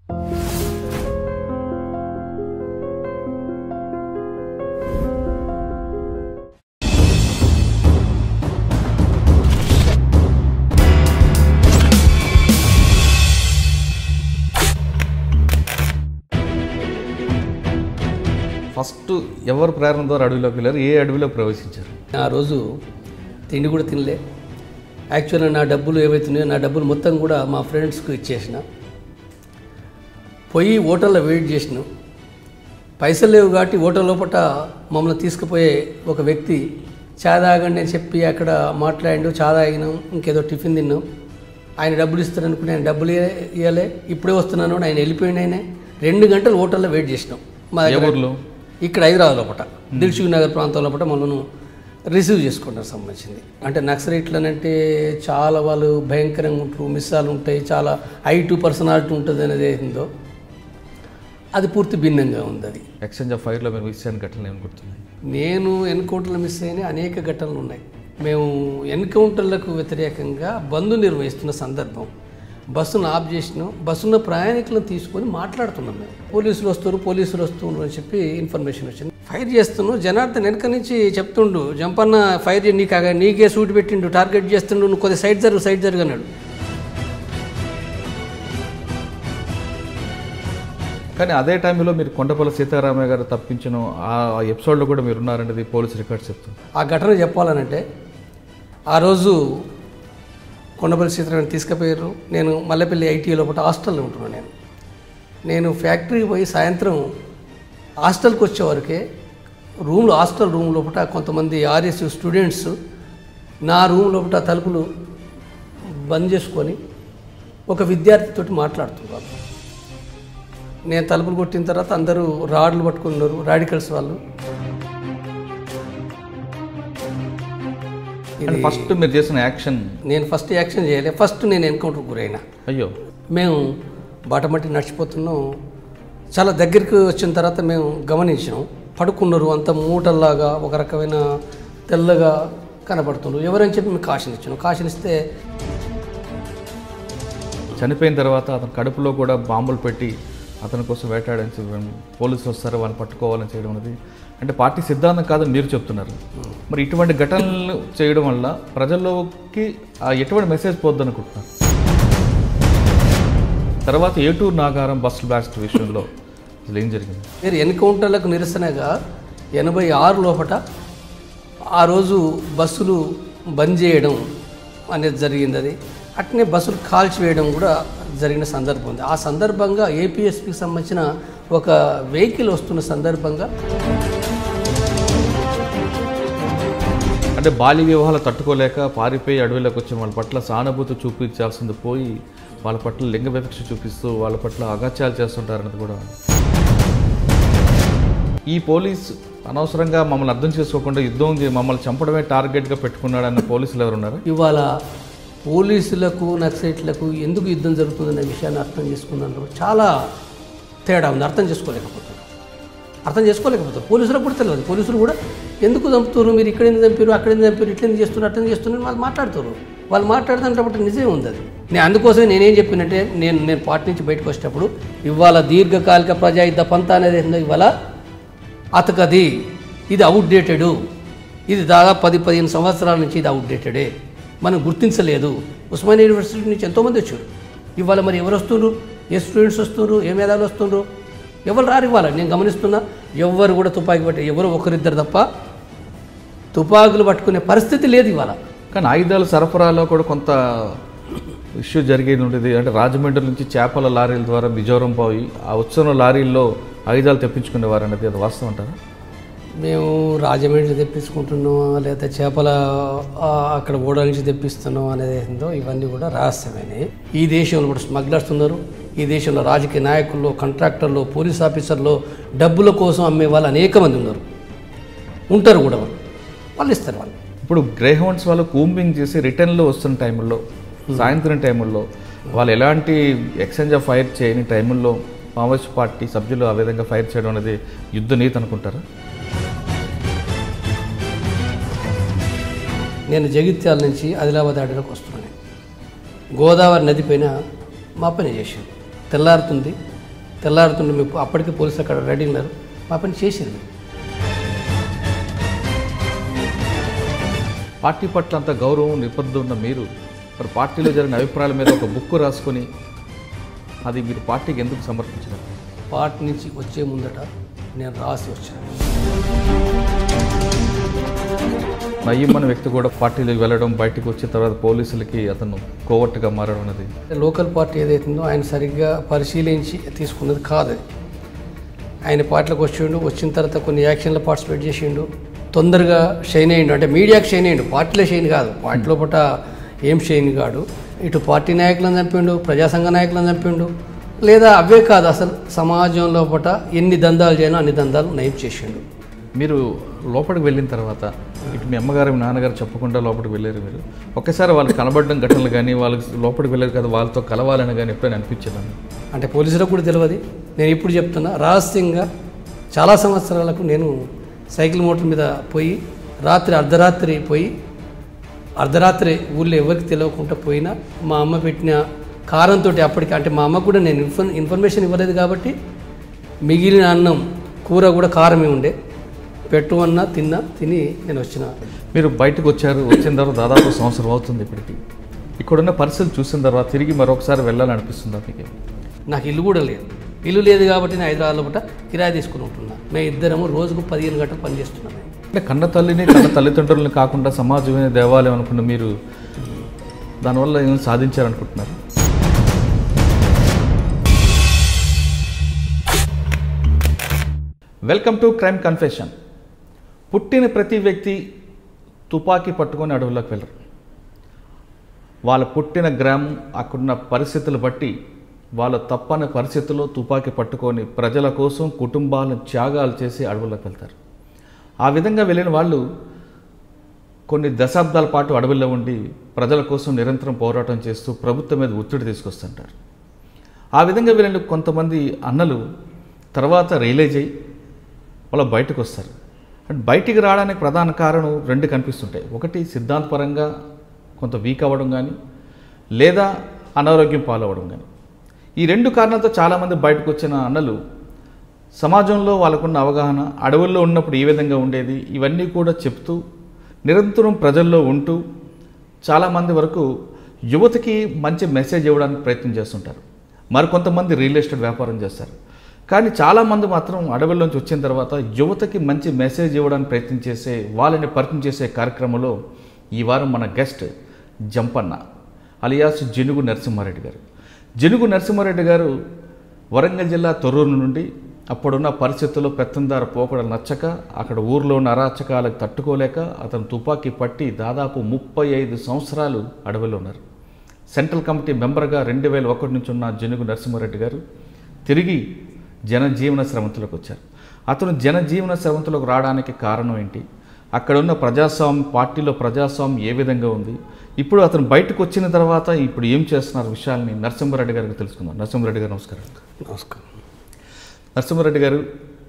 First ఎవరు ప్రేరణ ద్వారా అడవిలోకి వెళ్ళారు ఏ అడవిలో ప్రవేశించారు ఆ రోజు తిండి కూడా తినలే యాక్చువల్గా నా డబ్బులు ఏవైతున్నాయో నా డబ్బులు మొత్తం కూడా మా ఫ్రెండ్స్కి ఇచ్చేసిన పోయి హోటల్లో వెయిట్ చేసిన పైసలు లేవు కాబట్టి హోటల్ లోపల మమ్మల్ని తీసుకుపోయే ఒక వ్యక్తి చా తాగండి అని చెప్పి అక్కడ మాట్లాడిండు చా తాగినాం ఇంకేదో టిఫిన్ తిన్నాం ఆయన డబ్బులు ఇస్తారనుకుని ఆయన డబ్బులు ఇయ్య- ఇవ్వలే ఇప్పుడే వస్తున్నాను అని ఆయన వెళ్ళిపోయిండు ఆయన రెండు గంటలు హోటల్లో వెయిట్ చేసినాం మా ఏ దగ్గర ఊర్లో ఇక్కడ హైదరాబాద్ లోపల దిల్సుఖ్ నగర్ ప్రాంతం లోపల మనను రిసీవ్ చేసుకుంటారు సంబంధించింది అంటే నక్సలైట్లు అంటే చాలా వాళ్ళు భయంకరంగా ఉంటారు మిస్సాలు ఉంటాయి చాలా ఐ టు పర్సనాలిటీ ఉంటుంది అనేది ఏందో అది పూర్తి భిన్నంగా ఉంది అది ఎక్స్చేంజ్ ఆఫ్ ఫైర్లో మీరు మిస్ అయిన ఘటనలు ఏమి గుర్తున్నాయి నేను ఎన్కౌంటర్లు మిస్ అయిన అనేక ఘటనలు ఉన్నాయి మేము ఎన్కౌంటర్లకు వ్యతిరేకంగా బంద్ నిర్వహిస్తున్న సందర్భం బస్సును ఆఫ్ చేసినాం బస్సున్న ప్రయాణికులను తీసుకొని మాట్లాడుతున్నాం మేము పోలీసులు వస్తారు పోలీసులు వస్తున్నారు అని చెప్పి ఇన్ఫర్మేషన్ వచ్చింది ఫైర్ చేస్తున్నావు జనార్దన్ వెనక నుంచి చెప్తుండు జంపన్న ఫైర్ చేయి నీకు ఆగా- నీకే సూట్ పెట్టిండు టార్గెట్ చేస్తుండు నువ్వు కొద్ది సైడ్ జరుగు సైడ్ జరుగు అన్నాడు కానీ అదే టైంలో మీరు కొండపల్లి సీతారామయ్య గారు తప్పించిన ఆ ఎపిసోడ్లో కూడా మీరు ఉన్నారనేది పోలీస్ రికార్డ్స్ చెప్తుంది ఆ ఘటన చెప్పాలనంటే ఆ రోజు కొండపల్లి సీతారామని తీసుకుపోయారు నేను మల్లెపల్లి ఐటీ లోపల హాస్టల్లో ఉంటున్నాను నేను నేను ఫ్యాక్టరీకి పోయి సాయంత్రం హాస్టల్కి వచ్చేవరకే రూమ్లో హాస్టల్ రూమ్ లోపల కొంతమంది ఆర్ఎస్ స్టూడెంట్స్ నా రూమ్ లోపల తలుపులు బంద్ చేసుకొని ఒక విద్యార్థితోటి మాట్లాడుతున్నారు నేను తలుపులు కొట్టిన తర్వాత అందరూ రాడ్లు పట్టుకున్నారు రాడికల్స్ వాళ్ళు అండ్ ఫస్ట్ మీరు చేసిన యాక్షన్ నేను ఫస్ట్ యాక్షన్ చేయలే ఫస్ట్ నేను ఎన్కౌంటర్ గురైనా అయ్యో మేము బాటమట్టి నడిచిపోతున్నాం చాలా దగ్గరికి వచ్చిన తర్వాత మేము గమనించాం పడుకున్నారు అంత మూటల్లాగా ఒక రకమైన తెల్లగా కనబడుతున్నారు ఎవరని చెప్పి మేము కాషన్ ఇచ్చాను కాషన్ ఇస్తే చనిపోయిన తర్వాత అతని కడుపులో కూడా బాంబులు పెట్టి అతని కోసం వేటాడని చెప్పి పోలీసులు వస్తారు వాళ్ళని పట్టుకోవాలని చేయడం అనేది అంటే పార్టీ సిద్ధాంతం కాదని మీరు చెప్తున్నారు మరి ఇటువంటి ఘటనలు చేయడం వల్ల ప్రజల్లోకి ఆ ఎటువంటి మెసేజ్ పోద్ది అనుకుంటున్నారు తర్వాత ఏటూరు నాగారం బస్ బ్లాస్ట్ విషయంలో అసలు ఏం జరిగింది మీరు ఎన్కౌంటర్లకు నిరసనగా ఎనభై ఆరు లోపట ఆ రోజు బస్సులు బంద్ చేయడం అనేది జరిగింది అది అట్నే బస్సులు కాల్చివేయడం కూడా జరిగిన సందర్భం ఉంది ఆ సందర్భంగా ఏపీఎస్పికి సంబంధించిన ఒక వెహికల్ వస్తున్న సందర్భంగా అంటే బాల్య వివాహాలు తట్టుకోలేక పారిపోయి అడవిలోకి వచ్చిన వాళ్ళ పట్ల సానుభూతి చూపించాల్సింది పోయి వాళ్ళ పట్ల లింగ వివక్ష చూపిస్తూ వాళ్ళ పట్ల అగత్యాలు చేస్తుంటారన్నది కూడా ఈ పోలీస్ అనవసరంగా మమ్మల్ని అర్థం చేసుకోకుండా యుద్ధం చే- మమ్మల్ని చంపడమే టార్గెట్గా పెట్టుకున్నాడన్న పోలీసులు ఎవరున్నారు ఇవాళ పోలీసులకు నక్సైట్లకు ఎందుకు యుద్ధం జరుగుతుందనే విషయాన్ని అర్థం చేసుకున్నాను చాలా తేడా ఉంది అర్థం చేసుకోలేకపోతున్నారు అర్థం చేసుకోలేకపోతారు పోలీసులకు కూడా తెలియదు పోలీసులు కూడా ఎందుకు చంపుతారు మీరు ఇక్కడ ఎందుకు చంపారు అక్కడ ఎందుకు చంపారు ఇట్లా ఎందుకు చేస్తున్నారు అట్లా ఎందుకు చేస్తున్నారు వాళ్ళు మాట్లాడుతారు వాళ్ళు మాట్లాడుతున్నప్పుడు నిజమే ఉంది అది నేను అందుకోసమే నేనేం చెప్పినట్టే నేను నేను పార్టీ నుంచి బయటకు వచ్చేటప్పుడు ఇవాళ దీర్ఘకాలిక ప్రజాయుద్ధ పంత అనేది ఏందో ఇవాళ అతకది ఇది అవుట్డేటెడ్ ఇది దాదాపు పది పదిహేను సంవత్సరాల నుంచి ఇది అవుట్డేటెడే మనం గుర్తించలేదు ఉస్మానియా యూనివర్సిటీ నుంచి ఎంతోమంది వచ్చారు ఇవాళ మరి ఎవరు వస్తున్నారు ఏ స్టూడెంట్స్ వస్తున్నారు ఏ మేధావులు వస్తున్నారు ఎవరు రారు ఇవ్వాలి నేను గమనిస్తున్నా ఎవ్వరు కూడా తుపాకీ పట్టే ఎవరు ఒకరిద్దరు తప్ప తుపాకులు పట్టుకునే పరిస్థితి లేదు ఇవాళ కానీ ఆయుధాల సరఫరాలో కూడా కొంత ఇష్యూ జరిగేది ఉంటుంది అంటే రాజమండ్రి నుంచి చేపల లారీల ద్వారా మిజోరం పోయి ఆ వచ్చిన లారీల్లో ఆయుధాలు తెప్పించుకునేవారు అనేది అది వాస్తవం అంటారా మేము రాజమండ్రి తెప్పించుకుంటున్నాం లేదా చేపల ఆ, అక్కడ ఓడ నుంచి తెప్పిస్తున్నాం అనేది ఏందో ఇవన్నీ కూడా రహస్యమైనవి ఈ దేశంలో కూడా స్మగ్లర్స్ ఉన్నారు ఈ దేశంలో రాజకీయ నాయకుల్లో కాంట్రాక్టర్లు పోలీస్ ఆఫీసర్లు డబ్బుల కోసం అమ్మే వాళ్ళు అనేక మంది ఉన్నారు ఉంటారు కూడా వాళ్ళు వాళ్ళు ఇస్తారు వాళ్ళు ఇప్పుడు గ్రేహౌండ్స్ వాళ్ళు కూంబింగ్ చేసి రిటర్న్లో వస్తున్న టైంలో సాయంత్రం టైంలో వాళ్ళు ఎలాంటి ఎక్స్చేంజ్ ఆఫ్ ఫైర్ చేయని టైంలో మావోయిస్ట్ పార్టీ సభ్యులు ఆ విధంగా ఫైర్ చేయడం అనేది యుద్ధ నీతి అనుకుంటారా నేను జగిత్యాల నుంచి ఆదిలాబాద్ అడవిలోకి వస్తున్నాను గోదావరి నది పైన మా పని చేసాను తెల్లారుతుంది తెల్లారుతుండే మీకు అప్పటికే పోలీసులు అక్కడ రెడీ ఉన్నారు మా పని చేసింది పార్టీ పట్ల అంత గౌరవం నిబద్ధత ఉన్న మీరు మరి పార్టీలో జరిగిన అభిప్రాయాల మీద ఒక బుక్ రాసుకొని అది మీరు పార్టీకి ఎందుకు సమర్పించారు పార్టీ నుంచి వచ్చే ముందట నేను రాసి వచ్చాను నయ్యం అనే వ్యక్తి కూడా పార్టీలోకి వెళ్ళడం బయటకు వచ్చిన తర్వాత పోలీసులకి అతను కోవట్టుగా మారడం అనేది లోకల్ పార్టీ ఏదైతుందో ఆయన సరిగ్గా పరిశీలించి తీసుకున్నది కాదు అది ఆయన పార్టీలోకి వచ్చిండు వచ్చిన తర్వాత కొన్ని యాక్షన్లో పార్టిసిపేట్ చేసిండు తొందరగా షైన్ అయ్యిండు అంటే మీడియాకి షైన్ అయ్యిండు పార్టీలో షైన్ కాదు పార్టీ లోపల ఏం షైన్ కాడు ఇటు పార్టీ నాయకులను చంపిండు ప్రజాసంఘ నాయకులను చంపిండు లేదా అవే కాదు అసలు సమాజం లోపల ఎన్ని దందాలు చేయనో అన్ని దందాలు నయం చేసిండు మీరు లోపలికి వెళ్ళిన తర్వాత ఇటు మీ అమ్మగారు మీ నాన్నగారు చెప్పకుండా లోపలికి వెళ్ళారు మీరు ఒక్కసారి వాళ్ళు కనబడడం ఘటనలు కానీ వాళ్ళకి లోపలికి వెళ్ళారు కదా వాళ్ళతో కలవాలని కానీ ఎప్పుడైనా అనిపించిందని అంటే పోలీసులకు కూడా తెలియదు నేను ఇప్పుడు చెప్తున్నా రహస్యంగా చాలా సంవత్సరాలకు నేను సైకిల్ మోటార్ మీద పోయి రాత్రి అర్ధరాత్రి పోయి అర్ధరాత్రి ఊళ్ళో ఎవరికి తెలియకుండా పోయినా మా అమ్మ పెట్టిన కారంతో అప్పటికి అంటే మా అమ్మకు కూడా నేను ఇన్ఫర్ ఇన్ఫర్మేషన్ ఇవ్వలేదు కాబట్టి మిగిలిన అన్నం కూర కూడా కారమే ఉండే పెట్టు అన్నా తిన్నా తిని నేను వచ్చిన మీరు బయటకు వచ్చారు వచ్చిన తర్వాత దాదాపు సంవత్సరం అవుతుంది ఇప్పటికి ఇక్కడున్న పరిస్థితులు చూసిన తర్వాత తిరిగి మరొకసారి వెళ్ళాలనిపిస్తుందా మీకు నాకు ఇల్లు కూడా లేదు ఇల్లు లేదు కాబట్టి నేను హైదరాబాద్లో పూట కిరాయి తీసుకుని ఉంటున్నా మేము ఇద్దరము రోజుకు పదిహేను గంటలు పనిచేస్తున్నాం అంటే కన్న తల్లిని కన్న తల్లిదండ్రులని కాకుండా సమాజమే దేవాలయం అనుకున్న మీరు దానివల్ల ఏమైనా సాధించారనుకుంటున్నారు వెల్కమ్ టు క్రైమ్ కన్ఫెషన్ పుట్టిన ప్రతి వ్యక్తి తుపాకీ పట్టుకొని అడవుల్లోకి వెళ్ళరు వాళ్ళ పుట్టిన గ్రామం అక్కడున్న పరిస్థితులు బట్టి వాళ్ళ తప్పని పరిస్థితుల్లో తుపాకీ పట్టుకొని ప్రజల కోసం కుటుంబాలను త్యాగాలు చేసి అడవుల్లోకి వెళ్తారు ఆ విధంగా వెళ్ళిన వాళ్ళు కొన్ని దశాబ్దాల పాటు అడవుల్లో ఉండి ప్రజల కోసం నిరంతరం పోరాటం చేస్తూ ప్రభుత్వం మీద ఒత్తిడి తీసుకొస్తుంటారు ఆ విధంగా వెళ్ళిన కొంతమంది అన్నలు తర్వాత రియలైజ్ అయ్యి వాళ్ళ బయటకు వస్తారు అండ్ బయటికి రావడానికి ప్రధాన కారణం రెండు కనిపిస్తుంటాయి ఒకటి సిద్ధాంతపరంగా కొంత వీక్ అవ్వడం కానీ లేదా అనారోగ్యం పాలవ్వడం కానీ ఈ రెండు కారణాలతో చాలామంది బయటకు వచ్చిన అన్నలు సమాజంలో వాళ్ళకున్న అవగాహన అడవుల్లో ఉన్నప్పుడు ఏ విధంగా ఉండేది ఇవన్నీ కూడా చెప్తూ నిరంతరం ప్రజల్లో ఉంటూ చాలామంది వరకు యువతకి మంచి మెసేజ్ ఇవ్వడానికి ప్రయత్నం చేస్తుంటారు మరికొంతమంది రియల్ ఎస్టేట్ వ్యాపారం చేస్తారు కానీ చాలామంది మాత్రం అడవుల్లోంచి వచ్చిన తర్వాత యువతకి మంచి మెసేజ్ ఇవ్వడానికి ప్రయత్నం చేసే వాళ్ళని పరిచయం చేసే కార్యక్రమంలో ఈ వారం మన గెస్ట్ జంపన్న అలియాస్ జనుగు నరసింహారెడ్డి గారు జనుగు నరసింహారెడ్డి గారు వరంగల్ జిల్లా తొర్రూరు నుండి అప్పుడున్న పరిస్థితుల్లో పెత్తందార పోకడలు నచ్చక అక్కడ ఊర్లో ఉన్న అరాచకాలకు తట్టుకోలేక అతను తుపాకీ పట్టి దాదాపు ముప్పై ఐదు సంవత్సరాలు అడవిలో ఉన్నారు సెంట్రల్ కమిటీ మెంబర్గా రెండు వేల ఒకటి నుంచి ఉన్న జనుగు నరసింహారెడ్డి గారు తిరిగి జనజీవన స్రవంతులకు వచ్చారు అతను జనజీవన స్రవంతులకు రావడానికి కారణం ఏంటి అక్కడ ఉన్న ప్రజాస్వామ్య పార్టీలో ప్రజాస్వామ్యం ఏ విధంగా ఉంది ఇప్పుడు అతను బయటకు వచ్చిన తర్వాత ఇప్పుడు ఏం చేస్తున్నారు విషయాల్ని నరసింహారెడ్డి గారికి తెలుసుకుందాం నరసింహారెడ్డి గారు నమస్కారం నమస్కారం నరసింహారెడ్డి గారు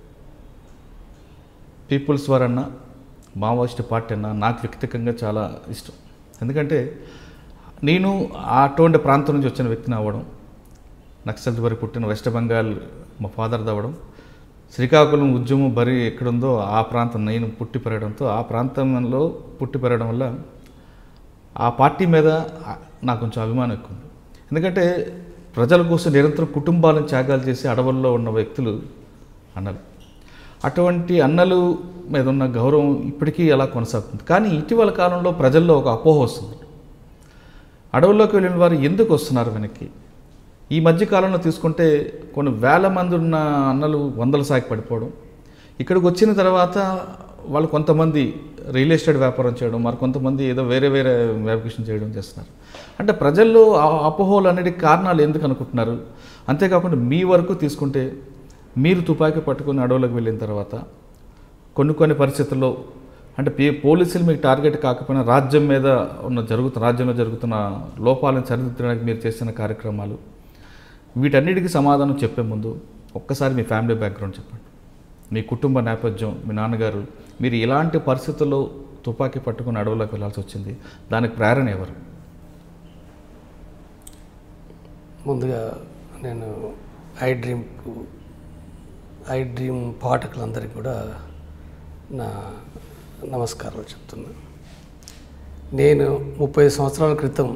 పీపుల్స్ వార్ అన్న మావోయిస్ట్ పార్టీ అన్న నాకు వ్యక్తిగతంగా చాలా ఇష్టం ఎందుకంటే నేను అటువంటి ప్రాంతం నుంచి వచ్చిన వ్యక్తిని అవ్వడం నక్సల్ వరకు పుట్టిన వెస్ట్ బెంగాల్ మా ఫాదర్ అవ్వడం శ్రీకాకుళం ఉద్యమం బరి ఎక్కడుందో ఆ ప్రాంతం నేను పుట్టి పెరగడంతో ఆ ప్రాంతంలో పుట్టి పెరగడం వల్ల ఆ పార్టీ మీద ఆ- నాకు కొంచెం అభిమానం ఎక్కువ ఉంది ఎందుకంటే ప్రజల కోసం నిరంతరం కుటుంబాలను త్యాగాలు చేసి అడవుల్లో ఉన్న వ్యక్తులు అన్నలు అటువంటి అన్నలు మీద ఉన్న గౌరవం ఇప్పటికీ అలా కొనసాగుతుంది కానీ ఇటీవల కాలంలో ప్రజల్లో ఒక అపోహ వస్తుంది అడవుల్లోకి వెళ్ళిన వారు ఎందుకు వస్తున్నారు వెనక్కి ఈ మధ్య కాలంలో తీసుకుంటే కొన్ని వేల మంది ఉన్న అన్నలు వందల సాకి పడిపోవడం ఇక్కడికి వచ్చిన తర్వాత వాళ్ళు కొంతమంది రియల్ ఎస్టేట్ వ్యాపారం చేయడం మరి కొంతమంది ఏదో వేరే వేరే వ్యాపకేషన్ చేయడం చేస్తున్నారు అంటే ప్రజల్లో ఆ అపోహలు అన్నిటికి కారణాలు ఎందుకు అనుకుంటున్నారు అంతేకాకుండా మీ వరకు తీసుకుంటే మీరు తుపాకీ పట్టుకొని అడవులకు వెళ్ళిన తర్వాత కొన్ని కొన్ని పరిస్థితుల్లో అంటే పే పోలీసులు మీకు టార్గెట్ కాకపోయినా రాజ్యం మీద ఉన్న జరుగుతున్న రాజ్యంలో జరుగుతున్న లోపాలను సరిదిద్దడానికి మీరు చేసిన కార్యక్రమాలు వీటన్నిటికీ సమాధానం చెప్పే ముందు ఒక్కసారి మీ ఫ్యామిలీ బ్యాక్గ్రౌండ్ చెప్పండి మీ కుటుంబ నేపథ్యం మీ నాన్నగారు మీరు ఇలాంటి పరిస్థితుల్లో తుపాకీ పట్టుకుని అడవులకు వెళ్ళాల్సి వచ్చింది దానికి ప్రేరణ ఎవరు ముందుగా నేను ఐ డ్రీమ్కు ఐ డ్రీమ్ పాఠకులందరికీ కూడా నా నమస్కారాలు చెప్తున్నా నేను ముప్పై సంవత్సరాల క్రితం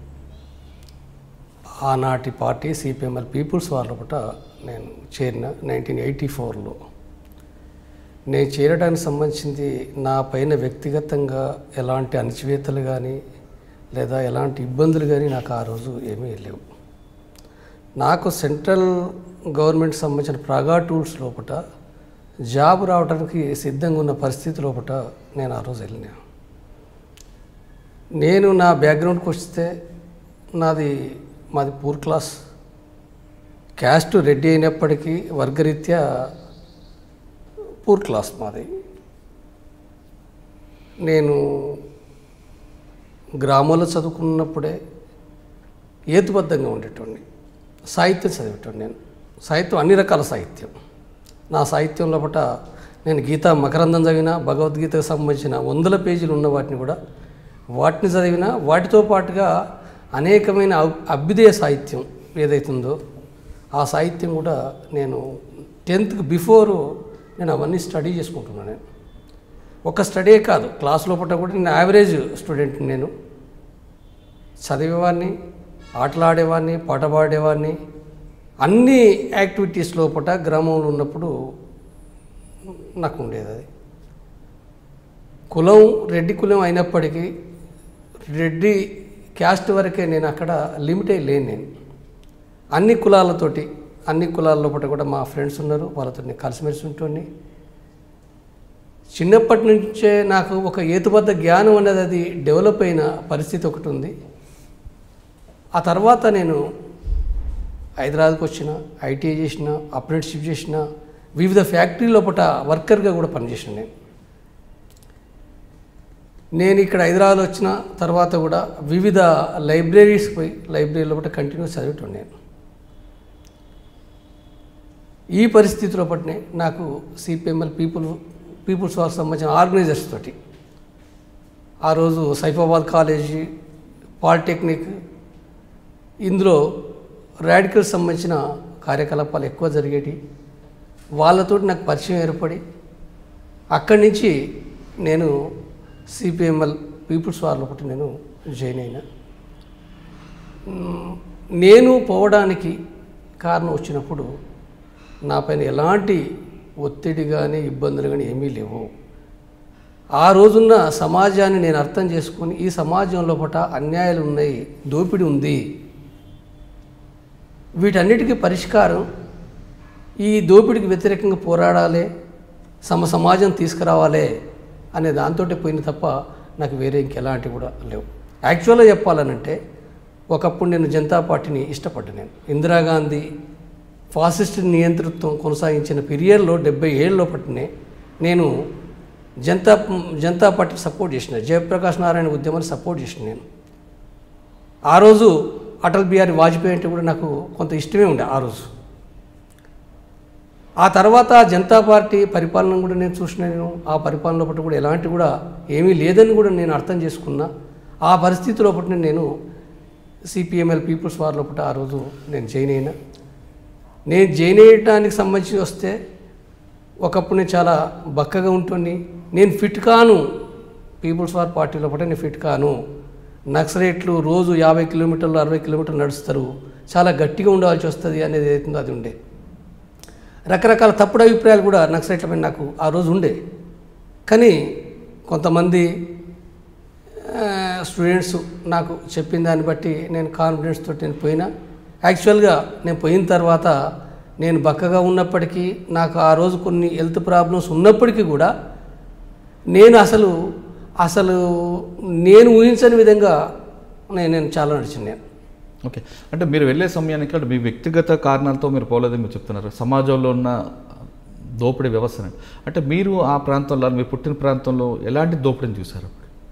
ఆనాటి పార్టీ సిపిఎంఎల్ పీపుల్స్ వాళ్ళ పుట నేను చేరిన నైన్టీన్ ఎయిటీ ఫోర్లో నేను చేరడానికి సంబంధించింది నా పైన వ్యక్తిగతంగా ఎలాంటి అణచివేతలు కానీ లేదా ఎలాంటి ఇబ్బందులు కానీ నాకు ఆ రోజు ఏమీ లేవు నాకు సెంట్రల్ గవర్నమెంట్ సంబంధించిన ప్రగా టూల్స్ లోపల జాబ్ రావడానికి సిద్ధంగా ఉన్న పరిస్థితి లోపల నేను ఆ రోజు వెళ్ళినా నేను నా బ్యాక్గ్రౌండ్కి వస్తే నాది మాది పూర్ క్లాస్ క్యాస్ట్ రెడ్డి అయినప్పటికీ వర్గరీత్యా పూర్ క్లాస్ మాది నేను గ్రామంలో చదువుకున్నప్పుడే ఏతుబద్ధంగా ఉండేటోడిని సాహిత్యం చదివేటోడిని నేను సాహిత్యం అన్ని రకాల సాహిత్యం నా సాహిత్యం లోపల నేను గీత మకరందం చదివిన భగవద్గీతకు సంబంధించిన వందల పేజీలు ఉన్న వాటిని కూడా వాటిని చదివిన వాటితో పాటుగా అనేకమైన అభ్- అభ్యుదయ సాహిత్యం ఏదైతుందో ఆ సాహిత్యం కూడా నేను టెన్త్కి బిఫోరు నేను అవన్నీ స్టడీ చేసుకుంటున్నాను నేను ఒక స్టడీ కాదు క్లాస్ లోపల కూడా నేను యావరేజ్ స్టూడెంట్ నేను చదివేవాడిని ఆటలాడేవాడిని పాట పాడేవాడిని అన్ని యాక్టివిటీస్ లోపల గ్రామంలో ఉన్నప్పుడు నాకు ఉండేది అది కులం రెడ్డి కులం అయినప్పటికీ రెడ్డి క్యాస్ట్ వరకే నేను అక్కడ లిమిట్ అయి లేను నేను అన్ని కులాలతోటి అన్ని కులాల లోపల కూడా మా ఫ్రెండ్స్ ఉన్నారు వాళ్ళతో నేను కలిసిమెలిసి ఉంటుండి చిన్నప్పటి నుంచే నాకు ఒక ఏతుబద్ధ జ్ఞానం అనేది అది డెవలప్ అయిన పరిస్థితి ఒకటి ఉంది ఆ తర్వాత నేను హైదరాబాద్కి వచ్చిన ఐటీఐ చేసిన అప్రెంటిస్షిప్ చేసిన వివిధ ఫ్యాక్టరీ లోపల వర్కర్గా కూడా పనిచేసిన నేను నేను ఇక్కడ హైదరాబాద్ వచ్చిన తర్వాత కూడా వివిధ లైబ్రరీస్ పోయి లైబ్రరీ లోపల కంటిన్యూ చదివేటోడు నేను ఈ పరిస్థితిలో పట్టినే నాకు సిపిఎంఎల్ పీపుల్ పీపుల్స్ వాళ్ళకి సంబంధించిన ఆర్గనైజర్స్ తోటి ఆ రోజు సైఫాబాద్ కాలేజీ పాలిటెక్నిక్ ఇందులో రాడికల్ సంబంధించిన కార్యకలాపాలు ఎక్కువ జరిగేటి వాళ్ళతోటి నాకు పరిచయం ఏర్పడి అక్కడి నుంచి నేను సిపిఎంఎల్ పీపుల్స్ వాళ్ళ ఒకటి నేను జాయిన్ అయినా మ్, నేను పోవడానికి కారణం వచ్చినప్పుడు నా పైన ఎలాంటి ఒత్తిడి కానీ ఇబ్బందులు కానీ ఏమీ లేవు ఆ రోజున్న సమాజాన్ని నేను అర్థం చేసుకొని ఈ సమాజం లోపల అన్యాయాలు ఉన్నాయి దోపిడీ ఉంది వీటన్నిటికీ పరిష్కారం ఈ దోపిడీకి వ్యతిరేకంగా పోరాడాలి సమ సమాజం తీసుకురావాలి అనే దాంతో పోయిన తప్ప నాకు వేరే ఇంకెలాంటి కూడా లేవు యాక్చువల్గా చెప్పాలనంటే ఒకప్పుడు నేను జనతా పార్టీని ఇష్టపడ్డా నేను ఇందిరాగాంధీ ఫాసిస్ట్ నియంతృత్వం కొనసాగించిన పీరియడ్లో డెబ్బై ఏళ్ళలో పట్టినే నేను జనతా జనతా పార్టీ సపోర్ట్ చేసిన జయప్రకాష్ నారాయణ ఉద్యమాన్ని సపోర్ట్ చేసిన నేను ఆ రోజు అటల్ బిహారీ వాజ్పేయి అంటే కూడా నాకు కొంత ఇష్టమే ఉండే ఆ రోజు ఆ తర్వాత జనతా పార్టీ పరిపాలన కూడా నేను చూసిన నేను ఆ పరిపాలన పట్ల కూడా ఎలాంటి కూడా ఏమీ లేదని కూడా నేను అర్థం చేసుకున్నా ఆ పరిస్థితి లోపల నేను సిపిఎంఎల్ పీపుల్స్ వార్ లోపల ఆ రోజు నేను జాయిన్ అయినా నేను జాయిన్ అయ్యడానికి సంబంధించి వస్తే ఒకప్పుడు నేను చాలా బక్కగా ఉంటుంది నేను ఫిట్ కాను పీపుల్స్ వార్ పార్టీ లోపల నేను ఫిట్ కాను నక్సలైట్లు రోజు యాభై కిలోమీటర్లు అరవై కిలోమీటర్లు నడుస్తారు చాలా గట్టిగా ఉండవలసి వస్తుంది అనేది ఏదైతుందో అది ఉండే రకరకాల తప్పుడు అభిప్రాయాలు కూడా నక్సలైట్ల మీద నాకు ఆ రోజు ఉండే కానీ కొంతమంది స్టూడెంట్స్ నాకు చెప్పిన దాన్ని బట్టి నేను కాన్ఫిడెన్స్ తోటి నేను పోయినా యాక్చువల్గా నేను పోయిన తర్వాత నేను బక్కగా ఉన్నప్పటికీ నాకు ఆ రోజు కొన్ని హెల్త్ ప్రాబ్లమ్స్ ఉన్నప్పటికీ కూడా నేను అసలు అసలు నేను ఊహించని విధంగా నేను నేను చాలా నడిచింది నేను ఓకే అంటే మీరు వెళ్ళే సమయానికి అంటే మీ వ్యక్తిగత కారణాలతో మీరు పోలేదని మీరు చెప్తున్నారు సమాజంలో ఉన్న దోపిడీ వ్యవస్థని అంటే మీరు ఆ ప్రాంతంలో మీ పుట్టిన ప్రాంతంలో ఎలాంటి దోపిడీని చూశారు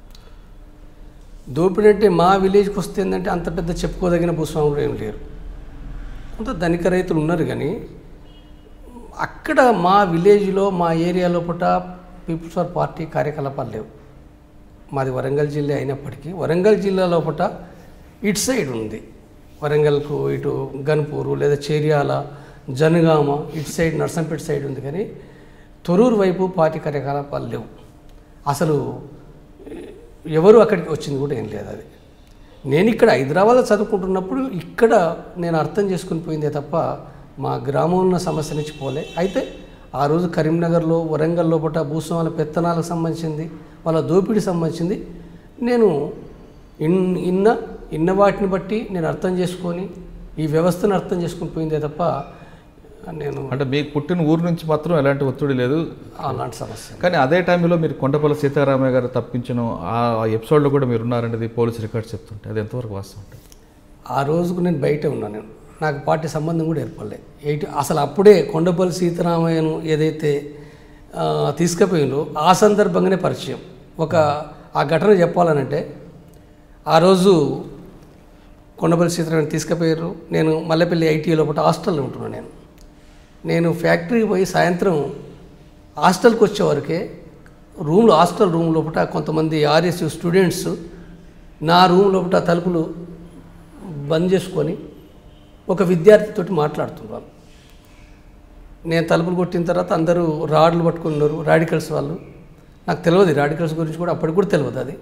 దోపిడీ అంటే మా విలేజ్కి వస్తే ఏంటంటే అంత పెద్ద చెప్పుకోదగిన భూస్వాములు ఏం లేరు కొంత ధనిక రైతులు ఉన్నారు కానీ అక్కడ మా విలేజ్లో మా ఏరియా లోపల పీపుల్స్ ఫర్ పార్టీ కార్యకలాపాలు లేవు మాది వరంగల్ జిల్లా అయినప్పటికీ వరంగల్ జిల్లా లోపల ఇటు సైడ్ ఉంది వరంగల్కు ఇటు గన్పూరు లేదా చేర్యాల జనగామ ఇటు సైడ్ నర్సంపేట సైడ్ ఉంది కానీ తొరూరు వైపు పార్టీ కార్యకలాపాలు లేవు అసలు ఎవరు అక్కడికి వచ్చింది కూడా ఏం లేదు అది నేను ఇక్కడ హైదరాబాద్లో చదువుకుంటున్నప్పుడు ఇక్కడ నేను అర్థం చేసుకుని పోయిందే తప్ప మా గ్రామంలో ఉన్న సమస్య నుంచి పోలే అయితే ఆ రోజు కరీంనగర్లో వరంగల్ లోపల భూస్వాముల పెత్తనాలకు సంబంధించింది వాళ్ళ దోపిడీ సంబంధించింది నేను ఇన్ ఇన్న ఇన్న వాటిని బట్టి నేను అర్థం చేసుకొని ఈ వ్యవస్థను అర్థం చేసుకుని పోయిందే తప్ప నేను అంటే మీకు పుట్టిన ఊరు నుంచి మాత్రం ఎలాంటి ఒత్తిడి లేదు అలాంటి సమస్య కానీ అదే టైంలో మీరు కొండపల్లి సీతారామయ్య గారు తప్పించిన ఆ ఎపిసోడ్లో కూడా మీరు ఉన్నారనేది పోలీస్ రికార్డ్స్ చెప్తుంటే అది ఎంతవరకు వాస్తవం ఉంటుంది ఆ రోజుకు నేను బయట ఉన్నాను నేను నాకు పార్టీ సంబంధం కూడా ఏర్పడలే ఎయిట్ అసలు అప్పుడే కొండపల్లి సీతారామయ్యను ఏదైతే ఆ, తీసుకుపోయిందో ఆ సందర్భంగానే పరిచయం ఒక ఆ ఘటన చెప్పాలనంటే ఆ రోజు కొండపల్లి సీతారామయ్య తీసుకుపోయారు నేను మల్లెపల్లి ఐటీ లోపల హాస్టల్లో ఉంటున్నాను నేను నేను ఫ్యాక్టరీకి పోయి సాయంత్రం హాస్టల్కి వచ్చేవరకే రూమ్లో హాస్టల్ రూమ్ లోపల కొంతమంది ఆర్ఎస్యు స్టూడెంట్స్ నా రూమ్ లోపల తలుపులు బంద్ చేసుకొని ఒక విద్యార్థితోటి మాట్లాడుతున్నారు నేను తలుపులు కొట్టిన తర్వాత అందరూ రాడ్లు పట్టుకున్నారు రాడికల్స్ వాళ్ళు నాకు తెలియదు రాడికల్స్ గురించి కూడా అప్పటికి కూడా తెలియదు అది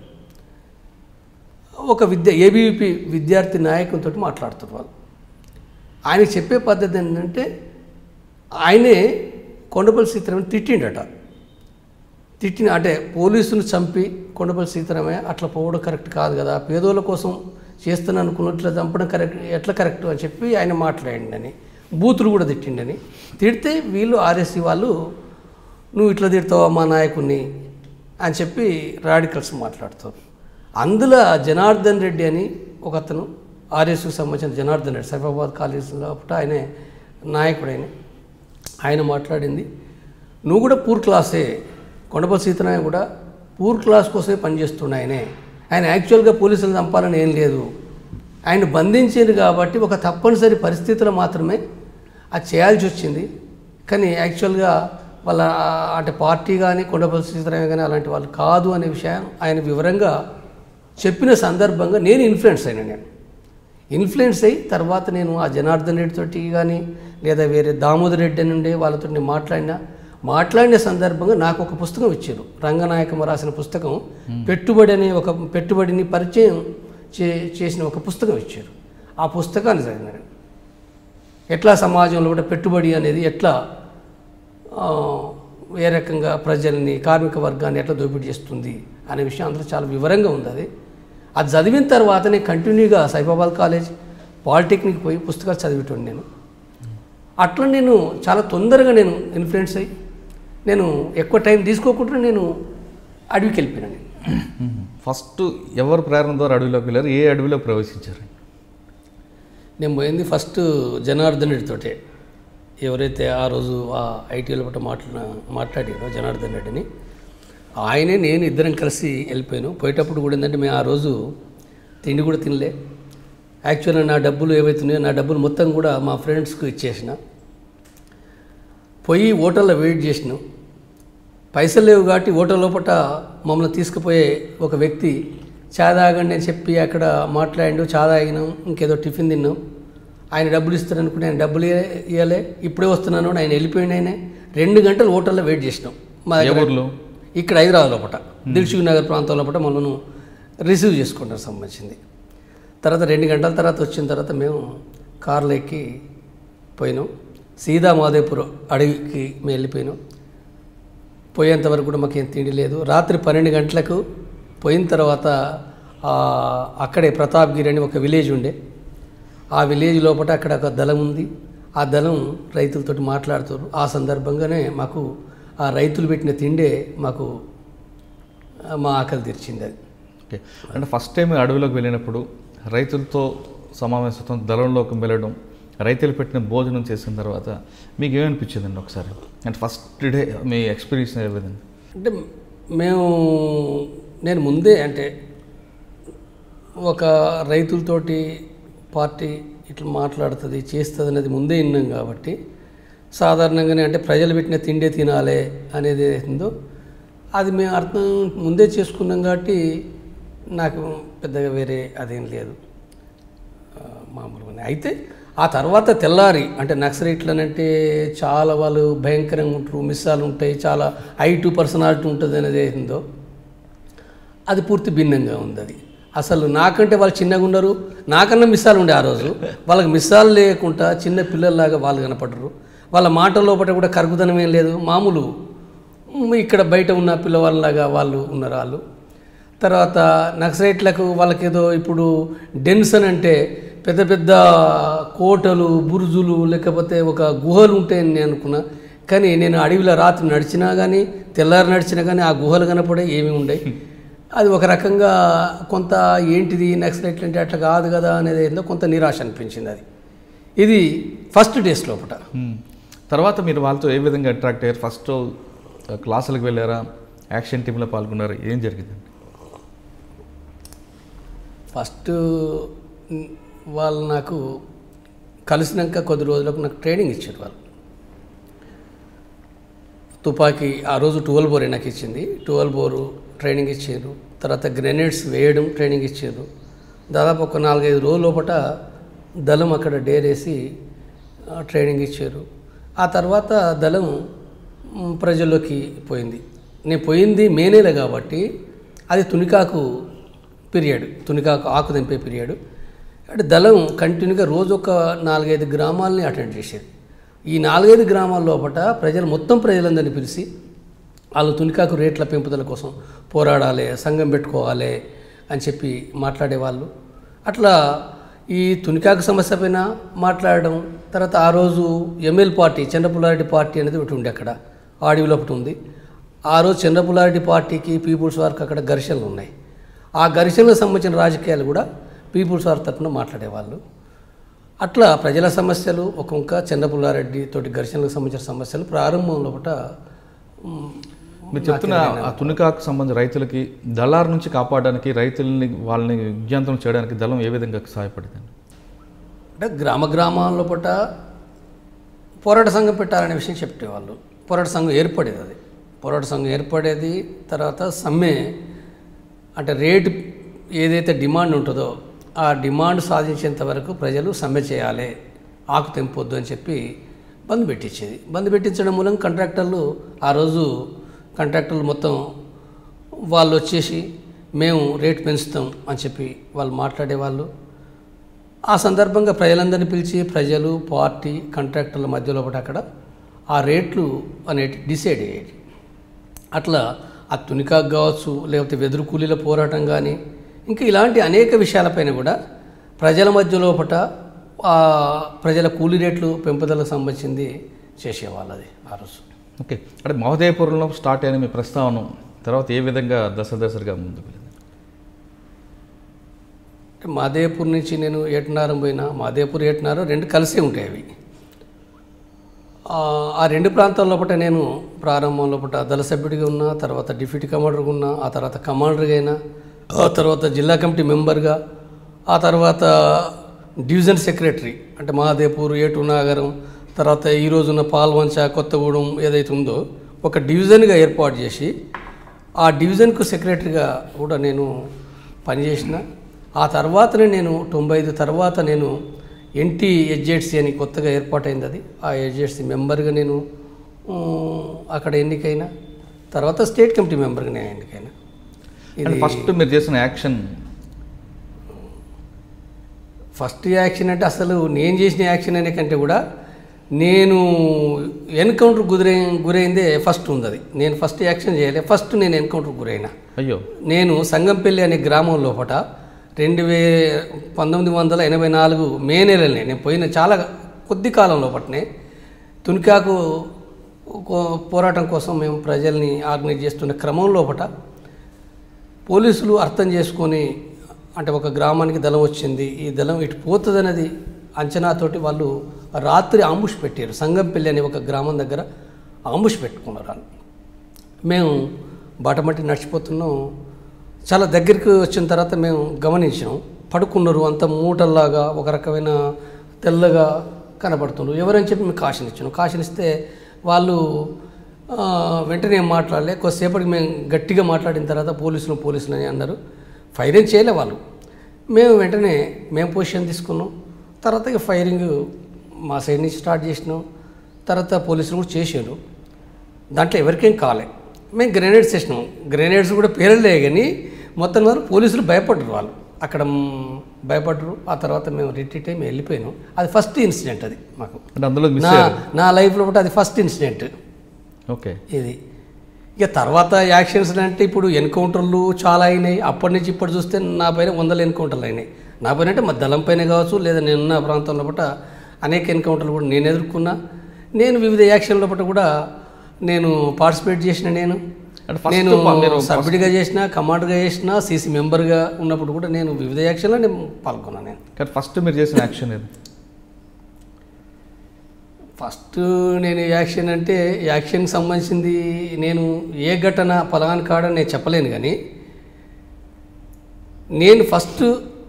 ఒక విద్య ఏబీవీపీ విద్యార్థి నాయకునితో మాట్లాడుతున్నారు వాళ్ళు ఆయనకి చెప్పే పద్ధతి ఏంటంటే ఆయనే కొండపల్లి సీతారామని తిట్టిండట తిట్టిన అంటే పోలీసులు చంపి కొండపల్లి సీతారామయ్య అట్లా పోవడం కరెక్ట్ కాదు కదా పేదోళ్ళ కోసం చేస్తాను అనుకున్నట్లు చంపడం కరెక్ట్ ఎట్లా కరెక్ట్ అని చెప్పి ఆయన మాట్లాడిండని బూతులు కూడా తిట్టిండని తిడితే వీళ్ళు ఆర్ఎస్సీ వాళ్ళు నువ్వు ఇట్లా తిడతావా మా నాయకుడిని అని చెప్పి రాడికల్స్ మాట్లాడతారు అందులో జనార్దన్ రెడ్డి అని ఒక అతను ఆర్ఎస్కి సంబంధించిన జనార్దన్ రెడ్డి సైఫాబాద్ కాలేజీలో అప్పుడు ఆయనే నాయకుడు ఆయన ఆయన మాట్లాడింది నువ్వు కూడా పూర్ క్లాసే కొండపల్లి సీతనాయ కూడా పూర్ క్లాస్ కోసమే పనిచేస్తుండే ఆయనే ఆయన యాక్చువల్గా పోలీసులు చంపాలని ఏం లేదు ఆయన బంధించారు కాబట్టి ఒక తప్పనిసరి పరిస్థితుల్లో మాత్రమే అది చేయాల్సి వచ్చింది కానీ యాక్చువల్గా వాళ్ళ అంటే పార్టీ కానీ కొండపల్లి సీతారామ కానీ అలాంటి వాళ్ళు కాదు అనే విషయం ఆయన వివరంగా చెప్పిన సందర్భంగా నేను ఇన్ఫ్లుయెన్స్ అయినా నేను ఇన్ఫ్లుయెన్స్ అయ్యి తర్వాత నేను ఆ జనార్దన్ రెడ్డి తోటి కానీ లేదా వేరే దామోదర్ రెడ్డి అని ఉండే వాళ్ళతో నేను మాట్లాడినా మాట్లాడిన సందర్భంగా నాకు ఒక పుస్తకం ఇచ్చారు రంగనాయకమ్మ రాసిన పుస్తకం పెట్టుబడి అనే ఒక పెట్టుబడిని పరిచయం చే చేసిన ఒక పుస్తకం ఇచ్చారు ఆ పుస్తకాన్ని చదివినాను ఎట్లా సమాజంలో కూడా పెట్టుబడి అనేది ఎట్లా ఆ, ఏ రకంగా ప్రజల్ని కార్మిక వర్గాన్ని ఎట్లా దోపిడీ చేస్తుంది అనే విషయం అందులో చాలా వివరంగా ఉంది అది అది చదివిన తర్వాత నేను కంటిన్యూగా సైబాబాద్ కాలేజ్ పాలిటెక్నిక్ పోయి పుస్తకాలు చదివేటోండి నేను అట్లా నేను చాలా తొందరగా నేను ఇన్ఫ్లుయెన్స్ అయ్యి నేను ఎక్కువ టైం తీసుకోకుండా నేను అడవికి వెళ్ళిపోయినాను నేను ఫస్ట్ ఎవరు ప్రేరణ ద్వారా అడవిలోకి వెళ్ళారు ఏ అడవిలో ప్రవేశించారు నేను పోయింది ఫస్ట్ జనార్దన్ రెడ్డితోటే ఎవరైతే ఆ రోజు ఆ ఐటీలో పట్ల మాట్లా మాట్లాడారో జనార్దన్ రెడ్డిని ఆయనే నేను ఇద్దరం కలిసి వెళ్ళిపోయాను పోయేటప్పుడు కూడా ఏంటంటే మేము ఆ రోజు తిండి కూడా తినలే యాక్చువల్గా నా డబ్బులు ఏవైతున్నాయో నా డబ్బులు మొత్తం కూడా మా ఫ్రెండ్స్కి ఇచ్చేసిన పోయి హోటల్లో వెయిట్ చేసినాం పైసలు లేవు కాబట్టి హోటల్ లోపల మమ్మల్ని తీసుకుపోయే ఒక వ్యక్తి చా తాగండి అని చెప్పి అక్కడ మాట్లాడిండు చా తాగినాం ఇంకేదో టిఫిన్ తిన్నాం ఆయన డబ్బులు ఇస్తారు అనుకుంటే ఆయన డబ్బులు ఇయ్య- ఇవ్వలే ఇప్పుడే వస్తున్నాను అని ఆయన వెళ్ళిపోయింది ఆయన రెండు గంటలు హోటల్లో వెయిట్ చేసినాం మా ఏ దగ్గర ఊర్లో ఇక్కడ హైదరాబాద్ లోపల దిల్షుక్ నగర్ ప్రాంతం లోపల మనను రిసీవ్ చేసుకుంటారు సంబంధించింది తర్వాత రెండు గంటల తర్వాత వచ్చిన తర్వాత మేము కార్లో ఎక్కి పోయినాం సీదా మాదేపూర్ అడవికి మేము వెళ్ళిపోయినాం పోయేంత వరకు కూడా మాకేం తిండి లేదు రాత్రి పన్నెండు గంటలకు పోయిన తర్వాత ఆ, అక్కడే ప్రతాప్గిరి అని ఒక విలేజ్ ఉండే ఆ విలేజ్ లోపల అక్కడ ఒక దళం ఉంది ఆ దళం రైతులతోటి మాట్లాడుతారు ఆ సందర్భంగానే మాకు ఆ రైతులు పెట్టిన తిండే మాకు ఆ, మా ఆకలి తీర్చింది అది ఓకే అంటే ఫస్ట్ టైం అడవిలోకి వెళ్ళినప్పుడు రైతులతో సమావేశంతో దళంలోకి వెళ్ళడం రైతులు పెట్టిన భోజనం చేసిన తర్వాత మీకు ఏమనిపించిందండి ఒకసారి అంటే ఫస్ట్ డే మీ ఎక్స్పీరియన్స్ ఏ విధంగా అంటే మేము నేను ముందే అంటే ఒక రైతులతోటి పార్టీ ఇట్లా మాట్లాడుతుంది చేస్తుంది అనేది ముందే విన్నాం కాబట్టి సాధారణంగానే అంటే ప్రజలు పెట్టిన తిండే తినాలి అనేది ఏదైతుందో అది మేము అర్థం ముందే చేసుకున్నాం కాబట్టి నాకు పెద్దగా వేరే అదేం లేదు ఆ, మామూలుగానే అయితే ఆ తర్వాత తెల్లారి అంటే నక్సలైట్లనంటే చాలా వాళ్ళు భయంకరంగా ఉంటారు మిస్సాలు ఉంటాయి చాలా ఐ టు పర్సనాలిటీ ఉంటుంది అనేది ఏందో అది పూర్తి భిన్నంగా ఉంది అది అసలు నాకంటే వాళ్ళు చిన్నగా ఉన్నారు నాకన్నా మిస్సాలు ఉండే ఆ రోజు వాళ్ళకి మిస్సాలు లేకుండా చిన్న పిల్లల్లాగా వాళ్ళు కనపడరు వాళ్ళ మాట లోపల కూడా కరుగుదనం ఏం లేదు మామూలు మ్, ఇక్కడ బయట ఉన్న పిల్లవాళ్ళలాగా వాళ్ళు ఉన్నారు వాళ్ళు తర్వాత నక్సలైట్లకు వాళ్ళకేదో ఇప్పుడు డెన్సన్ అంటే పెద్ద పెద్ద కోటలు బురుజులు లేకపోతే ఒక గుహలు ఉంటాయని నేను అనుకున్నా కానీ నేను అడవిలో రాత్రి నడిచినా కానీ తెల్లారి నడిచినా కానీ ఆ గుహలు కనపడే ఏమీ ఉండవు అది ఒక రకంగా కొంత ఏంటిది నక్సలైట్లు అంటే అట్లా కాదు కదా అనేది ఏందో కొంత నిరాశ అనిపించింది అది ఇది ఫస్ట్ డేస్ లోపల మ్మ్. తర్వాత మీరు వాళ్ళతో ఏ విధంగా అట్రాక్ట్ అయ్యారు ఫస్ట్ క్లాసులకు వెళ్ళారా యాక్షన్ టీంలో పాల్గొన్నారా ఏం జరిగిందండి ఫస్ట్ మ్, వాళ్ళు నాకు కలిసినాక కొద్ది రోజులకు నాకు ట్రైనింగ్ ఇచ్చారు వాళ్ళు తుపాకీ ఆ రోజు ట్వెల్వ్ బోర్ నాకు ఇచ్చింది ట్వెల్వ్ బోరు ట్రైనింగ్ ఇచ్చారు తర్వాత గ్రెనేడ్స్ వేయడం ట్రైనింగ్ ఇచ్చారు దాదాపు ఒక నాలుగైదు రోజుల లోపల దళం అక్కడ డేరేసి ఆ, ట్రైనింగ్ ఇచ్చారు ఆ తర్వాత దళం మ్, ప్రజల్లోకి పోయింది నేను పోయింది మే నెల కాబట్టి అది తునికాకు పీరియడ్ తునికాకు ఆకు తెంపే పీరియడ్ అంటే దళం కంటిన్యూగా రోజు ఒక నాలుగైదు గ్రామాలని అటెండ్ చేసేది ఈ నాలుగైదు గ్రామాల లోపల ప్రజలు మొత్తం ప్రజలందరినీ పిలిచి వాళ్ళు తునికాకు రేట్ల పెంపుదల కోసం పోరాడాలి సంఘం పెట్టుకోవాలి అని చెప్పి మాట్లాడేవాళ్ళు అట్లా ఈ తునికాకు సమస్య పైన మాట్లాడడం తర్వాత ఆ రోజు ఎంఎల్ పార్టీ చంద్రపుల్లారెడ్డి పార్టీ అనేది ఒకటి ఉంది అక్కడ ఆడియోలో ఒకటి ఉంది ఆ రోజు చంద్రపుల్లారెడ్డి పార్టీకి పీపుల్స్ వారికి అక్కడ ఘర్షణలు ఉన్నాయి ఆ ఘర్షణలకు సంబంధించిన రాజకీయాలు కూడా పీపుల్స్ వారి తరఫున మాట్లాడేవాళ్ళు అట్లా ప్రజల సమస్యలు ఒక ఇంకా చంద్రపుల్లారెడ్డి తోటి ఘర్షణలకు సంబంధించిన సమస్యలు ప్రారంభం లోపల మ్, మీరు చెప్తున్న ఆ తునికాకు సంబంధించి రైతులకి దళారు నుంచి కాపాడడానికి రైతుల్ని వాళ్ళని విజ్ఞాంతం చేయడానికి దళం ఏ విధంగా సహాయపడిందండి అంటే గ్రామ గ్రామాల లోపల పోరాట సంఘం పెట్టాలనే విషయం చెప్పేవాళ్ళు పోరాట సంఘం ఏర్పడేది అది పోరాట సంఘం ఏర్పడేది తర్వాత సమ్మె అంటే రేటు ఏదైతే డిమాండ్ ఉంటుందో ఆ డిమాండ్ సాధించేంత వరకు ప్రజలు సమ్మె చేయాలి ఆకు తెంపొద్దు అని చెప్పి బంద్ పెట్టించేది బంద్ పెట్టించడం మూలం కాంట్రాక్టర్లు ఆ రోజు కాంట్రాక్టర్లు మొత్తం వాళ్ళు వచ్చేసి మేము రేట్ పెంచుతాం అని చెప్పి వాళ్ళు మాట్లాడేవాళ్ళు ఆ సందర్భంగా ప్రజలందరినీ పిలిచి ప్రజలు పార్టీ కాంట్రాక్టర్ల మధ్యలో ఒకటి అక్కడ ఆ రేట్లు అనేటి డిసైడ్ అయ్యేది అట్లా ఆ తునికాకు కావచ్చు లేకపోతే వెదురు కూలీల పోరాటం కానీ ఇంకా ఇలాంటి అనేక విషయాలపైన కూడా ప్రజల మధ్య లోపట ఆ ప్రజల కూలీ రేట్లు పెంపుదలకు సంబంధించింది చేసేవాళ్ళు అది ఆ రోజు ఓకే అంటే మహోదయపురంలో స్టార్ట్ అయిన మీ ప్రస్తావన తర్వాత ఏ విధంగా దశ దశలుగా ముందుకు వెళ్ళింది అంటే మాదేపూర్ నుంచి నేను ఏటనారం పోయినా మాదేపూర్ ఏటనారం రెండు కలిసే ఉంటాయి అవి ఆ, ఆ రెండు ప్రాంతాల లోపల నేను ప్రారంభం లోపల దళ సభ్యుడిగా ఉన్నా తర్వాత డిప్యూటీ కమాండర్గా ఉన్నా ఆ తర్వాత కమాండర్గా అయినా ఆ తర్వాత జిల్లా కమిటీ మెంబర్గా ఆ తర్వాత డివిజన్ సెక్రటరీ అంటే మహాదేపూర్ ఏటు నాగరం తర్వాత ఈ రోజున్న పాల్వంచ కొత్తగూడెం ఏదైతే ఉందో ఒక డివిజన్గా ఏర్పాటు చేసి ఆ డివిజన్కు సెక్రటరీగా కూడా నేను పనిచేసిన ఆ తర్వాతనే నేను తొంభై ఐదు తర్వాత నేను ఎన్టీ హెచ్జెడ్సీ అని కొత్తగా ఏర్పాటైంది అది ఆ హెచ్జెడ్సీ మెంబర్గా నేను ఉమ్, అక్కడ ఎన్నికైనా తర్వాత స్టేట్ కమిటీ మెంబర్గా నేను ఎన్నికైనా అండ్ ఫస్ట్ మీరు చేసిన యాక్షన్ ఫస్ట్ యాక్షన్ అంటే అసలు నేను చేసిన యాక్షన్ అనే కంటే కూడా నేను ఎన్కౌంటర్ గురై గురైందే ఫస్ట్ ఉంది అది నేను ఫస్ట్ యాక్షన్ చేయలే ఫస్ట్ నేను ఎన్కౌంటర్ గురైనా అయ్యో నేను సంగంపల్లి అనే గ్రామం లోపట రెండు వే పంతొమ్మిది వందల ఎనభై నాలుగు మే నెలనే నేను పోయిన చాలా కొద్ది కాలం లోపటనే తునికాకు కో- పోరాటం కోసం మేము ప్రజల్ని ఆర్గనైజ్ చేస్తున్న క్రమం లోపట పోలీసులు అర్థం చేసుకొని అంటే ఒక గ్రామానికి దళం వచ్చింది ఈ దళం ఇటు పోతుందన్నది అంచనాతోటి వాళ్ళు రాత్రి ఆంబుష్ పెట్టారు సంగంపల్లి అనే ఒక గ్రామం దగ్గర ఆంబుష్ పెట్టుకున్నారు వాళ్ళు మేము బాటమట్టి నడిచిపోతున్నాం చాలా దగ్గరికి వచ్చిన తర్వాత మేము గమనించాం పడుకున్నారు అంత మూటల్లాగా ఒక రకమైన తెల్లగా కనబడుతున్నారు ఎవరని చెప్పి మేము కాషన్ ఇచ్చాను కాషన్ ఇస్తే వాళ్ళు ఆ, వెంటనే ఏం మాట్లాడలే కొద్దిసేపటికి మేము గట్టిగా మాట్లాడిన తర్వాత పోలీసులు పోలీసులు అని అన్నారు ఫైర్ ఏం చేయలే వాళ్ళు మేము వెంటనే మేము పొజిషన్ తీసుకున్నాం తర్వాత ఇక ఫైరింగ్ మా సైడ్ నుంచి స్టార్ట్ చేసినాం తర్వాత పోలీసులు కూడా చేసారు దాంట్లో ఎవరికేం కాలే మేము గ్రెనేడ్స్ వేసినాం గ్రెనేడ్స్ కూడా పేర్లే కానీ మొత్తం వరకు పోలీసులు భయపడ్డారు వాళ్ళు అక్కడ మ్, భయపడ్డరు ఆ తర్వాత మేము రిట్రీట్ అయ్యి మేము వెళ్ళిపోయినాం అది ఫస్ట్ ఇన్సిడెంట్ అది మాకు అంటే అందులో మిస్ నా అయ్యారు నా లైఫ్లో కూడా అది ఫస్ట్ ఇన్సిడెంట్ ఓకే ఇది ఇక తర్వాత యాక్షన్స్ అంటే ఇప్పుడు ఎన్కౌంటర్లు చాలా అయినాయి అప్పటి నుంచి ఇప్పుడు చూస్తే నా పైన వందల ఎన్కౌంటర్లు అయినాయి నా పైన అంటే మా దళం పైన కావచ్చు లేదా నేనున్న ప్రాంతంలో పట్ల అనేక ఎన్కౌంటర్లు కూడా నేను ఎదుర్కొన్నా నేను వివిధ యాక్షన్ల పట్ల కూడా నేను పార్టిసిపేట్ చేసిన నేను అంటే first నేను ప- మీరు సభ్యుడిగా చేసిన కమాండర్గా చేసిన సీసీ మెంబర్గా ఉన్నప్పుడు కూడా నేను వివిధ యాక్షన్లో నేను పాల్గొన్నాను నేను కానీ ఫస్ట్ మీరు చేసిన యాక్షన్ ఏది ఫస్ట్ నేను యాక్షన్ అంటే యాక్షన్కి సంబంధించింది నేను ఏ ఘటన పలాని కాడ నేను చెప్పలేను కానీ నేను ఫస్ట్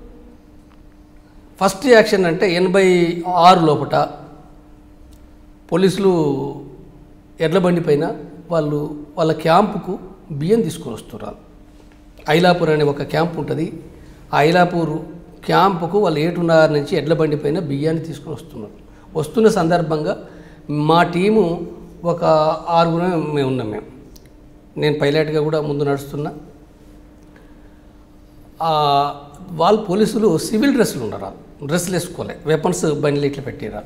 ఫస్ట్ యాక్షన్ అంటే ఎనభై ఆరు లోపట పోలీసులు ఎడ్ల బండి పైన వాళ్ళు వాళ్ళ క్యాంపుకు బియ్యం తీసుకొని వస్తున్నారు ఐలాపూర్ అనే ఒక క్యాంప్ ఉంటుంది ఆ ఐలాపూర్ క్యాంపుకు వాళ్ళు ఏటున్నర నుంచి ఎడ్ల బండి పైన బియ్యాన్ని తీసుకొని వస్తున్నారు వస్తున్న సందర్భంగా మా టీము ఒక ఆరుగురు మేము ఉన్నాం మేము నేను పైలట్గా కూడా ముందు నడుస్తున్నా ఆ, వాళ్ళు పోలీసులు సివిల్ డ్రెస్సులు ఉన్నారు వాళ్ళు. డ్రెస్సులు వేసుకోలే వెపన్స్ బండిలు ఇట్లా పెట్టిరారు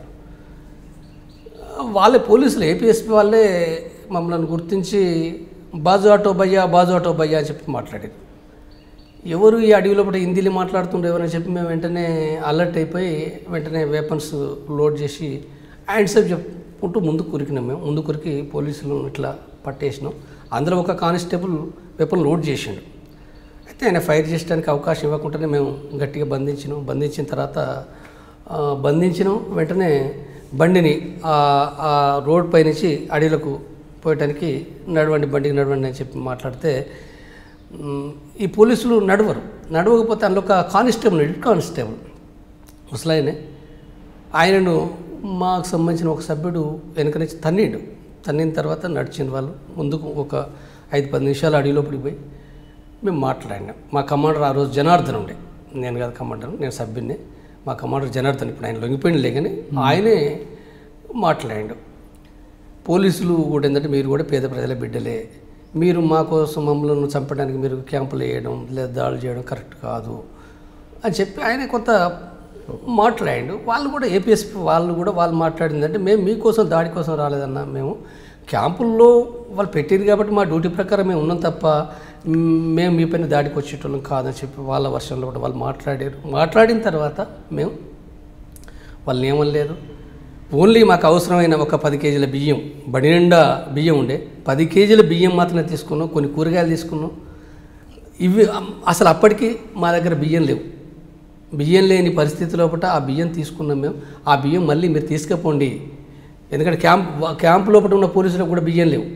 వాళ్ళే పోలీసులు ఏపీఎస్పీ వాళ్ళే మమ్మల్ని గుర్తించి బాజు ఆటో భయ్యా బాజు ఆటో భయ్యా అని చెప్పి మాట్లాడారు ఎవరు ఈ అడవిలో పడి హిందీలో మాట్లాడుతుండ్రు ఎవరని చెప్పి మేము వెంటనే అలర్ట్ అయిపోయి వెంటనే వెపన్స్ లోడ్ చేసి హ్యాండ్ సేఫ్ చెప్పుకుంటూ ముందు కురికినాం మేము ముందు కురికి పోలీసులు ఇట్లా పట్టేసినాం అందులో ఒక కానిస్టేబుల్ వెపన్ లోడ్ చేసిండు అయితే ఆయన ఫైర్ చేయడానికి అవకాశం ఇవ్వకుండానే మేము గట్టిగా బంధించినాం బంధించిన తర్వాత ఆ, బంధించినాం వెంటనే బండిని ఆ- ఆ రోడ్ పై నుంచి అడవిలకు పోయటానికి నడవండి బండికి నడవండి అని చెప్పి మాట్లాడితే మ్, ఈ పోలీసులు నడవరు నడవకపోతే అందులో ఒక కానిస్టేబుల్ హెడ్ కానిస్టేబుల్ ముసలాయనే ఆయనను మాకు సంబంధించిన ఒక సభ్యుడు వెనక నుంచి తన్నిండు తన్నిన తర్వాత నడిచిన వాళ్ళు ముందుకు ఒక ఐదు పది నిమిషాలు అడవిలోపలికి పోయి మేము మాట్లాడినాం మా కమాండర్ ఆ రోజు జనార్దన్ ఉండే నేను కాదు కమాండర్ నేను సభ్యుడిని మా కమాండర్ జనార్దన్ ఇప్పుడు ఆయన లొంగిపోయినలే కానీ ఆయనే మాట్లాడాడు పోలీసులు కూడా ఏంటంటే మీరు కూడా పేద ప్రజల బిడ్డలే మీరు మా కోసం మమ్మల్ని చంపడానికి మీరు క్యాంపులు వేయడం లేదా దాడులు చేయడం కరెక్ట్ కాదు అని చెప్పి ఆయన కొంత మాట్లాడాడు వాళ్ళు కూడా ఏపీఎస్పీ వాళ్ళు కూడా వాళ్ళు మాట్లాడిందంటే మేము మీకోసం దాడి కోసం రాలేదన్నా మేము క్యాంపుల్లో వాళ్ళు పెట్టారు కాబట్టి మా డ్యూటీ ప్రకారం మేము ఉన్నాం తప్ప మ్, మేము మీ పైన దాడికి వచ్చేటోళ్ళం కాదని చెప్పి వాళ్ళ వర్షంలో కూడా వాళ్ళు మాట్లాడారు మాట్లాడిన తర్వాత మేము వాళ్ళని ఏమనలేదు ఓన్లీ మాకు అవసరమైన ఒక పది కేజీల బియ్యం బడి నిండా బియ్యం ఉండే పది కేజీల బియ్యం మాత్రమే తీసుకున్నాం కొన్ని కూరగాయలు తీసుకున్నాం ఇవి అసలు అప్పటికి మా దగ్గర బియ్యం లేవు బియ్యం లేని పరిస్థితి లోపల ఆ బియ్యం తీసుకున్నాం మేము ఆ బియ్యం మళ్ళీ మీరు తీసుకుపోండి ఎందుకంటే క్యాంప్ క్యాంప్ లోపల ఉన్న పోలీసులకు కూడా బియ్యం లేవు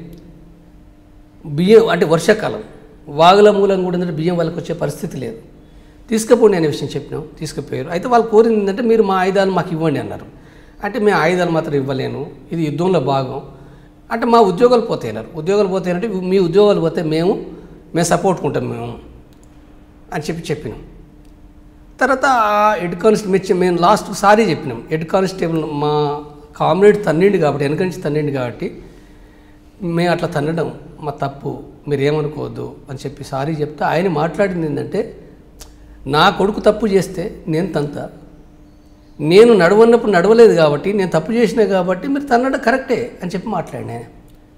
బియ్యం అంటే వర్షాకాలం వాగుల మూలం కూడా ఏంటంటే బియ్యం వాళ్ళకి వచ్చే పరిస్థితి లేదు తీసుకుపోండి అనే విషయం చెప్పినాం తీసుకుపోయారు అయితే వాళ్ళు కోరింది ఏంటంటే మీరు మా ఆయుధాలు మాకు ఇవ్వండి అన్నారు అంటే మేము ఆయుధాలు మాత్రం ఇవ్వలేను ఇది యుద్ధంలో భాగం అంటే మా ఉద్యోగాలు పోతాయి అన్నారు ఉద్యోగాలు పోతాయంటే మీ ఉద్యోగాలు పోతే మేము మేము సపోర్ట్ ఉంటాం మేము అని చెప్పి చెప్పినాం తర్వాత ఆ హెడ్ కానిస్టేబుల్ మెచ్చి మేము లాస్ట్ సారీ చెప్పినాం హెడ్ కానిస్టేబుల్ మా కామ్రేడ్ తన్నిండి కాబట్టి వెనక నుంచి తన్నిండి కాబట్టి మేము అట్లా తన్నడం మా తప్పు మీరు ఏమనుకోవద్దు అని చెప్పి సారీ చెప్తే ఆయన మాట్లాడింది ఏంటంటే నా కొడుకు తప్పు చేస్తే నేను తంత నేను నడవన్నప్పుడు నడవలేదు కాబట్టి నేను తప్పు చేసిన కాబట్టి మీరు తన్నడం కరెక్టే అని చెప్పి మాట్లాడిన ఆయన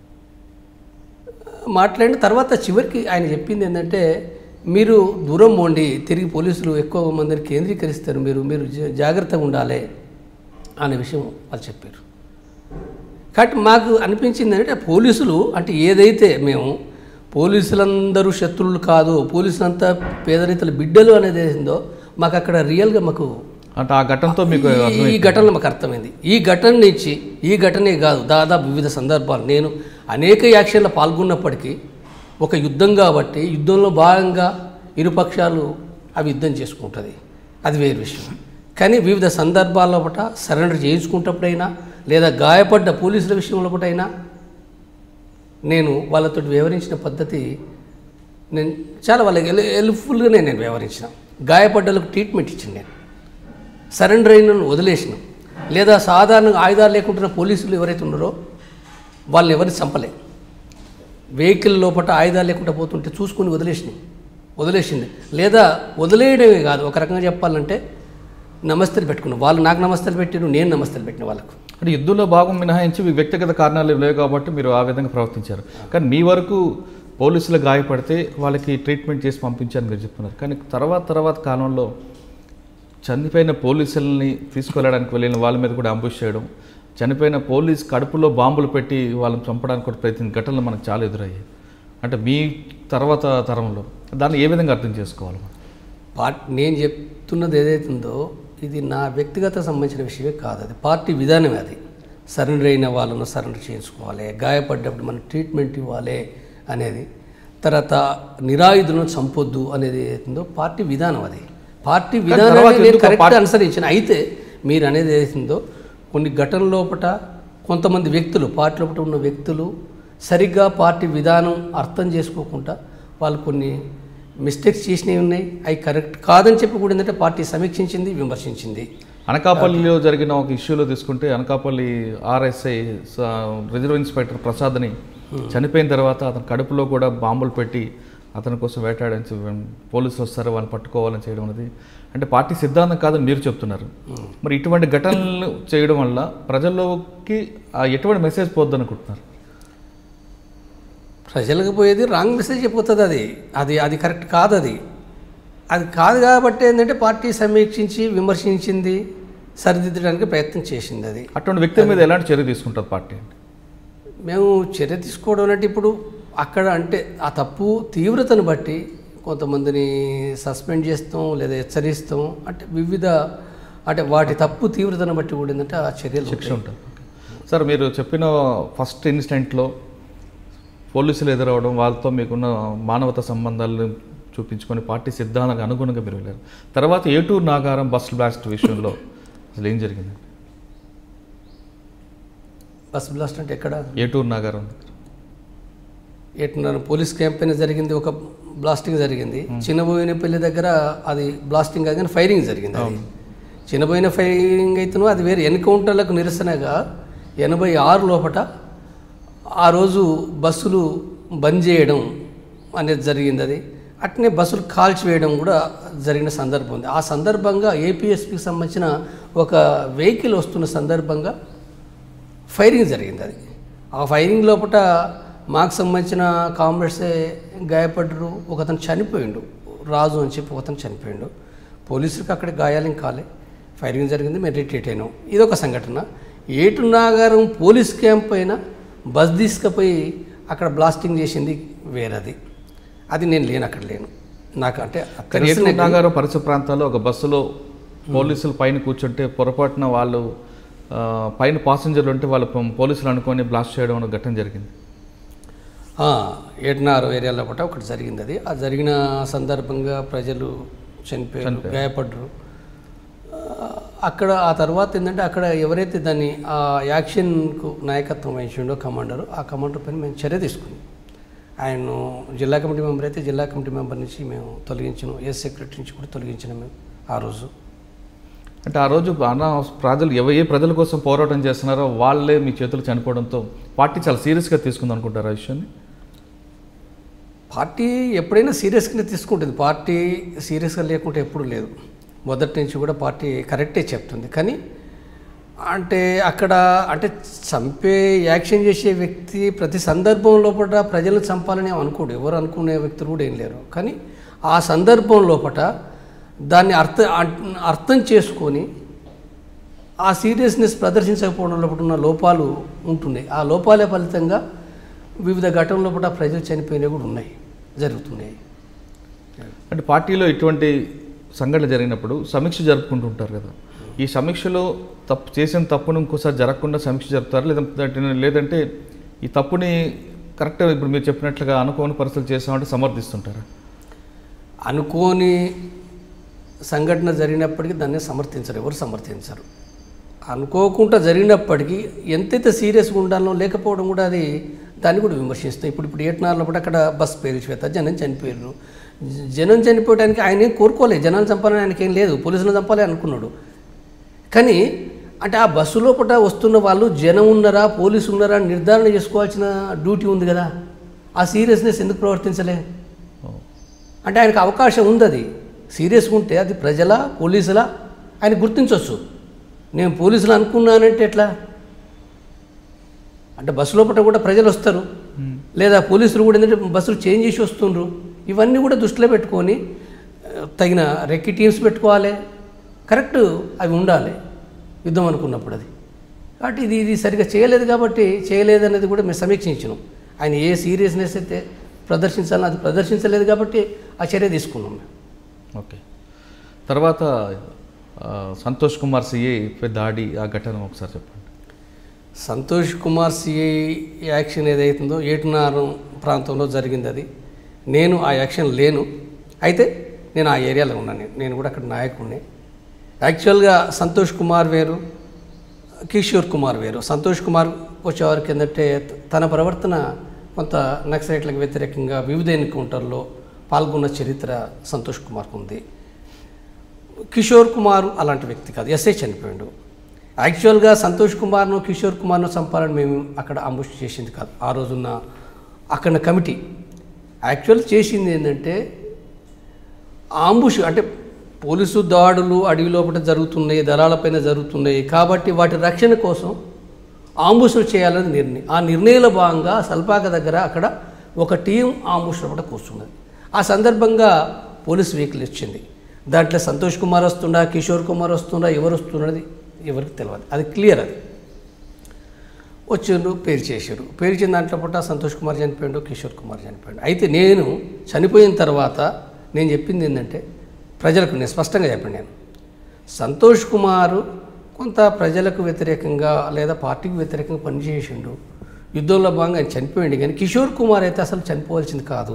మాట్లాడిన తర్వాత చివరికి ఆయన చెప్పింది ఏంటంటే మీరు దూరం పోండి తిరిగి పోలీసులు ఎక్కువ మందిని కేంద్రీకరిస్తారు మీరు మీరు జా- జాగ్రత్తగా ఉండాలి అనే విషయం వాళ్ళు చెప్పారు కాబట్టి మాకు అనిపించింది అంటే పోలీసులు అంటే ఏదైతే మేము పోలీసులందరూ శత్రువులు కాదు పోలీసులంతా పేదరితల బిడ్డలు అనేది ఏందో మాకు అక్కడ రియల్గా మాకు అంటే ఆ ఘటనతో మీకు ఈ- ఈ ఘటనలో మాకు అర్థమైంది ఈ ఘటన నుంచి ఈ ఘటనే కాదు దాదాపు వివిధ సందర్భాలు నేను అనేక యాక్షన్లో పాల్గొన్నప్పటికీ ఒక యుద్ధం కాబట్టి యుద్ధంలో భాగంగా ఇరుపక్షాలు అవి యుద్ధం చేసుకుంటుంది అది వేరు విషయం కానీ వివిధ సందర్భాల్లో పట సరెండర్ చేయించుకుంటప్పుడైనా లేదా గాయపడ్డ పోలీసుల విషయంలో అయినా నేను వాళ్ళతో వ్యవహరించిన పద్ధతి నేను చాలా వాళ్ళకి హెల్ హెల్ప్ఫుల్గానే నేను వ్యవహరించిన గాయపడ్డలకు ట్రీట్మెంట్ ఇచ్చాను నేను సరెండర్ అయిన వదిలేసినాం లేదా సాధారణంగా ఆయుధాలు లేకుంటున్న పోలీసులు ఎవరైతే ఉన్నారో వాళ్ళని ఎవరిని చంపలే వెహికల్ లోపల ఆయుధాలు లేకుండా పోతుంటే చూసుకుని వదిలేసినాం వదిలేసింది లేదా వదిలేయడమే కాదు ఒక రకంగా చెప్పాలంటే నమస్తలు పెట్టుకున్నాం వాళ్ళు నాకు నమస్తలు పెట్టారు నేను నమస్తలు పెట్టిన వాళ్ళకు అంటే యుద్ధంలో భాగం మినహాయించి మీ వ్యక్తిగత కారణాలు లేవు కాబట్టి మీరు ఆ విధంగా ప్రవర్తించారు కానీ మీ వరకు పోలీసులు గాయపడితే వాళ్ళకి ట్రీట్మెంట్ చేసి పంపించారని మీరు చెప్తున్నారు కానీ తర్వాత తర్వాత కాలంలో చనిపోయిన పోలీసుల్ని తీసుకెళ్ళడానికి వెళ్ళిన వాళ్ళ మీద కూడా అంబుష్ చేయడం చనిపోయిన పోలీస్ కడుపులో బాంబులు పెట్టి వాళ్ళని చంపడానికి కూడా ప్రయత్న ఘటనలు మనకు చాలా ఎదురయ్యాయి అంటే మీ తర్వాత తరంలో దాన్ని ఏ విధంగా అర్థం చేసుకోవాలి మనం? పార్టీ నేను చెప్తున్నది ఏదైతే ఉందో ఇది నా వ్యక్తిగత సంబంధించిన విషయమే కాదు అది పార్టీ విధానమే అది సరెండర్ అయిన వాళ్ళను సరెండర్ చేయించుకోవాలి గాయపడ్డప్పుడు మనం ట్రీట్మెంట్ ఇవ్వాలి అనేది తర్వాత నిరాయుధులను చంపొద్దు అనేది ఏదైతుందో పార్టీ విధానం అది పార్టీ తర్వాత విధానాన్ని నేను ఎందుకు ఆ కరెక్ట్ అనుసరించిన అయితే మీరు అనేది ఏదైతుందో కొన్ని ఘటనల లోపట కొంతమంది వ్యక్తులు పార్టీ లోపల ఉన్న వ్యక్తులు సరిగ్గా పార్టీ విధానం అర్థం చేసుకోకుండా వాళ్ళు కొన్ని మిస్టేక్స్ చేసినవి ఉన్నాయి అవి కరెక్ట్ కాదని చెప్పి కూడా ఏంటంటే పార్టీ సమీక్షించింది విమర్శించింది అనకాపల్లిలో జరిగిన ఒక ఇష్యూలో తీసుకుంటే అనకాపల్లి ఆర్ఎస్ఐ స- రిజర్వ్ ఇన్స్పెక్టర్ ప్రసాద్ని చనిపోయిన తర్వాత అతని కడుపులో కూడా బాంబులు పెట్టి అతని కోసం వేటాడని చెప్పి పోలీసులు వస్తారు వాళ్ళని పట్టుకోవాలని చేయడం అనేది అంటే పార్టీ సిద్ధాంతం కాదని మీరు చెప్తున్నారు మరి ఇటువంటి ఘటనలు చేయడం వల్ల ప్రజల్లోకి ఆ ఎటువంటి మెసేజ్ పోద్ది అనుకుంటున్నారు ప్రజలకు పోయేది రాంగ్ మెసేజ్ అయిపోతుంది అది అది అది కరెక్ట్ కాదు అది అది కాదు కాబట్టి ఏంటంటే పార్టీ సమీక్షించి విమర్శించింది సరిదిద్దడానికి ప్రయత్నం చేసింది అది అటువంటి వ్యక్తి మీద ఎలాంటి చర్య తీసుకుంటుంది పార్టీ అంటే మేము చర్య తీసుకోవడం అంటే ఇప్పుడు అక్కడ అంటే ఆ తప్పు తీవ్రతను బట్టి కొంతమందిని సస్పెండ్ చేస్తాం లేదా హెచ్చరిస్తాం అంటే వివిధ అంటే వాటి తప్పు తీవ్రతను బట్టి కూడా ఏంటంటే ఆ చర్యలు శిక్ష ఉంటుంది సార్ మీరు చెప్పిన ఫస్ట్ ఇన్సిడెంట్లో పోలీసులు ఎదురవడం వాళ్ళతో మీకున్న మానవత సంబంధాలను చూపించుకొని పార్టీ సిద్ధాంతానికి అనుగుణంగా మీరు వెళ్ళారు తర్వాత ఏటూరు నాగారం బస్ బ్లాస్ట్ విషయంలో అసలు ఏం జరిగింది బస్ బ్లాస్ట్ అంటే ఎక్కడ ఏటూరు నాగారం ఎట్టున్నారు పోలీస్ క్యాంపెయిన్ జరిగింది ఒక బ్లాస్టింగ్ జరిగింది చిన్నబోయినపల్లి దగ్గర అది బ్లాస్టింగ్ కాదు కానీ ఫైరింగ్ జరిగింది అది చిన్నబోయిన ఫైరింగ్ అయితేనో అది వేరే ఎన్కౌంటర్లకు నిరసనగా ఎనభై ఆరు లోపట ఆ రోజు బస్సులు బంద్ చేయడం అనేది జరిగింది అది అట్నే బస్సులు కాల్చివేయడం కూడా జరిగిన సందర్భం ఉంది ఆ సందర్భంగా ఏపీఎస్పికి సంబంధించిన ఒక వెహికల్ వస్తున్న సందర్భంగా ఫైరింగ్ జరిగింది అది ఆ ఫైరింగ్ లోపల మాకు సంబంధించిన కామ్రేడ్సే గాయపడ్డరు ఒకతను చనిపోయిండు రాజు అని చెప్పి ఒకతను చనిపోయిండు పోలీసులకు అక్కడ గాయాలేం కాలే ఫైరింగ్ జరిగింది మేము రిట్రీట్ అయినాం ఇదొక సంఘటన ఏటు నాగారం పోలీస్ క్యాంప్ పైన బస్ తీసుకుపోయి అక్కడ బ్లాస్టింగ్ చేసింది వేరేది అది నేను లేను అక్కడ లేను నాకు అంటే కానీ తెలిసిన ఏటూరు నాగారం పరిసర ప్రాంతాల్లో ఒక బస్సులో పోలీసులు పైన కూర్చుంటే పొరపాటున వాళ్ళు ఆ, పైన పాసింజర్లు ఉంటే వాళ్ళు పో- పోలీసులు అనుకొని బ్లాస్ట్ చేయడం అనే ఘటన జరిగింది ఆ, ఏటనారు ఏరియాలో పూట ఒకటి జరిగింది అది ఆ జరిగిన సందర్భంగా ప్రజలు చనిపోయారు గాయపడ్డారు ఆ, అక్కడ ఆ తర్వాత ఏంటంటే అక్కడ ఎవరైతే దాన్ని ఆ యాక్షన్కు నాయకత్వం వహించిండో కమాండర్ ఆ కమాండర్ పైన మేము చర్య తీసుకున్నాం ఆయన జిల్లా కమిటీ మెంబర్ అయితే జిల్లా కమిటీ మెంబర్ నుంచి మేము తొలగించినాం ఏ సెక్రటరీ నుంచి కూడా తొలగించినాం మేము ఆ రోజు అంటే ఆ రోజు అన్న ప్రజలు ఎవ ఏ ప్రజల కోసం పోరాటం చేస్తున్నారో వాళ్ళే మీ చేతులు చనిపోవడంతో పార్టీ చాలా సీరియస్గా తీసుకుంది అనుకుంటారు ఆ విషయాన్ని పార్టీ ఎప్పుడైనా సీరియస్గానే తీసుకుంటుంది పార్టీ సీరియస్గా లేకుంటే ఎప్పుడు లేదు మొదటి నుంచి కూడా పార్టీ కరెక్టే చెప్తుంది కానీ అంటే అక్కడ అంటే చంపే యాక్షన్ చేసే వ్యక్తి ప్రతి సందర్భంలో కూడా ప్రజలను చంపాలని అనుకోడు ఎవరు అనుకునే వ్యక్తులు కూడా ఏం లేరు కానీ ఆ సందర్భం లోపట దాన్ని అర్థ అర్థం చేసుకొని ఆ సీరియస్నెస్ ప్రదర్శించకపోవడం లోపల ఉన్న లోపాలు ఉంటున్నాయి ఆ లోపాలే ఫలితంగా వివిధ ఘటనల లోపల ప్రజలు చనిపోయినవి కూడా ఉన్నాయి జరుగుతున్నాయి అంటే పార్టీలో ఇటువంటి సంఘటన జరిగినప్పుడు సమీక్ష జరుపుకుంటుంటారు కదా ఈ సమీక్షలో తప్పు చేసిన తప్పును ఇంకోసారి జరగకుండా సమీక్ష జరుపుతారు లేదంటే లేదంటే ఈ తప్పుని కరెక్ట్ ఇప్పుడు మీరు చెప్పినట్లుగా అనుకోని పరిస్థితులు చేసామంటే సమర్థిస్తుంటారు అనుకోని సంఘటన జరిగినప్పటికీ దాన్ని సమర్థించరు ఎవరు సమర్థించరు అనుకోకుండా జరిగినప్పటికీ ఎంతైతే సీరియస్గా ఉండాలో లేకపోవడం కూడా అది దాన్ని కూడా విమర్శిస్తాం ఇప్పుడు ఇప్పుడు ఏటనాల్లో కూడా అక్కడ బస్ పేరుచివేత జనం చనిపోయారు జ- జనం చనిపోవడానికి ఆయన ఏం కోరుకోలేదు జనాలు చంపాలని ఆయనకి ఏం లేదు పోలీసులు చంపాలి అనుకున్నాడు కానీ అంటే ఆ బస్సు లోపల వస్తున్న వాళ్ళు జనం ఉన్నారా పోలీసు ఉన్నారా అని నిర్ధారణ చేసుకోవాల్సిన డ్యూటీ ఉంది కదా ఆ సీరియస్నెస్ ఎందుకు ప్రవర్తించలే ఓ. అంటే ఆయనకు అవకాశం ఉంది అది సీరియస్గా ఉంటే అది ప్రజల పోలీసులా ఆయన గుర్తించవచ్చు నేను పోలీసులు అనుకున్నానంటే ఎట్లా అంటే బస్సు లోపల కూడా ప్రజలు వస్తారు లేదా పోలీసులు కూడా ఏంటంటే బస్సులు చేంజ్ చేసి వస్తుండ్రు ఇవన్నీ కూడా దృష్టిలో పెట్టుకొని ఆ, తగిన రెక్కి టీమ్స్ పెట్టుకోవాలి కరెక్ట్ అవి ఉండాలి యుద్ధం అనుకున్నప్పుడు అది కాబట్టి ఇది ఇది సరిగా చేయలేదు కాబట్టి చేయలేదు అనేది కూడా మేము సమీక్షించినాం ఆయన ఏ సీరియస్నెస్ అయితే ప్రదర్శించాలని అది ప్రదర్శించలేదు కాబట్టి ఆ చర్య తీసుకున్నాం మేము ఓకే తర్వాత ఆ, సంతోష్ కుమార్ సిఏ దాడి ఆ ఘటన ఒకసారి చెప్పండి సంతోష్ కుమార్ సిఐ యాక్షన్ ఏదైతుందో ఏటునారం ప్రాంతంలో జరిగింది అది నేను ఆ యాక్షన్ లేను అయితే నేను ఆ ఏరియాలో ఉన్నాను నేను కూడా అక్కడ నాయకుడిని యాక్చువల్గా సంతోష్ కుమార్ వేరు కిషోర్ కుమార్ వేరు సంతోష్ కుమార్ వచ్చేవారికి ఏంటంటే తన ప్రవర్తన కొంత నక్సలైట్లకు వ్యతిరేకంగా వివిధ ఎన్కౌంటర్లో పాల్గొన్న చరిత్ర సంతోష్ కుమార్కు ఉంది కిషోర్ కుమార్ అలాంటి వ్యక్తి కాదు ఎస్ఐ చనిపోయాడు యాక్చువల్గా సంతోష్ కుమార్ను కిషోర్ కుమార్ను చంపాలని మేము అక్కడ అంబుష్ చేసింది కాదు ఆ రోజున్న అక్కడ కమిటీ యాక్చువల్ చేసింది ఏంటంటే ఆంబుష్ అంటే పోలీసు దాడులు అడవి లోపల జరుగుతున్నాయి దళాలపైన జరుగుతున్నాయి కాబట్టి వాటి రక్షణ కోసం ఆంబుషులు చేయాలని నిర్ణయం ఆ నిర్ణయంలో భాగంగా సల్పాక దగ్గర అక్కడ ఒక టీం ఆంబుష్ లోపల కూర్చున్నది ఆ సందర్భంగా పోలీస్ వెహికల్ వచ్చింది దాంట్లో సంతోష్ కుమార్ వస్తుండా కిషోర్ కుమార్ వస్తుండా ఎవరు వస్తున్నది ఎవరికి తెలియదు అది క్లియర్ అది వచ్చిండ్రు పేరు చేశారు పేరు చేసిన దాంట్లో పుట్ట సంతోష్ కుమార్ చనిపోయాడు కిషోర్ కుమార్ చనిపోయాడు అయితే నేను చనిపోయిన తర్వాత నేను చెప్పింది ఏంటంటే ప్రజలకు నేను స్పష్టంగా చెప్పండి నేను సంతోష్ కుమారు కొంత ప్రజలకు వ్యతిరేకంగా లేదా పార్టీకి వ్యతిరేకంగా పనిచేసిండు యుద్ధంలో భాగంగా ఆయన చనిపోయింది కానీ కిషోర్ కుమార్ అయితే అసలు చనిపోవాల్సింది కాదు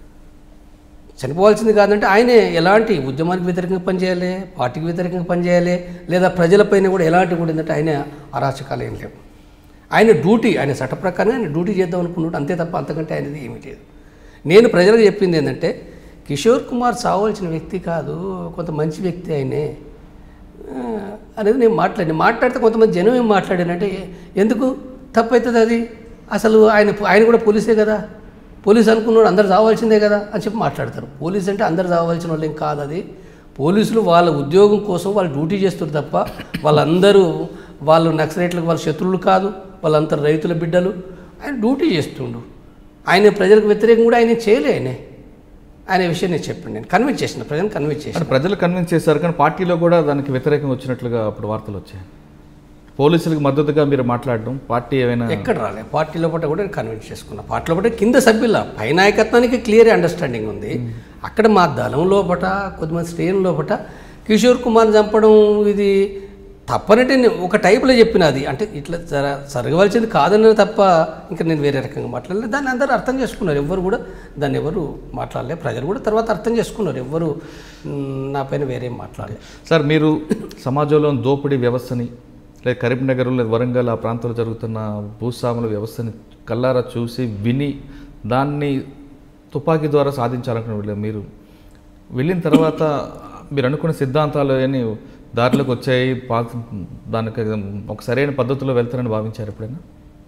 చనిపోవాల్సింది కాదంటే ఆయనే ఎలాంటి ఉద్యమానికి వ్యతిరేకంగా పనిచేయాలి పార్టీకి వ్యతిరేకంగా పనిచేయాలి లేదా ప్రజలపైన కూడా ఎలాంటి కూడా ఏంటంటే ఆయన అరాచకాలు ఏం లేవు ఆయన డ్యూటీ ఆయన చట్ట ప్రకారం ఆయన డ్యూటీ చేద్దాం అనుకున్నాడు అంతే తప్ప అంతకంటే ఆయనది ఏమీ లేదు నేను ప్రజలకు చెప్పింది ఏంటంటే కిషోర్ కుమార్ చావాల్సిన వ్యక్తి కాదు కొంత మంచి వ్యక్తి ఆయనే ఆ, అనేది నేను మాట్లాడి మాట్లాడితే కొంతమంది జనం ఏం మాట్లాడానంటే ఎందుకు తప్పవుతుంది అది అసలు ఆయన ఆయన కూడా పోలీసే కదా పోలీస్ అనుకున్నాడు అందరు చావాల్సిందే కదా అని చెప్పి మాట్లాడతారు పోలీస్ అంటే అందరు చావాల్సిన వాళ్ళు ఏం కాదు అది పోలీసులు వాళ్ళ ఉద్యోగం కోసం వాళ్ళు డ్యూటీ చేస్తారు తప్ప వాళ్ళందరూ వాళ్ళు నక్సలైట్లకు వాళ్ళ శత్రువులు కాదు వాళ్ళంతా రైతుల బిడ్డలు ఆయన డ్యూటీ చేస్తుండు ఆయన ప్రజలకు వ్యతిరేకం కూడా ఆయన చేయలే ఆయనే అనే విషయం నేను చెప్పాను నేను కన్విన్స్ చేసిన ప్రజలను కన్విన్స్ చేసిన అంటే ప్రజలు కన్విన్స్ చేశారు కానీ పార్టీలో కూడా దానికి వ్యతిరేకంగా వచ్చినట్లుగా అప్పుడు వార్తలు వచ్చాయి పోలీసులకు మద్దతుగా మీరు మాట్లాడడం పార్టీ ఏమైనా ఎక్కడ రాలే పార్టీ లోపల కూడా నేను కన్విన్స్ చేసుకున్నా పార్టీ లోపల కింద సభ్యుల పై నాయకత్వానికి క్లియర్ అండర్స్టాండింగ్ ఉంది అక్కడ మా దళం లోపట కొద్దిమంది శ్రేణుల లోపట కిషోర్ కుమార్ చంపడం ఇది తప్పనంటే నేను ఒక టైప్లో చెప్పిన అది అంటే ఇట్లా జర జరగవలసింది కాదన్న తప్ప ఇంకా నేను వేరే రకంగా మాట్లాడలేదు దాన్ని అందరూ అర్థం చేసుకున్నారు ఎవ్వరు కూడా దాన్ని ఎవరు మాట్లాడలే ప్రజలు కూడా తర్వాత అర్థం చేసుకున్నారు ఎవ్వరు మ్, నా పైన వేరే మాట్లాడలే సార్ మీరు సమాజంలో దోపిడీ వ్యవస్థని లేదా కరీంనగర్ లేదా వరంగల్ ఆ ప్రాంతంలో జరుగుతున్న భూస్వాముల వ్యవస్థని కల్లారా చూసి విని దాన్ని తుపాకీ ద్వారా సాధించాలనుకున్న వీళ్ళు మీరు వెళ్ళిన తర్వాత మీరు అనుకున్న సిద్ధాంతాలు అని దారిలోకి వచ్చాయి పా దానికి ఒక సరైన పద్ధతిలో వెళ్తారని భావించారు ఎప్పుడైనా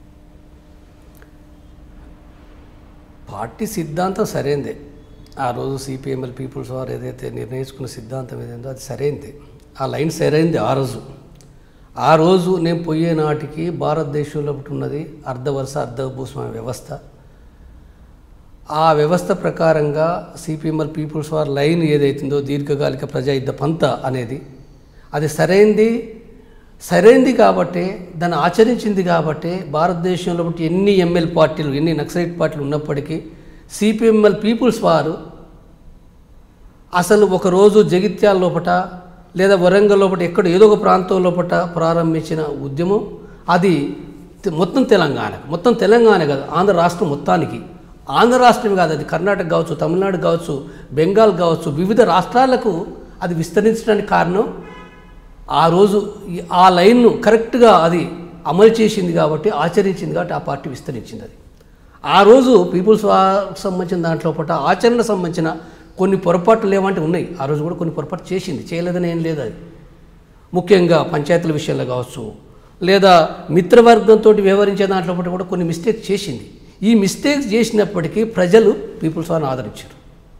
పార్టీ సిద్ధాంతం సరైనదే ఆ రోజు సిపిఎంఎల్ పీపుల్స్ వారు ఏదైతే నిర్ణయించుకున్న సిద్ధాంతం ఏదైందో అది సరైనది ఆ లైన్ సరైనది ఆ రోజు ఆ రోజు నేను పోయే నాటికి భారతదేశంలో ఒకటి ఉన్నది అర్ధ వరుస అర్ధ భూస్వామ్య వ్యవస్థ ఆ వ్యవస్థ ప్రకారంగా సిపిఎంఎల్ పీపుల్స్ వార్ లైన్ ఏదైతుందో దీర్ఘకాలిక ప్రజా యుద్ధ పంత అనేది అది సరైంది సరైంది కాబట్టి దాన్ని ఆచరించింది కాబట్టి భారతదేశంలో బట్టి ఎన్ని ఎంఎల్ పార్టీలు ఎన్ని నక్సలైట్ పార్టీలు ఉన్నప్పటికీ సిపిఎంఎల్ పీపుల్స్ వారు అసలు ఒకరోజు జగిత్యాల లోపట లేదా వరంగల్ లోపట ఎక్కడ ఏదో ఒక ప్రాంతం లోపట ప్రారంభించిన ఉద్యమం అది తె- మొత్తం తెలంగాణ మొత్తం తెలంగాణ కాదు ఆంధ్ర రాష్ట్రం మొత్తానికి ఆంధ్ర రాష్ట్రం కాదు అది కర్ణాటక కావచ్చు తమిళనాడు కావచ్చు బెంగాల్ కావచ్చు వివిధ రాష్ట్రాలకు అది విస్తరించడానికి కారణం ఆ రోజు ఈ- ఆ లైన్ను కరెక్ట్గా అది అమలు చేసింది కాబట్టి ఆచరించింది కాబట్టి ఆ పార్టీ విస్తరించింది అది ఆ రోజు పీపుల్స్ వార్కి సంబంధించిన దాంట్లో పట్ల ఆచరణ సంబంధించిన కొన్ని పొరపాట్లు లేవంటే ఉన్నాయి ఆ రోజు కూడా కొన్ని పొరపాటు చేసింది చేయలేదని ఏం లేదు అది ముఖ్యంగా పంచాయతీల విషయంలో కావచ్చు లేదా మిత్రవర్గంతో వ్యవహరించే దాంట్లో ఒకటి కూడా కొన్ని మిస్టేక్స్ చేసింది ఈ మిస్టేక్స్ చేసినప్పటికీ ప్రజలు పీపుల్స్ వారిని ఆదరించారు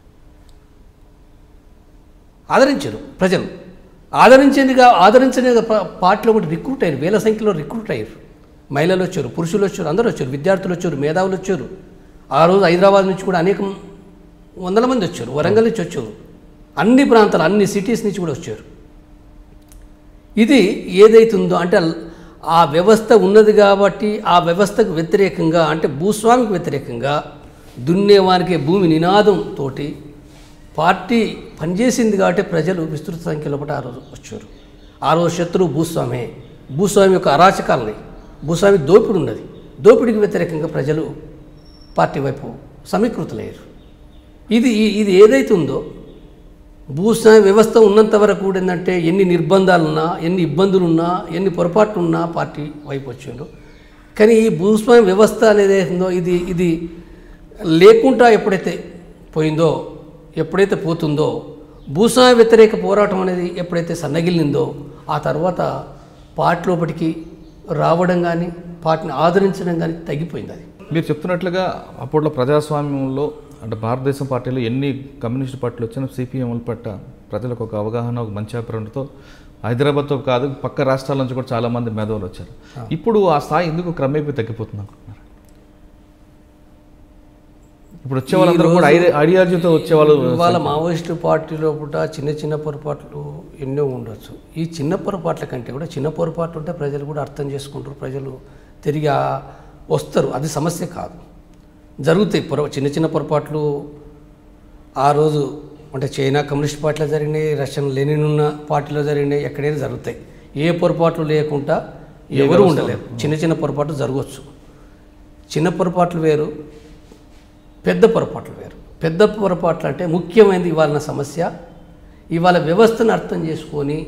ఆదరించారు ప్రజలు ఆదరించేదిగా ఆదరించని పార్టీలో కూడా రిక్రూట్ అయ్యారు వేల సంఖ్యలో రిక్రూట్ అయ్యారు మహిళలు వచ్చారు పురుషులు వచ్చారు అందరూ వచ్చారు విద్యార్థులు వచ్చారు మేధావులు వచ్చారు ఆ రోజు హైదరాబాద్ నుంచి కూడా అనేక వందల మంది వచ్చారు వరంగల్ నుంచి వచ్చారు అన్ని ప్రాంతాలు అన్ని సిటీస్ నుంచి కూడా వచ్చారు ఇది ఏదైతుందో అంటే ఆ వ్యవస్థ ఉన్నది కాబట్టి ఆ వ్యవస్థకు వ్యతిరేకంగా అంటే భూస్వామికి వ్యతిరేకంగా దున్నేవానికి భూమి నినాదం తోటి పార్టీ పనిచేసింది కాబట్టి ప్రజలు విస్తృత సంఖ్యలో పట్టి ఆ రోజు వచ్చారు ఆ రోజు శత్రువు భూస్వామే భూస్వామి యొక్క అరాచకాలని భూస్వామి దోపిడి ఉన్నది దోపిడికి వ్యతిరేకంగా ప్రజలు పార్టీ వైపు సమీకృతులయ్యారు ఇది ఇది ఏదైతే ఉందో భూస్వామ్య వ్యవస్థ ఉన్నంత వరకు కూడా ఏంటంటే ఎన్ని నిర్బంధాలున్నా ఎన్ని ఇబ్బందులున్నా ఎన్ని పొరపాట్లున్నా పార్టీ వైపు వచ్చారు కానీ ఈ భూస్వామ్య వ్యవస్థ అనేది ఏదో ఇది ఇది లేకుండా ఎప్పుడైతే పోయిందో ఎప్పుడైతే పోతుందో భూస్వామ్య వ్యతిరేక పోరాటం అనేది ఎప్పుడైతే సన్నగిల్లిందో ఆ తర్వాత పార్టీ లోపలికి రావడం కానీ పార్టీని ఆదరించడం కానీ తగ్గిపోయింది అది మీరు చెప్తున్నట్లుగా అప్పట్లో ప్రజాస్వామ్యంలో అంటే భారతదేశం పార్టీలో ఎన్ని కమ్యూనిస్ట్ పార్టీలు వచ్చినా సిపిఎంల పట్ల ప్రజలకు ఒక అవగాహన ఒక మంచి అభిప్రాయంతో హైదరాబాద్తో కాదు పక్క రాష్ట్రాల నుంచి కూడా చాలా మంది మేధావులు వచ్చారు ఇప్పుడు ఆ స్థాయి ఎందుకు క్రమేపీ తగ్గిపోతుంది అనుకుంటున్నారు ఇప్పుడు వచ్చే వాళ్ళందరూ కూడా ఐడి ఐడియాలజీతో వచ్చేవాళ్ళు వాళ్ళ మావోయిస్టు పార్టీలో కూడా చిన్న చిన్న పొరపాట్లు ఎన్నో ఉండొచ్చు ఈ చిన్న పొరపాట్ల కంటే కూడా చిన్న పొరపాట్లు ఉంటే ప్రజలు కూడా అర్థం చేసుకుంటారు ప్రజలు తిరిగి ఆ- వస్తారు అది సమస్య కాదు జరుగుతాయి పొర చిన్న చిన్న పొరపాట్లు ఆ రోజు అంటే చైనా కమ్యూనిస్ట్ పార్టీలో జరిగినాయి రష్యన్ లెనిన్ ఉన్న పార్టీలో జరిగినాయి ఎక్కడైనా జరుగుతాయి ఏ పొరపాట్లు లేకుండా ఎవరు ఉండలేరు చిన్న చిన్న పొరపాట్లు జరగవచ్చు చిన్న పొరపాట్లు వేరు పెద్ద పొరపాట్లు వేరు పెద్ద పొరపాట్లు అంటే ముఖ్యమైనది ఇవాళ సమస్య ఇవాళ వ్యవస్థను అర్థం చేసుకొని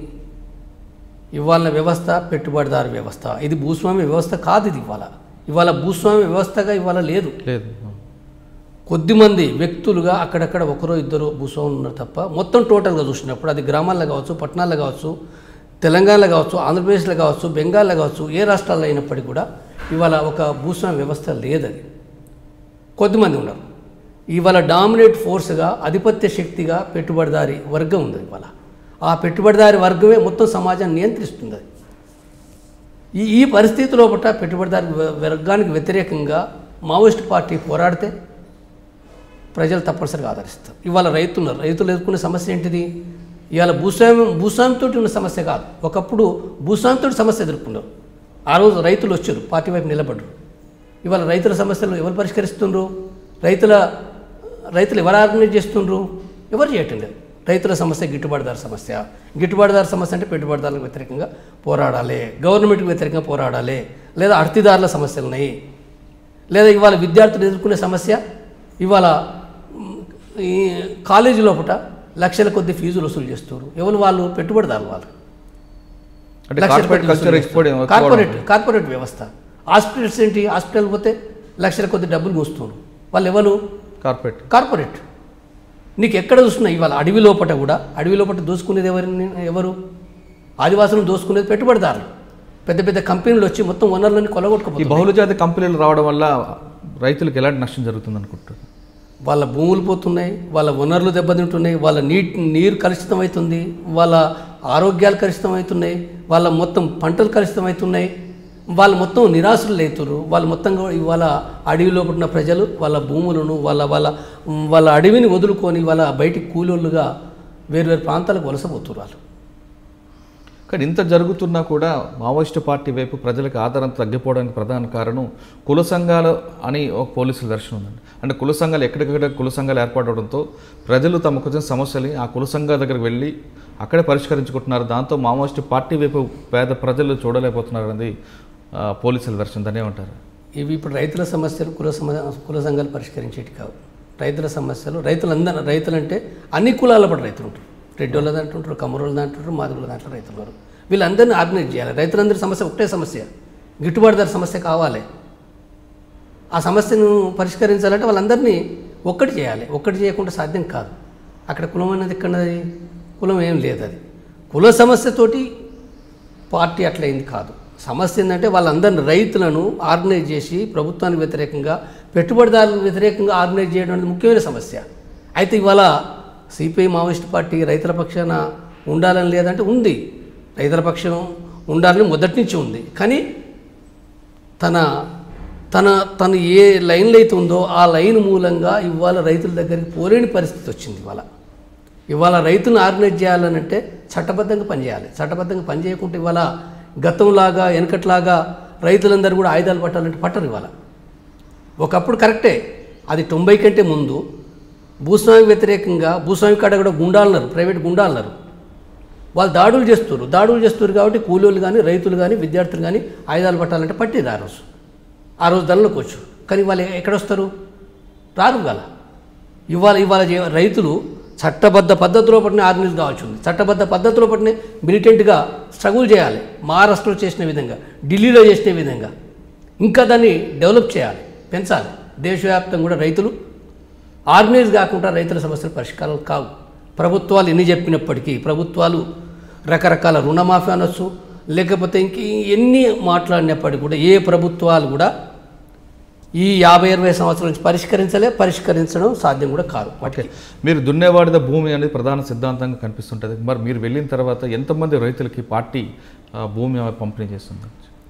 ఇవాళ వ్యవస్థ పెట్టుబడిదారు వ్యవస్థ ఇది భూస్వామ్య వ్యవస్థ కాదు ఇది ఇవాళ ఇవాళ భూస్వామ్య వ్యవస్థగా ఇవాళ లేదు లేదు కొద్దిమంది వ్యక్తులుగా అక్కడక్కడ ఒకరో ఇద్దరు భూస్వాములు ఉన్నారు తప్ప మొత్తం టోటల్గా చూసినప్పుడు అది గ్రామాల్లో కావచ్చు పట్టణాల్లో కావచ్చు తెలంగాణలో కావచ్చు ఆంధ్రప్రదేశ్లో కావచ్చు బెంగాల్లో కావచ్చు ఏ రాష్ట్రాల్లో అయినప్పటికీ కూడా ఇవాళ ఒక భూస్వామ్య వ్యవస్థ లేదది కొద్దిమంది ఉన్నారు ఇవాళ డామినేట్ ఫోర్స్గా ఆధిపత్య శక్తిగా పెట్టుబడిదారి వర్గం ఉంది ఇవాళ ఆ పెట్టుబడిదారి వర్గమే మొత్తం సమాజాన్ని నియంత్రిస్తుంది అది ఈ ఈ పరిస్థితిలో పట్ల పెట్టుబడిదారి వ- వర్గానికి వ్యతిరేకంగా మావోయిస్ట్ పార్టీ పోరాడితే ప్రజలు తప్పనిసరిగా ఆదరిస్తారు ఇవాళ రైతులు ఉన్నారు రైతులు ఎదుర్కొనే సమస్య ఏంటిది ఇవాళ భూస్వామ్యం భూస్వామితో ఉన్న సమస్య కాదు ఒకప్పుడు భూస్వామితో సమస్య ఎదుర్కొన్నారు ఆ రోజు రైతులు వచ్చారు పార్టీ వైపు నిలబడ్డారు ఇవాళ రైతుల సమస్యలు ఎవరు పరిష్కరిస్తుండ్రు రైతుల రైతులు ఎవరు ఆర్గనైజ్ చేస్తుండ్రు ఎవరు చేయటం లేదు రైతుల సమస్య గిట్టుబాటుదారు సమస్య గిట్టుబాటుదారు సమస్య అంటే పెట్టుబడిదారులకు వ్యతిరేకంగా పోరాడాలి గవర్నమెంట్కి వ్యతిరేకంగా పోరాడాలి లేదా అర్తిదారుల సమస్యలు ఉన్నాయి లేదా ఇవాళ విద్యార్థులు ఎదుర్కొనే సమస్య ఇవాళ మ్, ఈ కాలేజీ లోపల లక్షల కొద్ది ఫీజులు వసూలు చేస్తారు ఎవరు వాళ్ళు పెట్టుబడిదారులు వాళ్ళు అంటే లక్షల కార్పొరేట్ కొద్ది కల్చర్ వసూలు ఎక్స్పోర్ట్ చేస్తారు. కార్పొరేట్ కార్పొరేట్ వ్యవస్థ హాస్పిటల్స్ ఏంటి హాస్పిటల్ పోతే లక్షల కొద్ది డబ్బులు మోస్తున్నారు వాళ్ళు ఎవరు కార్పొరేట్ కార్పొరేట్ నీకు ఎక్కడ చూసినా ఇవాళ అడవి లోపట కూడా అడవి లోపట దోసుకునేది ఎవరిని ఎవరు ఆదివాసులను దోసుకునేది పెట్టుబడిదారులు పెద్ద పెద్ద కంపెనీలు వచ్చి మొత్తం వనరులని ఈ కొలగొట్టుకుపోతారు బహుళజాతి కంపెనీలు రావడం వల్ల రైతులకు ఎలాంటి నష్టం జరుగుతుంది అనుకుంటారు వాళ్ళ భూములు పోతున్నాయి వాళ్ళ వనరులు దెబ్బతింటున్నాయి వాళ్ళ నీటి నీరు కలుషితం అవుతుంది వాళ్ళ ఆరోగ్యాలు కలుషితం అవుతున్నాయి వాళ్ళ మొత్తం పంటలు కలుషితం అవుతున్నాయి వాళ్ళు మొత్తం నిరాశలు అవుతారు వాళ్ళు మొత్తం కూడా ఇవాళ అడవిలో పుట్టిన ప్రజలు వాళ్ళ భూములను వాళ్ళ వాళ్ళ వాళ్ళ అడవిని వదులుకొని వాళ్ళ బయటికి కూలోళ్ళుగా వేరు వేరు ప్రాంతాలకు వలసపోతున్నారు వాళ్ళు కానీ ఇంత జరుగుతున్నా కూడా మావోయిస్టు పార్టీ వైపు ప్రజలకు ఆదరణ తగ్గిపోవడానికి ప్రధాన కారణం కుల సంఘాలు అని ఒక పోలీసుల దర్శనం ఉందండి అంటే కుల సంఘాలు ఎక్కడికక్కడ కుల సంఘాలు ఏర్పడడంతో ప్రజలు తమకు వచ్చిన సమస్యని ఆ కుల సంఘాల దగ్గరికి వెళ్ళి అక్కడే పరిష్కరించుకుంటున్నారు దాంతో మావోయిస్టు పార్టీ వైపు పేద ప్రజలు చూడలేకపోతున్నారు అనేది ఆ, పోలీసుల దర్శనం దాన్ని ఏమంటారు ఇవి ఇప్పుడు రైతుల సమస్యలు కుల సమ కుల సంఘాలు పరిష్కరించేటి కావు రైతుల సమస్యలు రైతులందరూ రైతులంటే అన్ని కులాల పడి రైతులు ఉంటారు రెడ్డోళ్ళ దాంట్లో ఉంటారు కమ్మరోళ్ళ దాంట్లో ఉంటారు మాదిగోళ్ళ దాంట్లో రైతులు ఉన్నారు వీళ్ళందరినీ ఆర్గనైజ్ చేయాలి రైతులందరి సమస్య ఒకటే సమస్య గిట్టుబాటు ధర సమస్య కావాలి ఆ సమస్యను పరిష్కరించాలంటే వాళ్ళందరినీ ఒక్కటి చేయాలి ఒక్కటి చేయకుండా సాధ్యం కాదు అక్కడ కులం అనేది ఎక్కడది కులం ఏం లేదు అది కుల సమస్యతోటి పార్టీ అట్లయింది కాదు సమస్య ఏంటంటే వాళ్ళందరిని రైతులను ఆర్గనైజ్ చేసి ప్రభుత్వానికి వ్యతిరేకంగా పెట్టుబడిదారులకు వ్యతిరేకంగా ఆర్గనైజ్ చేయడం అనేది ముఖ్యమైన సమస్య అయితే ఇవాళ సిపిఐ మావోయిస్ట్ పార్టీ రైతుల పక్షాన ఉండాలని లేదంటే ఉంది రైతుల పక్షం ఉండాలని మొదటి నుంచి ఉంది కానీ తన తన తను ఏ లైన్లో అయితే ఉందో ఆ లైన్ మూలంగా ఇవాళ రైతుల దగ్గరికి పోలేని పరిస్థితి వచ్చింది ఇవాళ ఇవాళ రైతులను ఆర్గనైజ్ చేయాలనంటే చట్టబద్ధంగా పనిచేయాలి చట్టబద్ధంగా పనిచేయకుంటే ఇవాళ గతంలాగా వెనకట్లాగా రైతులందరూ కూడా ఆయుధాలు పట్టాలంటే పట్టరు ఇవాళ ఒకప్పుడు కరెక్టే అది తొంభై కంటే ముందు భూస్వామి వ్యతిరేకంగా భూస్వామి కాడ కూడా గుండాలన్నారు ప్రైవేట్ గుండాలన్నారు వాళ్ళు దాడులు చేస్తారు దాడులు చేస్తారు కాబట్టి కూలీలు కానీ రైతులు కానీ విద్యార్థులు కానీ ఆయుధాలు పట్టాలంటే పట్టిరు ఆ రోజు ఆ రోజు ధరలకు వచ్చు కానీ వాళ్ళు ఎక్కడొస్తారు రారు గల ఇవాళ ఇవాళ చే- రైతులు చట్టబద్ధ పద్ధతిలో పట్టిన ఆర్గనైజ్ కావాల్సి ఉంది చట్టబద్ధ పద్ధతిలో పట్టిన మిలిటెంట్గా స్ట్రగుల్ చేయాలి మహారాష్ట్రలో చేసిన విధంగా ఢిల్లీలో చేసిన విధంగా ఇంకా దాన్ని డెవలప్ చేయాలి పెంచాలి దేశవ్యాప్తంగా కూడా రైతులు ఆర్గనైజ్ కాకుండా రైతుల సమస్యలు పరిష్కారాలు కావు ప్రభుత్వాలు ఎన్ని చెప్పినప్పటికీ ప్రభుత్వాలు రకరకాల రుణమాఫీ అనొచ్చు లేకపోతే ఇంక ఎన్ని మాట్లాడినప్పటికీ కూడా ఏ ప్రభుత్వాలు కూడా ఈ యాభై ఇరవై సంవత్సరాల నుంచి పరిష్కరించలే పరిష్కరించడం సాధ్యం కూడా కాదు ఓకే మీరు దున్నేవాడిద భూమి అనేది ప్రధాన సిద్ధాంతంగా కనిపిస్తుంటుంది మరి మీరు వెళ్ళిన తర్వాత ఎంతమంది రైతులకి పార్టీ ఆ, భూమి పంపిణీ చేస్తుంది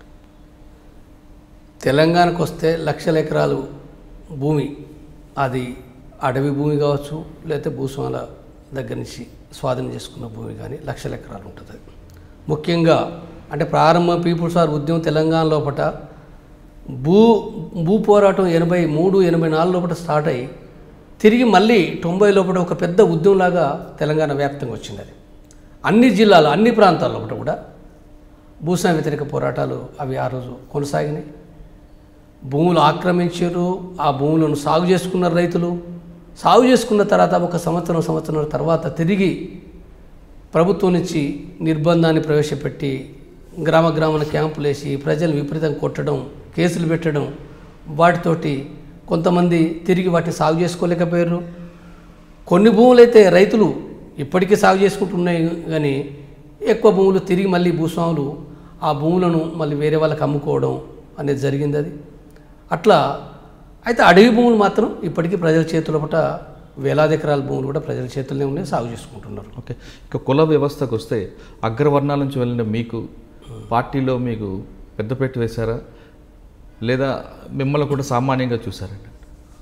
తెలంగాణకు వస్తే లక్షల ఎకరాలు భూమి అది అడవి భూమి కావచ్చు లేకపోతే భూస్వాముల దగ్గర నుంచి స్వాధీనం చేసుకున్న భూమి కానీ లక్షల ఎకరాలు ఉంటుంది అది. ముఖ్యంగా అంటే ప్రారంభ పీపుల్స్ ఆర్ ఉద్యమం తెలంగాణ లోపట భూ భూ పోరాటం ఎనభై మూడు ఎనభై నాలుగు లోపల స్టార్ట్ అయ్యి తిరిగి మళ్ళీ తొంభై లోపల ఒక పెద్ద ఉద్యమంలాగా తెలంగాణ వ్యాప్తంగా వచ్చింది అది అన్ని జిల్లాలు అన్ని ప్రాంతాల లోపల కూడా భూస్వామి వ్యతిరేక పోరాటాలు అవి ఆ రోజు కొనసాగినాయి భూములు ఆక్రమించారు ఆ భూములను సాగు చేసుకున్నారు రైతులు సాగు చేసుకున్న తర్వాత ఒక సంవత్సరం సంవత్సరం తర్వాత తిరిగి ప్రభుత్వం నుంచి నిర్బంధాన్ని ప్రవేశపెట్టి గ్రామ గ్రామాల క్యాంపులు వేసి ప్రజలు విపరీతంగా కొట్టడం కేసులు పెట్టడం వాటితోటి కొంతమంది తిరిగి వాటిని సాగు చేసుకోలేకపోయారు కొన్ని భూములైతే రైతులు ఇప్పటికీ సాగు చేసుకుంటున్నాయి కానీ ఎక్కువ భూములు తిరిగి మళ్ళీ భూస్వాములు ఆ భూములను మళ్ళీ వేరే వాళ్ళకి అమ్ముకోవడం అనేది జరిగింది అది అట్లా అయితే అడవి భూములు మాత్రం ఇప్పటికీ ప్రజల చేతుల పట వేలాది ఎకరాల భూములు కూడా ప్రజల చేతుల్లోనే ఉన్నాయి సాగు చేసుకుంటున్నారు ఓకే ఇక కుల వ్యవస్థకు వస్తే అగ్రవర్ణాల నుంచి వెళ్ళిన మీకు పార్టీలో మీకు పెద్దపెట్టి వేశారా లేదా మిమ్మల్ని కూడా సామాన్యంగా చూసారండి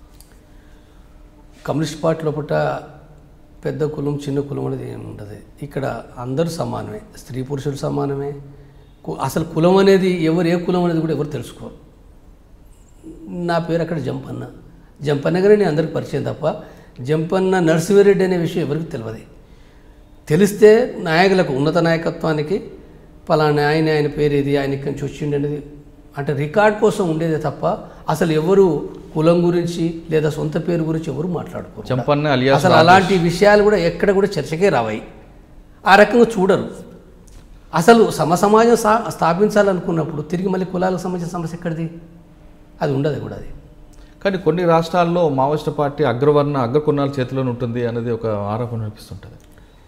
కమ్యూనిస్ట్ పార్టీ లోపల పెద్ద కులం చిన్న కులం అనేది ఏమి ఉండదు ఇక్కడ అందరూ సమానమే స్త్రీ పురుషులు సమానమే కు- అసలు కులం అనేది ఎవరు ఏ కులం అనేది కూడా ఎవరు తెలుసుకోరు నా పేరు అక్కడ జంపన్న జంపన్నగానే నేను అందరికి పరిచయం తప్ప జంపన్న నర్సివిరెడ్డి అనే విషయం ఎవరికి తెలియదు తెలిస్తే నాయకులకు ఉన్నత నాయకత్వానికి పలానా ఆయన ఆయన పేరు ఇది ఆయన ఇక్కడి నుంచి వచ్చిండి అనేది అంటే రికార్డ్ కోసం ఉండేదే తప్ప అసలు ఎవరు కులం గురించి లేదా సొంత పేరు గురించి ఎవరు మాట్లాడుకోరు చంపన్న అలియాస్ అసలు అలాంటి విషయాలు కూడా ఎక్కడ కూడా చర్చకే రావాయి ఆ రకంగా చూడరు అసలు సమ సమాజం స్థా స్థాపించాలనుకున్నప్పుడు తిరిగి మళ్ళీ కులాలకు సంబంధించిన సమస్య ఎక్కడిది అది ఉండదు కూడా అది కానీ కొన్ని రాష్ట్రాల్లో మావోయిస్ట్ పార్టీ అగ్రవర్ణ అగ్రకుణాల చేతిలోనే ఉంటుంది అనేది ఒక ఆరోపణ అనిపిస్తుంటుంది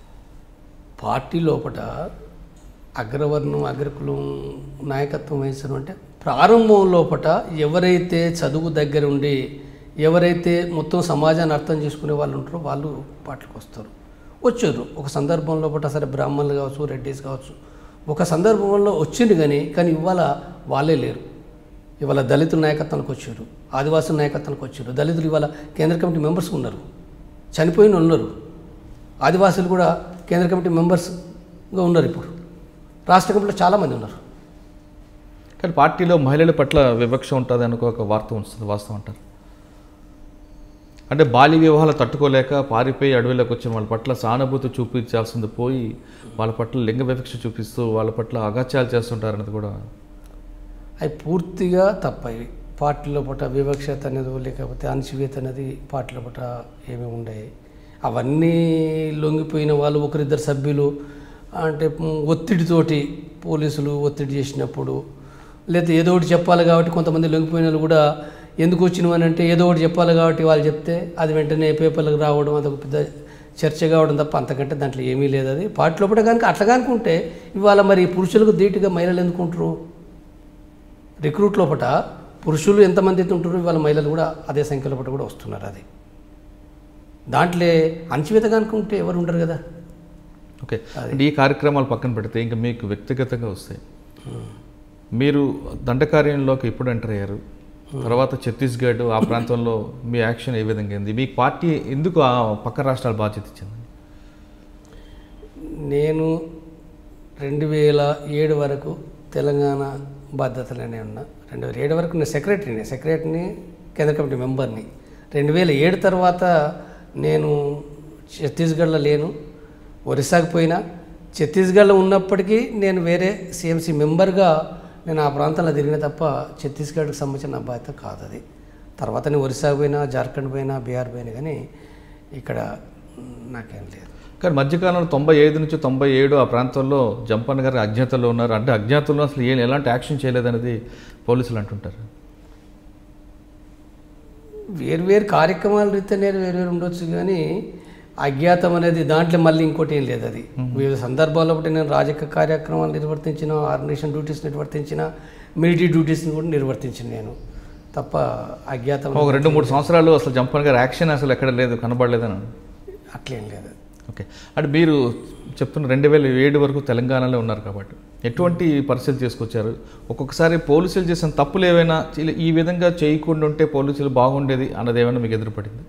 పార్టీ లోపల అగ్రవర్ణం అగ్రకులం నాయకత్వం వహించడం అంటే ప్రారంభం లోపల ఎవరైతే చదువు దగ్గర ఉండి ఎవరైతే మొత్తం సమాజాన్ని అర్థం చేసుకునే వాళ్ళు ఉంటారో వాళ్ళు పార్టీకి వస్తారు వచ్చారు ఒక సందర్భం లోపల సరే బ్రాహ్మణులు కావచ్చు రెడ్డిస్ కావచ్చు ఒక సందర్భంలో వచ్చింది కానీ కానీ ఇవాళ వాళ్ళే లేరు ఇవాళ దళితుల నాయకత్వానికి వచ్చారు ఆదివాసుల నాయకత్వానికి వచ్చారు దళితులు ఇవాళ కేంద్ర కమిటీ మెంబర్స్ ఉన్నారు చనిపోయిన ఉన్నారు ఆదివాసులు కూడా కేంద్ర కమిటీ మెంబర్స్గా ఉన్నారు ఇప్పుడు రాష్ట్ర కమిటీలో చాలామంది ఉన్నారు కానీ పార్టీలో మహిళల పట్ల వివక్ష ఉంటుంది అనుకో ఒక వార్త వస్తుంది వాస్తవం అంటారు అంటే బాల్య వివాహాలు తట్టుకోలేక పారిపోయి అడవిలోకి వచ్చిన వాళ్ళ పట్ల సానుభూతి చూపించాల్సింది పోయి వాళ్ళ పట్ల లింగ వివక్ష చూపిస్తూ వాళ్ళ పట్ల అగాత్యాలు చేస్తుంటారన్నది కూడా అవి పూర్తిగా తప్పవి పార్టీలో పట్ల వివక్షత అనేది లేకపోతే అణచివేత అనేది పార్టీలో పట్ల ఏమి ఉండవు అవన్నీ లొంగిపోయిన వాళ్ళు ఒకరిద్దరు సభ్యులు అంటే ఒత్తిడితోటి పోలీసులు ఒత్తిడి చేసినప్పుడు లేదా ఏదో ఒకటి చెప్పాలి కాబట్టి కొంతమంది లొంగిపోయిన వాళ్ళు కూడా ఎందుకు వచ్చినవని అంటే ఏదో ఒకటి చెప్పాలి కాబట్టి వాళ్ళు చెప్తే అది వెంటనే పేపర్లకు రావడం అదొక పెద్ద చర్చ కావడం తప్ప అంతకంటే దాంట్లో ఏమీ లేదు అది పార్టీ లోపల కనుక అట్లా కనుకుంటే ఇవాళ మరి పురుషులకు ధీటుగా మహిళలు ఎందుకుంటారు రిక్రూట్ లోపల పురుషులు ఎంతమంది అయితే ఉంటారో ఇవాళ మహిళలు కూడా అదే సంఖ్య లోపల కూడా వస్తున్నారు అది దాంట్లో అణచివేత కనుకుంటే ఎవరు ఉండరు కదా ఓకే అంటే ఈ కార్యక్రమాలు పక్కన పెడితే ఇంకా మీకు వ్యక్తిగతంగా వస్తాయి మీరు దండకార్యంలోకి ఎప్పుడు ఎంటర్ అయ్యారు తర్వాత ఛత్తీస్గఢ్ ఆ ప్రాంతంలో మీ యాక్షన్ ఏ విధంగా ఉంది మీ పార్టీ ఎందుకు ఆ పక్క రాష్ట్రాల బాధ్యత ఇచ్చింది నేను రెండు వేల ఏడు వరకు తెలంగాణ బాధ్యతలోనే ఉన్నా రెండు వేల ఏడు వరకు నేను సెక్రటరీని సెక్రటరీని కేంద్ర కమిటీ మెంబర్ని రెండు వేల ఏడు తర్వాత నేను ఛత్తీస్గఢ్లో లేను ఒరిస్సాకు పోయినా ఛత్తీస్గఢ్లో ఉన్నప్పటికీ నేను వేరే సిఎంసి మెంబర్గా నేను ఆ ప్రాంతంలో తిరిగిన తప్ప ఛత్తీస్గఢ్కి సంబంధించిన నా బాధ్యత కాదు అది తర్వాత నేను ఒరిస్సాకు పోయినా జార్ఖండ్ పోయినా బీహార్ పోయినా కానీ ఇక్కడ మ్, నాకేం లేదు కానీ మధ్యకాలంలో తొంభై ఐదు నుంచి తొంభై ఏడు ఆ ప్రాంతంలో జంపన్ గారు అజ్ఞాతంలో ఉన్నారు అంటే అజ్ఞాతంలో అసలు ఏ ఎలాంటి యాక్షన్ చేయలేదనేది పోలీసులు అంటుంటారు వేరు వేరు కార్యక్రమాల రీత్యా నేను వేరు వేరు ఉండొచ్చు కానీ అజ్ఞాతం అనేది దాంట్లో మళ్ళీ ఇంకోటి ఏం లేదు అది వివిధ సందర్భాల్లో బట్టి నేను రాజకీయ కార్యక్రమాలు నిర్వర్తించిన ఆర్గనైజేషన్ డ్యూటీస్ నిర్వర్తించిన మిలిటరీ డ్యూటీస్ని కూడా నిర్వర్తించిన నేను తప్ప అజ్ఞాతం ఒక రెండు మూడు సంవత్సరాలు అసలు జంపన్ గారు యాక్షన్ అసలు ఎక్కడ లేదు కనబడలేదని అట్లేం లేదు ఓకే అంటే మీరు చెప్తున్న రెండు వేల ఏడు వరకు తెలంగాణలో ఉన్నారు కాబట్టి ఎటువంటి పరిస్థితులు తీసుకొచ్చారు ఒక్కొక్కసారి పోలీసులు చేసిన తప్పులు ఏవైనా ఇలా ఈ విధంగా చేయకుండా ఉంటే పోలీసులు బాగుండేది అన్నది ఏమైనా మీకు ఎదురుపడింది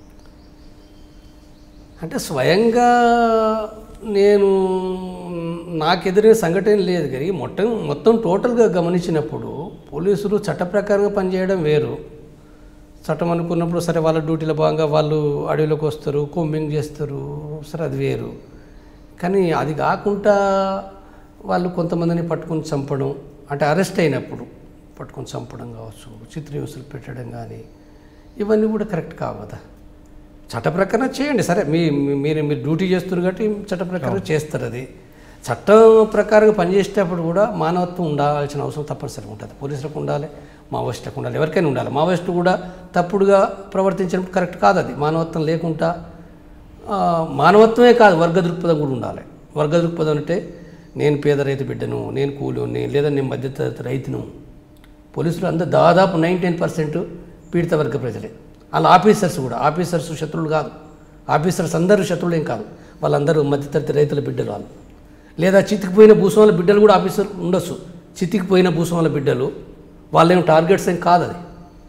అంటే స్వయంగా నేను నాకు ఎదురైన సంఘటన లేదు కానీ మొత్తం మొత్తం టోటల్గా గమనించినప్పుడు పోలీసులు చట్ట ప్రకారంగా పనిచేయడం వేరు చట్టం అనుకున్నప్పుడు సరే వాళ్ళ డ్యూటీలో భాగంగా వాళ్ళు అడవిలోకి వస్తారు కొమ్మింగ్ చేస్తారు సరే అది వేరు కానీ అది కాకుండా వాళ్ళు కొంతమందిని పట్టుకొని చంపడం అంటే అరెస్ట్ అయినప్పుడు పట్టుకొని చంపడం కావచ్చు చిత్రహింసలు పెట్టడం కానీ ఇవన్నీ కూడా కరెక్ట్ కావు కదా చట్ట ప్రకారం చేయండి సరే మీ మీ- మీరు మీరు డ్యూటీ చేస్తున్నారు కాబట్టి చట్ట ప్రకారం చేస్తారు అది చట్టం ప్రకారంగా పనిచేసేటప్పుడు కూడా మానవత్వం ఉండాల్సిన అవసరం తప్పనిసరిగా ఉంటుంది పోలీసులకు ఉండాలి మావోయిస్టులకు ఉండాలి ఎవరికైనా ఉండాలి మావోయిస్టు కూడా తప్పుడుగా ప్రవర్తించినప్పుడు కరెక్ట్ కాదు అది మానవత్వం లేకుండా ఆ, మానవత్వమే కాదు వర్గ దృక్పథం కూడా ఉండాలి వర్గ దృక్పథం అంటే నేను పేద రైతు బిడ్డను నేను కూలిని లేదా నేను మధ్యతరగతి రైతును పోలీసులు అందరూ దాదాపు నైంటీ నైన్ పర్సెంట్ పీడిత వర్గ ప్రజలే వాళ్ళ ఆఫీసర్స్ కూడా ఆఫీసర్స్ శత్రువులు కాదు ఆఫీసర్స్ అందరూ శత్రువులు ఏం కాదు వాళ్ళందరూ మధ్యతరగతి రైతుల బిడ్డలు వాళ్ళు లేదా చితికిపోయిన భూస్వాముల బిడ్డలు కూడా ఆఫీసర్ ఉండొచ్చు చితికిపోయిన భూస్వాముల బిడ్డలు వాళ్ళేం టార్గెట్స్ ఏం కాదు అది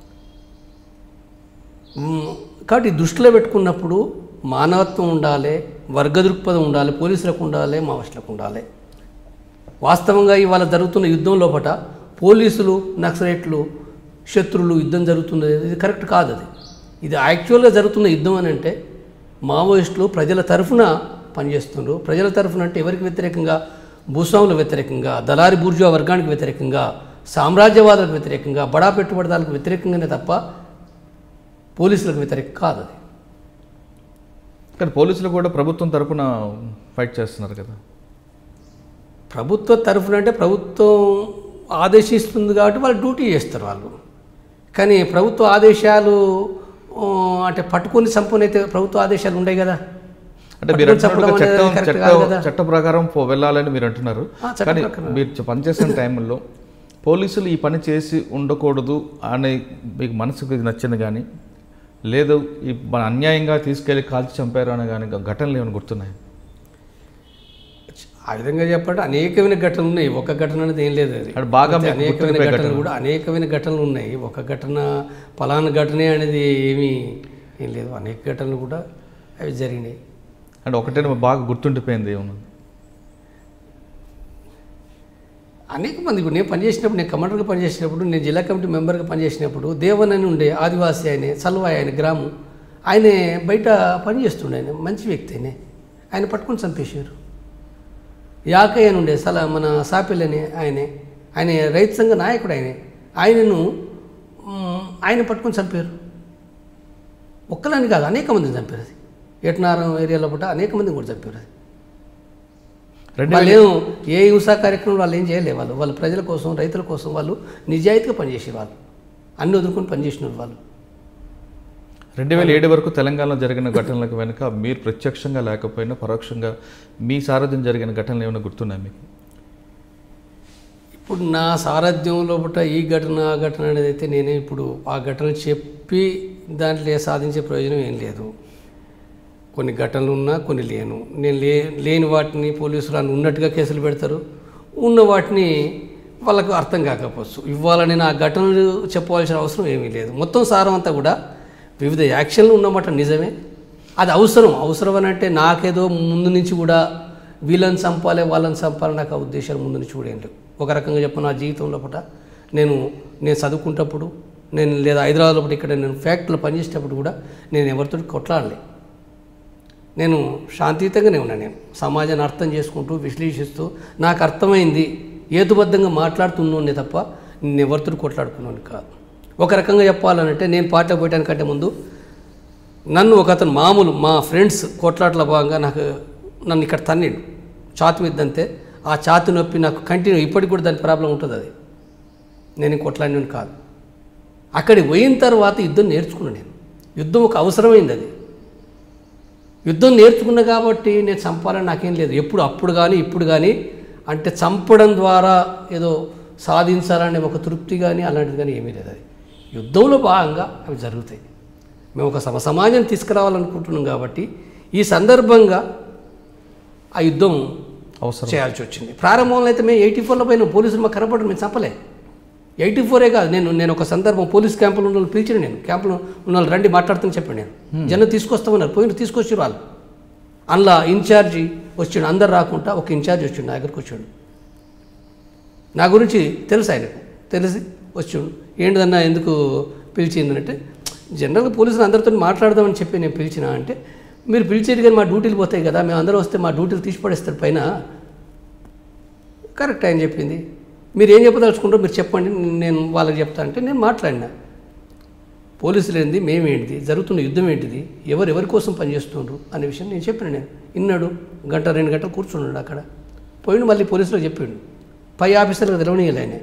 మ్, కాబట్టి దృష్టిలో పెట్టుకున్నప్పుడు మానవత్వం ఉండాలి వర్గ దృక్పథం ఉండాలి పోలీసులకు ఉండాలి మావోయిస్టులకు ఉండాలి వాస్తవంగా ఇవాళ జరుగుతున్న యుద్ధం లోపట పోలీసులు నక్సలైట్లు శత్రువులు యుద్ధం జరుగుతుంది ఇది కరెక్ట్ కాదు అది ఇది యాక్చువల్గా జరుగుతున్న యుద్ధం అని అంటే మావోయిస్టులు ప్రజల తరఫున పనిచేస్తున్నారు ప్రజల తరఫున అంటే ఎవరికి వ్యతిరేకంగా భూస్వాములకు వ్యతిరేకంగా దళారి బూర్జువా వర్గానికి వ్యతిరేకంగా సామ్రాజ్యవాదులకు వ్యతిరేకంగా బడా పెట్టుబడిదారులకు వ్యతిరేకంగానే తప్ప పోలీసులకు వ్యతిరేకం కాదు అది కానీ పోలీసులు కూడా ప్రభుత్వం తరపున ఫైట్ చేస్తున్నారు కదా ప్రభుత్వ తరఫున అంటే ప్రభుత్వం ఆదేశిస్తుంది కాబట్టి వాళ్ళు డ్యూటీ చేస్తారు వాళ్ళు కానీ ప్రభుత్వ ఆదేశాలు ఆ, అంటే పట్టుకొని చంపునైతే ప్రభుత్వ ఆదేశాలు ఉండవు కదా అంటే మీరు పట్టుకొని అంటున్నారు చంపడం చట్టం అనేది కరెక్ట్ చట్టం కాదు కదా చట్ట ప్రకారం పో- వెళ్ళాలని మీరు అంటున్నారు ఆ, చట్ట కానీ ప్రకారం. మీరు చ- పనిచేసిన టైంలో పోలీసులు ఈ పని చేసి ఉండకూడదు అని మీకు మనసుకు నచ్చింది కానీ లేదు ఈ మన అన్యాయంగా తీసుకెళ్లి కాల్చి చంపారు అని కానీ ఘటనలు ఏమైనా గుర్తున్నాయి ఆ విధంగా చెప్పంటే అనేకమైన ఘటనలు ఉన్నాయి ఒక ఘటన అనేది ఏం లేదు అది అది బాగా అయితే మీకు అనేకమైన గుర్తుండిపోయే ఘటనలు కూడా అనేకమైన ఘటనలు ఉన్నాయి ఒక ఘటన ఫలానా ఘటనే అనేది ఏమీ ఏం లేదు అనేక ఘటనలు కూడా అవి జరిగినాయి అంటే ఒకటే బాగా గుర్తుండిపోయింది ఏమన్నా అనేక మంది ఇప్పుడు నేను పనిచేసినప్పుడు నేను కమాండర్గా పనిచేసినప్పుడు నేను జిల్లా కమిటీ మెంబర్గా పనిచేసినప్పుడు దేవన్ అని ఉండే ఆదివాసీ ఆయన సల్వాయ్ ఆయన గ్రామం ఆయనే బయట పనిచేస్తుండే ఆయన మంచి వ్యక్తి ఆయనే ఆయన పట్టుకొని చంపేశారు యాకయ్య అని ఉండే సల మన సాపిల్ అని ఆయనే ఆయన రైతు సంఘ నాయకుడు ఆయనే ఆయనను మ్, ఆయన పట్టుకొని చంపారు ఒక్కలని కాదు అనేక మందిని చంపారు అది ఏటనారం ఏరియాలో పూట అనేక మందిని కూడా చంపారు అది రెండు వాళ్ళు ఏం ఏ హింసా కార్యక్రమం వాళ్ళు ఏం చేయలే వాళ్ళు వాళ్ళ ప్రజల కోసం రైతుల కోసం వాళ్ళు నిజాయితీగా పనిచేసే వాళ్ళు అన్ని వదులుకొని పనిచేసిన వాళ్ళు రెండు వేల ఏడు వరకు తెలంగాణలో జరిగిన ఘటనలకు వెనుక మీరు ప్రత్యక్షంగా లేకపోయినా పరోక్షంగా మీ సారథ్యం జరిగిన ఘటనలు ఏమైనా గుర్తున్నాయి మీకు ఇప్పుడు నా సారథ్యం లోపల ఈ ఘటన ఆ ఘటన అనేది అయితే నేనే ఇప్పుడు ఆ ఘటన చెప్పి దాంట్లో సాధించే ప్రయోజనం ఏం లేదు కొన్ని ఘటనలు ఉన్నా కొన్ని లేను నేను లే లేని వాటిని పోలీసులు అని ఉన్నట్టుగా కేసులు పెడతారు ఉన్న వాటిని వాళ్ళకు అర్థం కాకపోవచ్చు ఇవాళ నేను ఆ ఘటనలు చెప్పవలసిన అవసరం ఏమీ లేదు మొత్తం సారం అంతా కూడా వివిధ యాక్షన్లు ఉన్నమాట నిజమే అది అవసరం అవసరం అని అంటే నాకేదో ముందు నుంచి కూడా వీళ్ళని చంపాలి వాళ్ళని చంపాలి నాకు ఆ ఉద్దేశాలు ముందు నుంచి కూడా ఏం లేవు ఒక రకంగా చెప్పు నా జీవితంలో పూట నేను నేను చదువుకుంటప్పుడు నేను లేదా హైదరాబాద్లో పూట ఇక్కడ నేను ఫ్యాక్టరీలో పనిచేసేటప్పుడు కూడా నేను ఎవరితో కొట్లాడలే నేను శాంతియుతంగానే ఉన్నాను నేను సమాజాన్ని అర్థం చేసుకుంటూ విశ్లేషిస్తూ నాకు అర్థమైంది ఏతుబద్ధంగా మాట్లాడుతున్నానే తప్ప నేను ఎవరితో కొట్లాడుకున్నాను కాదు ఒక రకంగా చెప్పాలంటే నేను పాటలో పోయడానికంటే ముందు నన్ను ఒక అతను మామూలు మా ఫ్రెండ్స్ కొట్లాటల భాగంగా నాకు నన్ను ఇక్కడ తన్నిండు ఛాతి మీద అంతే ఆ ఛాతి నొప్పి నాకు కంటిన్యూ ఇప్పటికి కూడా దాని ప్రాబ్లం ఉంటుంది అది నేను కొట్లాడినని కాదు అక్కడికి పోయిన తర్వాత యుద్ధం నేర్చుకున్నాను నేను యుద్ధం ఒక అవసరమైంది అది యుద్ధం నేర్చుకున్నా కాబట్టి నేను చంపాలని నాకేం లేదు ఎప్పుడు అప్పుడు కానీ ఇప్పుడు కానీ అంటే చంపడం ద్వారా ఏదో సాధించాలనే ఒక తృప్తి కానీ అలాంటిది కానీ ఏమీ లేదు అది యుద్ధంలో భాగంగా అవి జరుగుతాయి మేము ఒక సమ సమాజం తీసుకురావాలనుకుంటున్నాం కాబట్టి ఈ సందర్భంగా ఆ యుద్ధం అవసరం చేయాల్సి వచ్చింది ప్రారంభంలో అయితే మేము ఎయిటీ ఫోర్లో పోయిన పోలీసులు మాకు కనపడరు మేము చంపలే ఎయిటీ ఫోరే కాదు నేను నేను ఒక సందర్భం పోలీస్ క్యాంపులో ఉన్న వాళ్ళు పిలిచిన నేను క్యాంపులో ఉన్న వాళ్ళు రండి మాట్లాడుతూ చెప్పాను నేను జనం తీసుకొస్తామన్నారు పోయిన తీసుకొచ్చి వాళ్ళు అందులో ఇన్ఛార్జి వచ్చిండు అందరు రాకుండా ఒక ఇన్ఛార్జ్ వచ్చిండు నా దగ్గరికి వచ్చాడు నా గురించి తెలుసు ఆయనకు తెలిసి వచ్చిండు ఏంటిదన్నా ఎందుకు పిలిచిందంటే జనరల్గా పోలీసులు అందరితో మాట్లాడదామని చెప్పి నేను పిలిచిన అంటే మీరు పిలిచేది కానీ మా డ్యూటీలు పోతాయి కదా మేము అందరం వస్తే మా డ్యూటీలు తీసి పడేస్తారు పైన కరెక్ట్ ఆయన చెప్పింది మీరు ఏం చెప్పదలుచుకుంటారో మీరు చెప్పండి నేను వాళ్ళకి చెప్తా అంటే నేను మాట్లాడినా పోలీసులు ఏంది మేమేంటిది జరుగుతున్న యుద్ధం ఏంటిది ఎవరు ఎవరి కోసం పనిచేస్తున్నారు అనే విషయం నేను చెప్పిన నేను విన్నాడు గంట రెండు గంటలు కూర్చున్నాడు అక్కడ పోయిండు మళ్ళీ పోలీసులకు చెప్పిండు పై ఆఫీసర్లకు తెలవనీయాలి ఆయన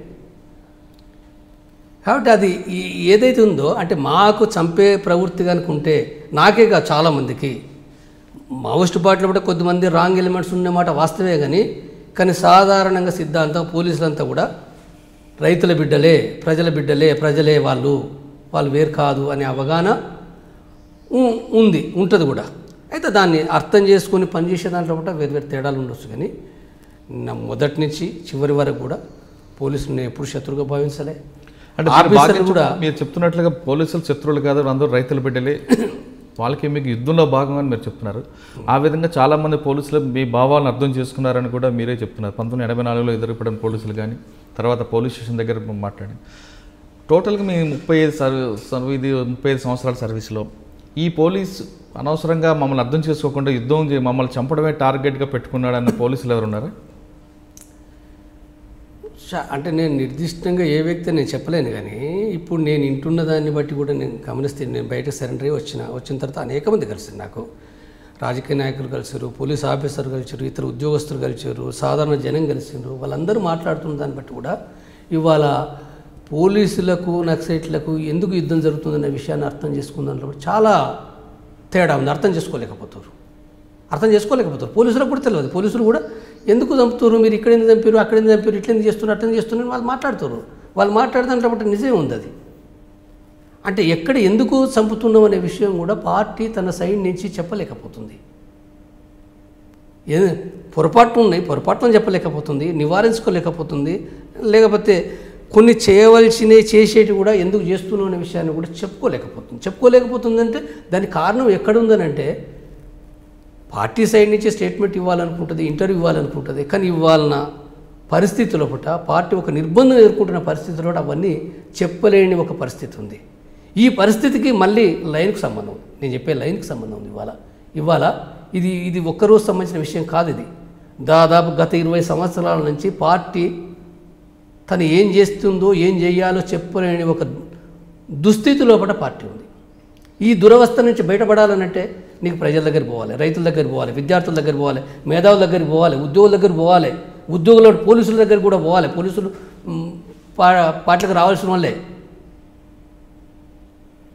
కాబట్టి అది ఈ- ఏదైతే ఉందో అంటే మాకు చంపే ప్రవృత్తి కనుక ఉంటే నాకే కాదు చాలామందికి మావోయిస్ట్ పార్టీలో కూడా కొద్దిమంది రాంగ్ ఎలిమెంట్స్ ఉన్నమాట వాస్తవే కానీ కానీ సాధారణంగా సిద్ధాంతం పోలీసులంతా కూడా రైతుల బిడ్డలే ప్రజల బిడ్డలే ప్రజలే వాళ్ళు వాళ్ళు వేరు కాదు అనే అవగాహన ఉ- ఉంది ఉంటుంది కూడా అయితే దాన్ని అర్థం చేసుకొని పనిచేసే దాంట్లో కూడా వేరు వేరు తేడాలు ఉండొచ్చు కానీ నా మొదటి నుంచి చివరి వరకు కూడా పోలీసులు నేను ఎప్పుడు శత్రువుగా భావించలే అంటే మీరు బాగా ఆఫీసర్లు కూడా మీరు చెప్తున్నట్లుగా పోలీసులు శత్రువులు కాదు అందరూ రైతుల బిడ్డలే వాళ్ళకి మీకు యుద్ధంలో భాగంగా అని మీరు చెప్తున్నారు ఆ విధంగా చాలా మంది పోలీసులు మీ భావాలను అర్థం చేసుకున్నారని కూడా మీరే చెప్తున్నారు పంతొమ్మిది ఎనభై నాలుగులో ఎదురుపడిన పోలీసులు కానీ తర్వాత పోలీస్ స్టేషన్ దగ్గర మాట్లాడి టోటల్గా మీ ముప్పై ఐదు సర్వీ సర్వీ ఇది ముప్పై ఐదు సంవత్సరాల సర్వీస్లో ఈ పోలీస్ అనవసరంగా మమ్మల్ని అర్థం చేసుకోకుండా యుద్ధం చే మమ్మల్ని చంపడమే టార్గెట్గా పెట్టుకున్నాడన్న పోలీసులు ఎవరు ఉన్నారా చా- అంటే నేను నిర్దిష్టంగా ఏ వ్యక్తి నేను చెప్పలేను కానీ ఇప్పుడు నేను ఇంటున్న దాన్ని బట్టి కూడా నేను గమనిస్తే నేను బయట సరెండర్ అయ్యి వచ్చిన వచ్చిన తర్వాత అనేక మంది కలిసారు నాకు రాజకీయ నాయకులు కలిసారు పోలీస్ ఆఫీసర్ కలిసారు ఇతర ఉద్యోగస్తులు కలిసారు సాధారణ జనం కలిసారు వాళ్ళందరూ మాట్లాడుతున్న దాన్ని బట్టి కూడా ఇవాళ పోలీసులకు నక్సైట్లకు ఎందుకు యుద్ధం జరుగుతుందనే విషయాన్ని అర్థం చేసుకుందాంట్లో కూడా చాలా తేడా ఉంది అర్థం చేసుకోలేకపోతారు అర్థం చేసుకోలేకపోతారు పోలీసులకు కూడా తెలియదు పోలీసులు కూడా ఎందుకు చంపుతారు మీరు ఇక్కడ ఎందుకు చంపారు అక్కడ ఎందుకు చంపారు ఇట్లా ఎందుకు చేస్తున్నారు అట్లా ఎందుకు చేస్తున్నారు వాళ్ళు మాట్లాడుతారు వాళ్ళు మాట్లాడదాంట్లో బట్టి నిజమే ఉంది అది అంటే ఎక్కడ ఎందుకు చంపుతున్నాం అనే విషయం కూడా పార్టీ తన సైడ్ నుంచి చెప్పలేకపోతుంది ఏ పొరపాట్లు ఉన్నాయి పొరపాట్లను చెప్పలేకపోతుంది నివారించుకోలేకపోతుంది లేకపోతే కొన్ని చేయవలసినవి చేసేటి కూడా ఎందుకు చేస్తున్నాం అనే విషయాన్ని కూడా చెప్పుకోలేకపోతుంది చెప్పుకోలేకపోతుంది అంటే దానికి కారణం ఎక్కడుందనంటే పార్టీ సైడ్ నుంచి స్టేట్మెంట్ ఇవ్వాలనుకుంటుంది ఇంటర్వ్యూ ఇవ్వాలనుకుంటుంది కానీ ఇవ్వాలన్న పరిస్థితుల పుట పార్టీ ఒక నిర్బంధం ఎదుర్కొంటున్న పరిస్థితుల్లో అవన్నీ చెప్పలేని ఒక పరిస్థితి ఉంది ఈ పరిస్థితికి మళ్ళీ లైన్కి సంబంధం ఉంది. నేను చెప్పే లైన్కి సంబంధం ఉంది ఇవాళ ఇవాళ ఇది ఇది ఒక్కరోజు సంబంధించిన విషయం కాదు ఇది దాదాపు గత ఇరవై సంవత్సరాల నుంచి పార్టీ తను ఏం చేస్తుందో ఏం చేయాలో చెప్పలేని ఒక దుస్థితి లోపల పార్టీ ఉంది ఈ దురవస్థ నుంచి బయటపడాలనంటే నీకు ప్రజల దగ్గర పోవాలి రైతుల దగ్గర పోవాలి విద్యార్థుల దగ్గర పోవాలి మేధావుల దగ్గర పోవాలి ఉద్యోగుల దగ్గర పోవాలి ఉద్యోగుల పోలీసుల దగ్గర కూడా పోవాలి పోలీసులు మ్, పా పార్టీలకు రావాల్సిన వాళ్ళే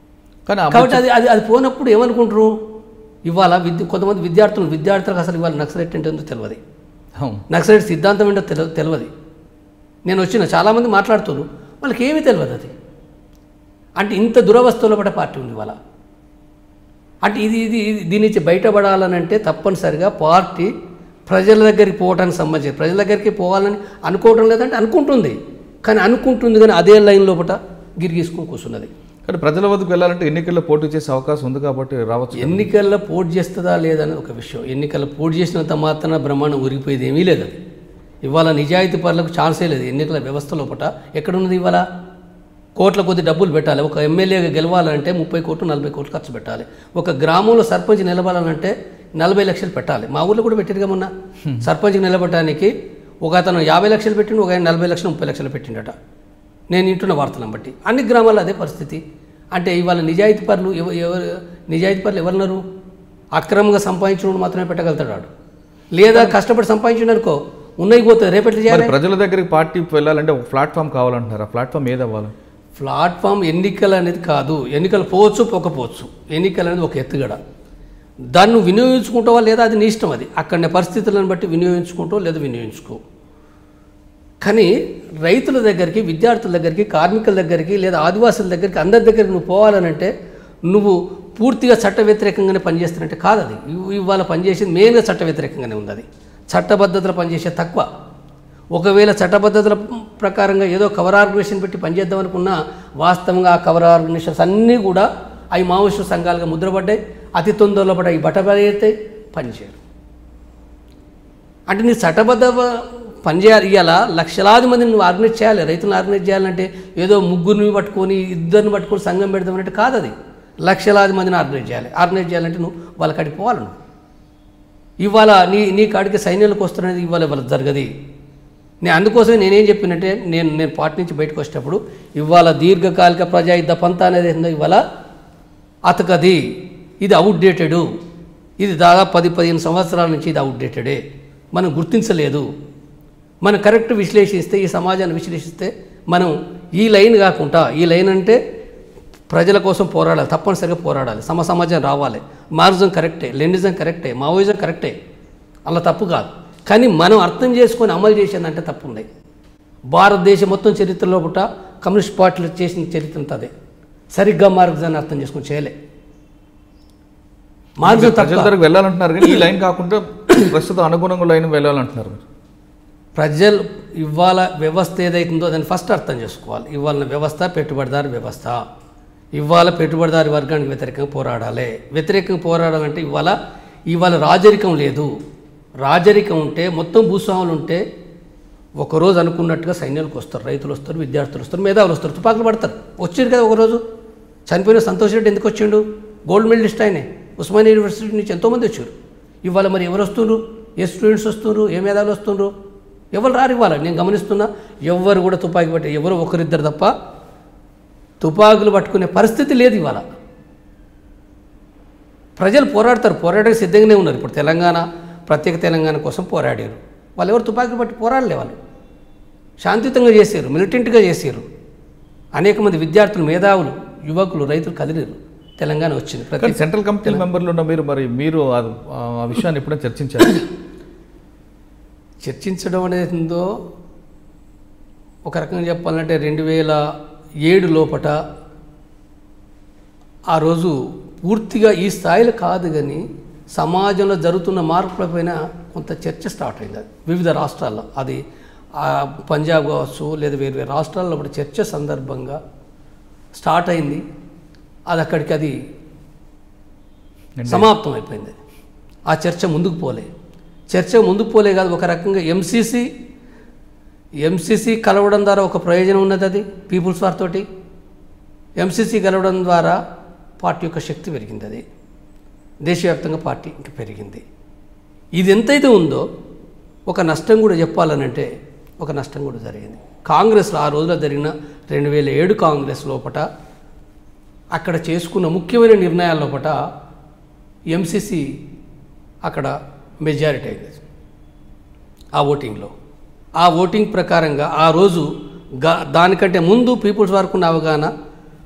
కానీ ఆ కాబట్టి అది అది అది పోనప్పుడు ఏమనుకుంటారు ఇవాళ విద్య కొంతమంది విద్యార్థులు విద్యార్థులకు అసలు ఇవాళ నక్సలైట్ అంటే ఏంటో తెలియదు అవును. నక్సలైట్ సిద్ధాంతం ఏంటో తెల తెలియదు నేను వచ్చిన చాలామంది మాట్లాడుతున్నారు వాళ్ళకి ఏమీ తెలియదు అది అంటే ఇంత దురవస్థలో పడే పార్టీ ఉంది ఇవాళ అంటే ఇది ఇది ఇది దీని నుంచి బయటపడాలని అంటే తప్పనిసరిగా పార్టీ ప్రజల దగ్గరికి పోవడానికి సంబంధించి ప్రజల దగ్గరికి పోవాలని అనుకోవడం లేదంటే అనుకుంటుంది కానీ అనుకుంటుంది కానీ అదే లైన్ లోపల గిరిగీసుకొని కూర్చున్నది కానీ ప్రజల వద్దకు వెళ్ళాలంటే ఎన్నికల్లో పోటీ చేసే అవకాశం ఉంది కాబట్టి రావచ్చు ఎన్నికల్లో పోటీ చేస్తుందా లేదనేది ఒక విషయం ఎన్నికల్లో పోటీ చేసినంత మాత్రాన బ్రహ్మాండం ఉరిగిపోయేది ఏమీ లేదు అది ఇవాళ నిజాయితీ పరులకు ఛాన్సే లేదు ఎన్నికల వ్యవస్థ లోపల ఎక్కడున్నది ఇవాళ కోట్ల కొద్ది డబ్బులు పెట్టాలి ఒక ఎమ్మెల్యేగా గెలవాలంటే ముప్పై కోట్లు నలభై కోట్లు ఖర్చు పెట్టాలి ఒక గ్రామంలో సర్పంచ్ నిలబడాలంటే నలభై లక్షలు పెట్టాలి మా ఊర్లో కూడా పెట్టారుగా మొన్న సర్పంచ్ నిలబడటానికి ఒక అతను యాభై లక్షలు పెట్టిండు ఒక ఆయన నలభై లక్షలు ముప్పై లక్షలు పెట్టిండట నేను వింటున్న వార్తలను బట్టి అన్ని గ్రామాల్లో అదే పరిస్థితి అంటే ఇవాళ నిజాయితీ పరులు ఎవ- ఎవరు నిజాయితీ పరులు ఎవరున్నారు అక్రమంగా సంపాదించిన మాత్రమే పెట్టగలుగుతాడు వాడు లేదా కష్టపడి సంపాదించిన అనుకో ఉన్నాయి పోతుంది రేపటి చేయాలి మరి ప్రజల దగ్గరికి పార్టీ వెళ్ళాలంటే ఒక ప్లాట్ఫామ్ కావాలంటున్నారు ఆ ప్లాట్ఫామ్ ఏది అవ్వాలి ప్లాట్ఫామ్ ఎన్నికలు అనేది కాదు ఎన్నికలు పోవచ్చు పోకపోవచ్చు ఎన్నికలు అనేది ఒక ఎత్తుగడ దాన్ని నువ్వు వినియోగించుకుంటావా లేదా అది నీ ఇష్టం అది అక్కడ పరిస్థితులను బట్టి వినియోగించుకుంటావు లేదా వినియోగించుకో కానీ రైతుల దగ్గరికి విద్యార్థుల దగ్గరికి కార్మికుల దగ్గరికి లేదా ఆదివాసుల దగ్గరికి అందరి దగ్గరికి నువ్వు పోవాలనంటే నువ్వు పూర్తిగా చట్ట వ్యతిరేకంగానే పనిచేస్తున్నట్టే కాదు అది ఇవ్- ఇవాళ పనిచేసేది మెయిన్గా చట్ట వ్యతిరేకంగానే ఉంది అది చట్టబద్ధతలు పనిచేసే తక్కువ ఒకవేళ చట్టబద్ధతల ప్రకారంగా ఏదో కవర్ ఆర్గనైజేషన్ పెట్టి పనిచేద్దాం అనుకున్నా వాస్తవంగా ఆ కవర్ ఆర్గనైజేషన్స్ అన్నీ కూడా అవి మావోయిస్టు సంఘాలుగా ముద్రపడ్డాయి అతి తొందరలో పడ్డాయి బట్టబడతాయి పనిచేయరు అంటే నీ చట్టబద్ధ పనిచేయాలి ఇవాళ లక్షలాది మందిని నువ్వు ఆర్గనైజ్ చేయాలి రైతులను ఆర్గనైజ్ చేయాలంటే ఏదో ముగ్గురిని పట్టుకొని ఇద్దరిని పట్టుకొని సంఘం పెడదామంటే కాదు అది లక్షలాది మందిని ఆర్గనైజ్ చేయాలి ఆర్గనైజ్ చేయాలంటే నువ్వు వాళ్ళ కాడికి పోవాలి నువ్వు ఇవాళ నీ నీ కాడికి సైన్యాలకు వస్తున్నది ఇవాళ ఇవాళ జరగది నేను అందుకోసమే నేనేం చెప్పినట్టే నేను నేను పార్టీ నుంచి బయటకు వచ్చేటప్పుడు ఇవాళ దీర్ఘకాలిక ప్రజాయుద్ధ పంత అనేది ఏందో ఇవాళ అతకది ఇది అవుట్డేటెడ్ ఇది దాదాపు పది పదిహేను సంవత్సరాల నుంచి ఇది అవుట్డేటెడే మనం గుర్తించలేదు మనం కరెక్ట్ విశ్లేషిస్తే ఈ సమాజాన్ని విశ్లేషిస్తే మనం ఈ లైన్ కాకుండా ఈ లైన్ అంటే ప్రజల కోసం పోరాడాలి తప్పనిసరిగా పోరాడాలి సమ సమాజం రావాలి మార్గం కరెక్టే లెండిజం కరెక్టే మావోయిజం కరెక్టే అలా తప్పు కాదు కానీ మనం అర్థం చేసుకొని అమలు చేసేదంటే తప్పు ఉన్నాయి భారతదేశం మొత్తం చరిత్రలో పుట్ట కమ్యూనిస్ట్ పార్టీలు చేసిన చరిత్ర అంతా అదే సరిగ్గా మార్గజాన్ని అర్థం చేసుకొని చేయలే మార్గం ప్రజల తప్ప దగ్గరికి వెళ్ళాలంటున్నారు కానీ ఈ లైన్ కాకుండా ప్రస్తుతం అనుగుణంగా లైన్ వెళ్ళాలంటున్నారు మీరు. ప్రజలు ఇవాళ వ్యవస్థ ఏదైతుందో దాన్ని ఫస్ట్ అర్థం చేసుకోవాలి ఇవాళ వ్యవస్థ పెట్టుబడిదారు వ్యవస్థ ఇవాళ పెట్టుబడిదారి వర్గానికి వ్యతిరేకంగా పోరాడాలి వ్యతిరేకంగా పోరాడాలంటే ఇవాళ ఇవాళ రాజరికం లేదు రాజరికం ఉంటే మొత్తం భూస్వాములు ఉంటే ఒకరోజు అనుకున్నట్టుగా సైన్యాలకు వస్తారు రైతులు వస్తారు విద్యార్థులు వస్తారు మేధావులు వస్తారు తుపాకులు పడతారు వచ్చారు కదా ఒకరోజు చనిపోయిన సంతోష్ రెడ్డి ఎందుకు వచ్చిండు గోల్డ్ మెడలిస్ట్ ఆయనే ఉస్మానియా యూనివర్సిటీ నుంచి ఎంతోమంది వచ్చారు ఇవాళ మరి ఎవరు వస్తున్నారు ఏ స్టూడెంట్స్ వస్తున్నారు ఏ మేధావులు వస్తున్నారు ఎవరు రారు ఇవ్వాలి నేను గమనిస్తున్నా ఎవ్వరు కూడా తుపాకీ పట్టి ఎవరు ఒకరిద్దరు తప్ప తుపాకులు పట్టుకునే పరిస్థితి లేదు ఇవాళ ప్రజలు పోరాడతారు పోరాడడానికి సిద్ధంగానే ఉన్నారు ఇప్పుడు తెలంగాణ ప్రత్యేక తెలంగాణ కోసం పోరాడారు వాళ్ళు ఎవరు తుపాకులు పట్టి పోరాడలే వాళ్ళు శాంతియుతంగా చేశారు మిలిటెంట్గా చేశారు అనేక మంది విద్యార్థులు మేధావులు యువకులు రైతులు కదిలేరు తెలంగాణ వచ్చింది ప్రతి కానీ సెంట్రల్ కమిటీ మెంబర్లు ఉన్న మీరు మరి మీరు ఆ- ఆ విషయాన్ని ఎప్పుడైనా చర్చించారు చర్చించడం అనేది ఉందో ఒక రకంగా చెప్పాలంటే రెండు వేల ఏడు లోపట ఆ రోజు పూర్తిగా ఈ స్థాయిలో కాదు కానీ సమాజంలో జరుగుతున్న మార్పులపైన కొంత చర్చ స్టార్ట్ అయింది అది వివిధ రాష్ట్రాల్లో అది ఆ పంజాబ్ కావచ్చు లేదా వేరు వేరు రాష్ట్రాల్లో ఒకటి చర్చ సందర్భంగా స్టార్ట్ అయింది అది అక్కడికి అది సమాప్తం అయిపోయింది ఆ చర్చ ముందుకు పోలే చర్చ ముందుకు పోలే కాదు ఒక రకంగా ఎంసీసీ ఎంసీసీ కలవడం ద్వారా ఒక ప్రయోజనం ఉన్నది అది పీపుల్స్ వార్ తోటి ఎంసీసీ కలవడం ద్వారా పార్టీ యొక్క శక్తి పెరిగింది అది దేశవ్యాప్తంగా పార్టీ ఇంకా పెరిగింది ఇది ఎంతైతే ఉందో ఒక నష్టం కూడా చెప్పాలనంటే ఒక నష్టం కూడా జరిగింది కాంగ్రెస్లో ఆ రోజులో జరిగిన రెండు వేల ఏడు కాంగ్రెస్ లోపట అక్కడ చేసుకున్న ముఖ్యమైన నిర్ణయాల లోపట ఎంసీసీ అక్కడ మెజారిటీ అయింది ఆ ఓటింగ్లో ఆ ఓటింగ్ ప్రకారంగా ఆ రోజు గా దానికంటే ముందు పీపుల్స్ వరకు ఉన్న అవగాహన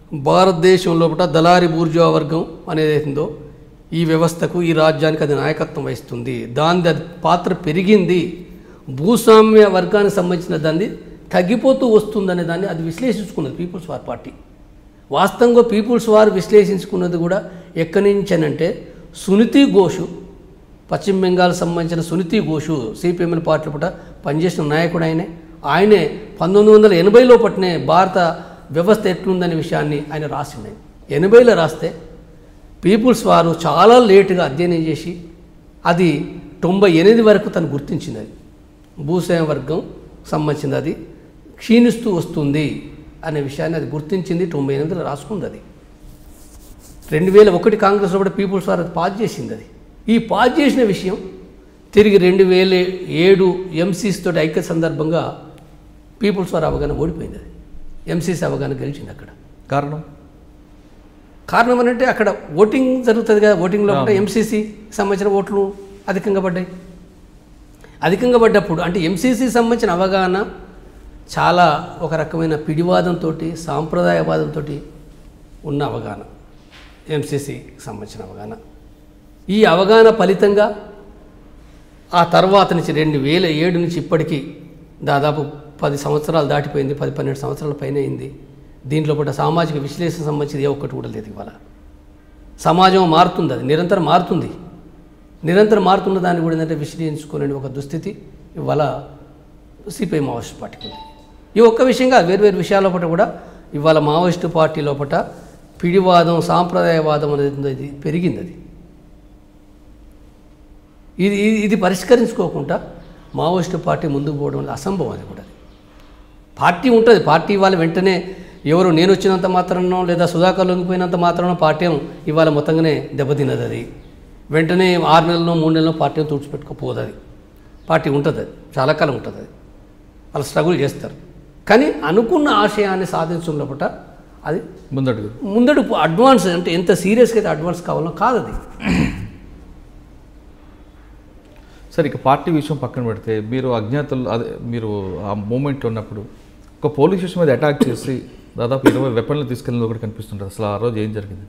భారతదేశం లోపల దళారి బూర్జువా వర్గం అనేది ఏందో ఈ వ్యవస్థకు ఈ రాజ్యానికి అది నాయకత్వం వహిస్తుంది దాని అది పాత్ర పెరిగింది భూస్వామ్య వర్గానికి సంబంధించిన దాన్ని తగ్గిపోతూ వస్తుందనే దాన్ని అది విశ్లేషించుకున్నది పీపుల్స్ వార్ పార్టీ వాస్తవంగా పీపుల్స్ వార్ విశ్లేషించుకున్నది కూడా ఎక్కడి నుంచి అని అంటే సునీతి ఘోషు పశ్చిమ బెంగాల్ సంబంధించిన సునీతి ఘోషు సిపిఎంఎల్ పార్టీ పూట పనిచేసిన నాయకుడు ఆయనే ఆయనే పంతొమ్మిది వందల ఎనభైలో పట్టినే భారత వ్యవస్థ ఎట్లుందనే విషయాన్ని ఆయన రాసిండు ఎనభైలో రాస్తే పీపుల్స్ వారు చాలా లేటుగా అధ్యయనం చేసి అది తొంభై ఎనిమిది వరకు తను గుర్తించింది అది భూస్వామ్య వర్గం సంబంధించింది అది క్షీణిస్తూ వస్తుంది అనే విషయాన్ని అది గుర్తించింది తొంభై ఎనిమిదిలో రాసుకుంది అది రెండు వేల ఒకటి కాంగ్రెస్లో కూడా పీపుల్స్ వారు అది పాస్ చేసింది అది ఈ పాస్ చేసిన విషయం తిరిగి రెండు వేల ఏడు ఎంసీస్ తోటి ఐక్య సందర్భంగా పీపుల్స్ వారు అవగాహన ఓడిపోయింది అది ఎంసీసీ అవగాహన గెలిచింది అక్కడ కారణం కారణం ఏంటంటే అక్కడ ఓటింగ్ జరుగుతుంది కదా ఓటింగ్లో కూడా ఎంసీసీ సంబంధించిన ఓట్లు అధికంగా పడ్డాయి అధికంగా పడ్డప్పుడు అంటే ఎంసీసీ సంబంధించిన అవగాహన చాలా ఒక రకమైన పిడివాదంతో సాంప్రదాయవాదంతో ఉన్న అవగాహన ఎంసీసీకి సంబంధించిన అవగాహన ఈ అవగాహన ఫలితంగా ఆ తర్వాత నుంచి రెండు వేల ఏడు నుంచి ఇప్పటికీ దాదాపు పది సంవత్సరాలు దాటిపోయింది పది పన్నెండు సంవత్సరాల పైన అయింది దీంట్లో కూడా సామాజిక విశ్లేషణ సంబంధించి ఏ ఒక్కటి కూడా లేదు ఇవాళ సమాజం మారుతుంది అది నిరంతరం మారుతుంది నిరంతరం మారుతున్న దాన్ని కూడా ఏంటంటే విశ్లేషించుకునే ఒక దుస్థితి ఇవాళ సిపిఐ మావోయిస్ట్ పార్టీకి ఉంది ఈ ఒక్క విషయంగా వేరు వేరు విషయాల లోపల కూడా ఇవాళ మావోయిస్టు పార్టీ లోపల పిడివాదం సాంప్రదాయవాదం అనేది ఉంది, ఇది పెరిగింది అది ఇది ఇది- ఇది పరిష్కరించుకోకుండా మావోయిస్టు పార్టీ ముందుకు పోవడం అనేది అసంభవం అది కూడా పార్టీ ఉంటుంది పార్టీ ఇవాళ వెంటనే ఎవరు నేను వచ్చినంత మాత్రానో లేదా సుధాకర్ లొంగిపోయినంత మాత్రానో పార్టీ ఇవాళ మొత్తంగానే దెబ్బతిన్నది అది వెంటనే ఆరు నెలల్లో మూడు నెలల్లో పార్టీని తుడిచిపెట్టుకోపోదు అది పార్టీ ఉంటుంది అది చాలా కాలం ఉంటుంది అది వాళ్ళు స్ట్రగుల్ చేస్తారు కానీ అనుకున్న ఆశయాన్ని సాధించడం లోపల అది ముందడుగు ముందడు అడ్వాన్స్ అంటే ఎంత సీరియస్గా అయితే అడ్వాన్స్ కావాలో కాదు అది సరే ఇక పార్టీ విషయం పక్కన పెడితే మీరు అజ్ఞాతులు అదే మీరు ఆ మూమెంట్లో ఉన్నప్పుడు ఒక పోలీస్ స్టేషన్ మీద అటాక్ చేసి దాదాపు ఇరవై వెపన్లు తీసుకెళ్ళినది ఒకటి కనిపిస్తుంటుంది అసలు ఆ రోజు ఏం జరిగింది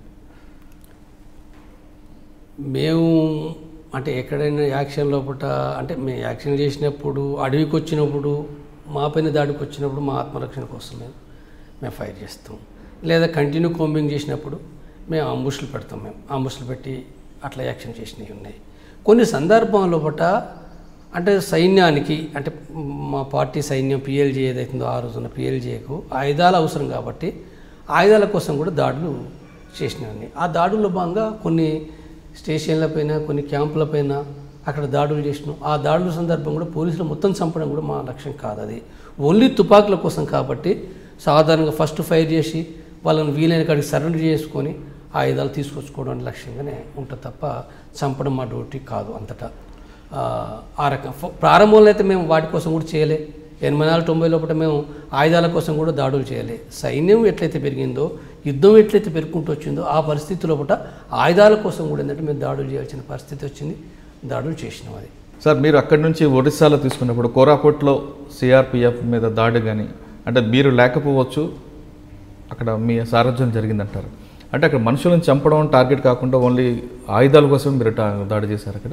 మేము అంటే ఎక్కడైనా యాక్షన్ లోపల అంటే మేము యాక్షన్ చేసినప్పుడు అడవికి వచ్చినప్పుడు మా పైన దాడికి వచ్చినప్పుడు మా ఆత్మరక్షణ కోసం మేము మేము ఫైర్ చేస్తాం లేదా కంటిన్యూ కోంబింగ్ చేసినప్పుడు మేము అంబుష్లు పెడతాం మేము అంబుష్లు పెట్టి అట్లా యాక్షన్ చేసినవి ఉన్నాయి కొన్ని సందర్భాల లోపల అంటే సైన్యానికి అంటే మా పార్టీ సైన్యం పిఎల్జీ ఏదైతుందో ఆ రోజున పిఎల్జీకు ఆయుధాలు అవసరం కాబట్టి ఆయుధాల కోసం కూడా దాడులు చేసినవన్నీ ఆ దాడుల్లో భాగంగా కొన్ని స్టేషన్లపైన కొన్ని క్యాంపులపైన అక్కడ దాడులు చేసినాం ఆ దాడుల సందర్భం కూడా పోలీసులు మొత్తం చంపడం కూడా మా లక్ష్యం కాదు అది ఓన్లీ తుపాకుల కోసం కాబట్టి సాధారణంగా ఫస్ట్ ఫైర్ చేసి వాళ్ళని వీలైన కాడికి సరెండర్ చేసుకొని ఆయుధాలు తీసుకొచ్చుకోవడం అనే లక్ష్యంగానే ఉంటుంది తప్ప చంపడం మా డ్యూటీ కాదు అంతటా ఆ, ఆ రకం ఫ- ప్రారంభంలో అయితే మేము వాటి కోసం కూడా చేయలే ఎనభై నాలుగు తొంభై లోపల మేము ఆయుధాల కోసం కూడా దాడులు చేయలే సైన్యం ఎట్లయితే పెరిగిందో యుద్ధం ఎట్లయితే పెరుగుకుంటూ వచ్చిందో ఆ పరిస్థితి లోపల ఆయుధాల కోసం కూడా ఏంటంటే మేము దాడులు చేయాల్సిన పరిస్థితి వచ్చింది దాడులు చేసినాం అది సార్ మీరు అక్కడి నుంచి ఒడిస్సాలో తీసుకున్నప్పుడు కోరాపుట్లో సిఆర్పిఎఫ్ మీద దాడి కానీ అంటే మీరు లేకపోవచ్చు అక్కడ మీ సారథ్యం జరిగిందంటారు అంటే అక్కడ మనుషులను చంపడం టార్గెట్ కాకుండా ఓన్లీ ఆయుధాల కోసం మీరు టా- దాడి చేశారు అక్కడ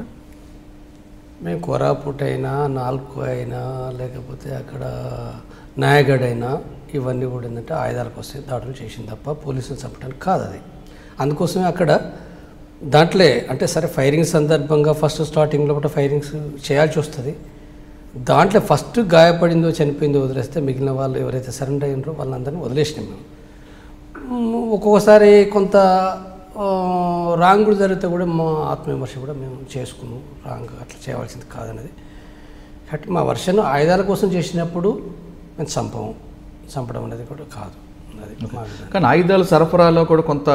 మేము కోరాపుట్ అయినా నాల్కు అయినా లేకపోతే అక్కడ నాయగఢ్ అయినా ఇవన్నీ కూడా ఏంటంటే ఆయుధాల కోసం దాడులు చేసింది తప్ప పోలీసులు చంపడానికి కాదు అది అందుకోసమే అక్కడ దాంట్లో అంటే సరే ఫైరింగ్ సందర్భంగా ఫస్ట్ స్టార్టింగ్లో కూడా ఫైరింగ్స్ చేయాల్సి వస్తుంది దాంట్లో ఫస్ట్ గాయపడిందో చనిపోయిందో వదిలేస్తే మిగిలిన వాళ్ళు ఎవరైతే సరెండర్ అయినారో వాళ్ళందరినీ వదిలేసినాం మేము మ్, ఒక్కొక్కసారి కొంత ఆ, రాంగులు జరిగితే కూడా మా ఆత్మవిమర్శ కూడా మేము చేసుకున్నాం రాంగ్ అట్లా చేయవలసింది కాదనేది కాబట్టి మా వర్షను ఆయుధాల కోసం చేసినప్పుడు మేము చంపము చంపడం అనేది కూడా కాదు అది మా విధానం. కానీ ఆయుధాల సరఫరాలో కూడా కొంత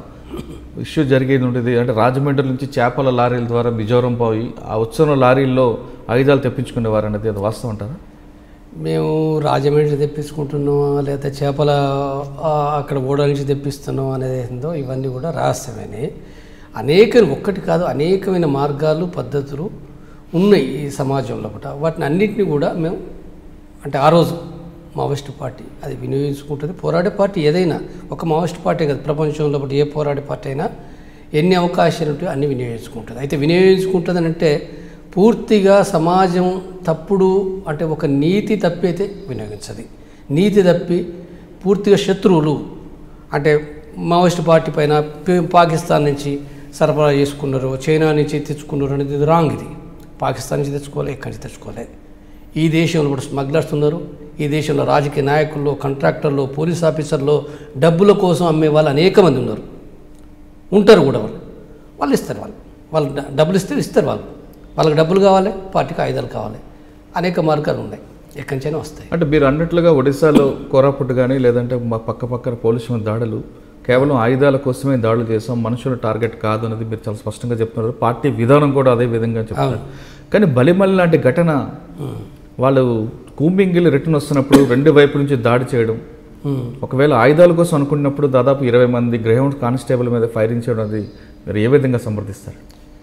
ఇష్యూ జరిగేది ఉంటుంది అంటే రాజమండ్రి నుంచి చేపల లారీల ద్వారా మిజోరం పోయి ఆ వచ్చిన లారీల్లో ఆయుధాలు తెప్పించుకునేవారు అనేది అది వాస్తవం అంటారా మేము రాజమండ్రి తెప్పించుకుంటున్నాం లేదా చేపల ఆ, అక్కడ ఓడ నుంచి తెప్పిస్తున్నాం అనేది ఏందో ఇవన్నీ కూడా రహస్యమైనవి అనేక ఒక్కటి కాదు అనేకమైన మార్గాలు పద్ధతులు ఉన్నాయి ఈ సమాజంలో పూట వాటిని అన్నింటినీ కూడా మేము అంటే ఆ రోజు మావోయిస్ట్ పార్టీ అది వినియోగించుకుంటుంది పోరాడే పార్టీ ఏదైనా ఒక మావోయిస్ట్ పార్టీ కాదు ప్రపంచంలో బట్టి ఏ పోరాడే పార్టీ అయినా ఎన్ని అవకాశాలు ఉంటాయో అన్ని వినియోగించుకుంటుంది అయితే వినియోగించుకుంటుంది అంటే పూర్తిగా సమాజం తప్పుడు అంటే ఒక నీతి తప్పి అయితే వినియోగించదు నీతి తప్పి పూర్తిగా శత్రువులు అంటే మావోయిస్ట్ పార్టీ పైన పి- పాకిస్తాన్ నుంచి సరఫరా చేసుకున్నారు చైనా నుంచి తెచ్చుకున్నారు అనేది ఇది రాంగ్ ఇది పాకిస్తాన్ నుంచి తెచ్చుకోవాలి ఎక్కడి నుంచి తెచ్చుకోవాలి ఈ దేశంలో కూడా స్మగ్లర్స్ ఉన్నారు ఈ దేశంలో రాజకీయ నాయకుల్లో కాంట్రాక్టర్లు పోలీస్ ఆఫీసర్లు డబ్బుల కోసం అమ్మే వాళ్ళు అనేక మంది ఉన్నారు ఉంటారు కూడా వాళ్ళు వాళ్ళు ఇస్తారు వాళ్ళు వాళ్ళు డ- డబ్బులు ఇస్తే ఇస్తారు వాళ్ళు వాళ్ళకి డబ్బులు కావాలి పార్టీకి ఆయుధాలు కావాలి అనేక మార్గాలు ఉన్నాయి ఎక్కడి నుంచైనా వస్తాయి అంటే మీరు అన్నట్లుగా ఒడిశాలో కోరాపుట్ కానీ లేదంటే మా పక్క పక్కన పోలీసు మీద దాడులు కేవలం ఆయుధాల కోసమే దాడులు చేసాం మనుషుల టార్గెట్ కాదు అనేది మీరు చాలా స్పష్టంగా చెప్తున్నారు పార్టీ విధానం కూడా అదే విధంగా చెప్తున్నారు కానీ బలిమల్ లాంటి ఘటన వాళ్ళు కూంబింగిల్ రిటర్న్ వస్తున్నప్పుడు రెండు వైపు నుంచి దాడి చేయడం ఉమ్. ఒకవేళ ఆయుధాల కోసం అనుకున్నప్పుడు దాదాపు ఇరవై మంది గ్రహౌండ్ కానిస్టేబుల్ మీద ఫైరింగ్ చేయడం అది మీరు ఏ విధంగా సమర్థిస్తారు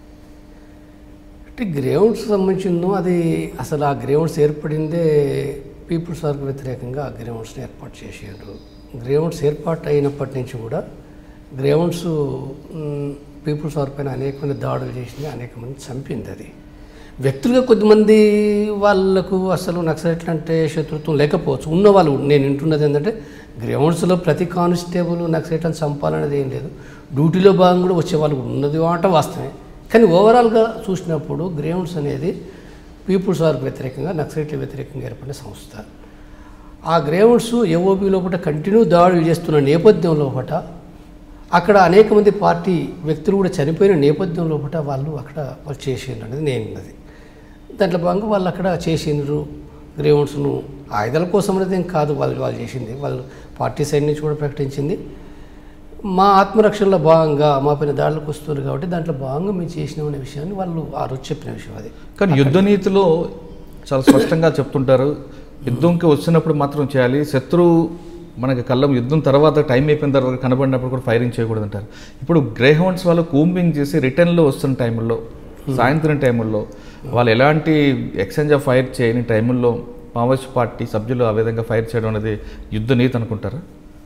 అంటే గ్రౌండ్స్ సంబంధించిందో అది అసలు ఆ గ్రౌండ్స్ ఏర్పడిందే పీపుల్స్ వారికి వ్యతిరేకంగా ఆ గ్రౌండ్స్ని ఏర్పాటు చేసారు గ్రౌండ్స్ ఏర్పాటు అయినప్పటి నుంచి కూడా గ్రౌండ్స్ పీపుల్స్ వారి పైన అనేక మంది దాడులు చేసింది అనేక మంది చంపింది అది వ్యక్తులుగా కొద్దిమంది వాళ్ళకు అసలు నక్సలైట్లు అంటే శత్రుత్వం లేకపోవచ్చు ఉన్న వాళ్ళు నేను వింటున్నది ఏంటంటే గ్రౌండ్స్లో ప్రతి కానిస్టేబుల్ నక్సలైట్లను చంపాలనేది ఏం లేదు డ్యూటీలో భాగం కూడా వచ్చే వాళ్ళు కూడా ఉన్నది మాట వాస్తవమే కానీ ఓవరాల్గా చూసినప్పుడు గ్రౌండ్స్ అనేది పీపుల్స్ వారికి వ్యతిరేకంగా నక్సలైట్ల వ్యతిరేకంగా ఏర్పడిన సంస్థ ఆ గ్రౌండ్స్ ఏఓబీ లోపల కంటిన్యూ దాడులు చేస్తున్న నేపథ్యం లోపల అక్కడ అనేక మంది పార్టీ వ్యక్తులు కూడా చనిపోయిన నేపథ్యం లోపల వాళ్ళు అక్కడ వాళ్ళు చేసిండ్రు అనేది నేను ఉన్నది దాంట్లో భాగంగా వాళ్ళు అక్కడ చేసిండ్రు గ్రేవెంట్స్ను ఆయుధాల కోసం అనేది ఏం కాదు వాళ్ళు వాళ్ళు చేసింది వాళ్ళు పార్టీ సైడ్ నుంచి కూడా ప్రకటించింది మా ఆత్మరక్షణలో భాగంగా మా పైన దాడులకు వస్తున్నారు కాబట్టి దాంట్లో భాగంగా మేము చేసినాం అనే విషయాన్ని వాళ్ళు ఆ రోజు చెప్పిన విషయం అది కానీ యుద్ధ నీతిలో చాలా స్పష్టంగా చెప్తుంటారు యుద్ధంకి వచ్చినప్పుడు మాత్రం చేయాలి శత్రువు మనకి కళ్ళం యుద్ధం తర్వాత టైం అయిపోయిన తర్వాత కనబడినప్పుడు కూడా ఫైరింగ్ చేయకూడదు అంటారు ఇప్పుడు గ్రేహౌండ్స్ వాళ్ళు కూంబింగ్ చేసి రిటర్న్లో వస్తున్న టైంలో సాయంత్రం టైంలో వాళ్ళు ఎలాంటి ఎక్స్చేంజ్ ఆఫ్ ఫైర్ చేయని టైంలో మావోయిస్ట్ పార్టీ సభ్యులు ఆ విధంగా ఫైర్ చేయడం అనేది యుద్ధ నీతి అనుకుంటారా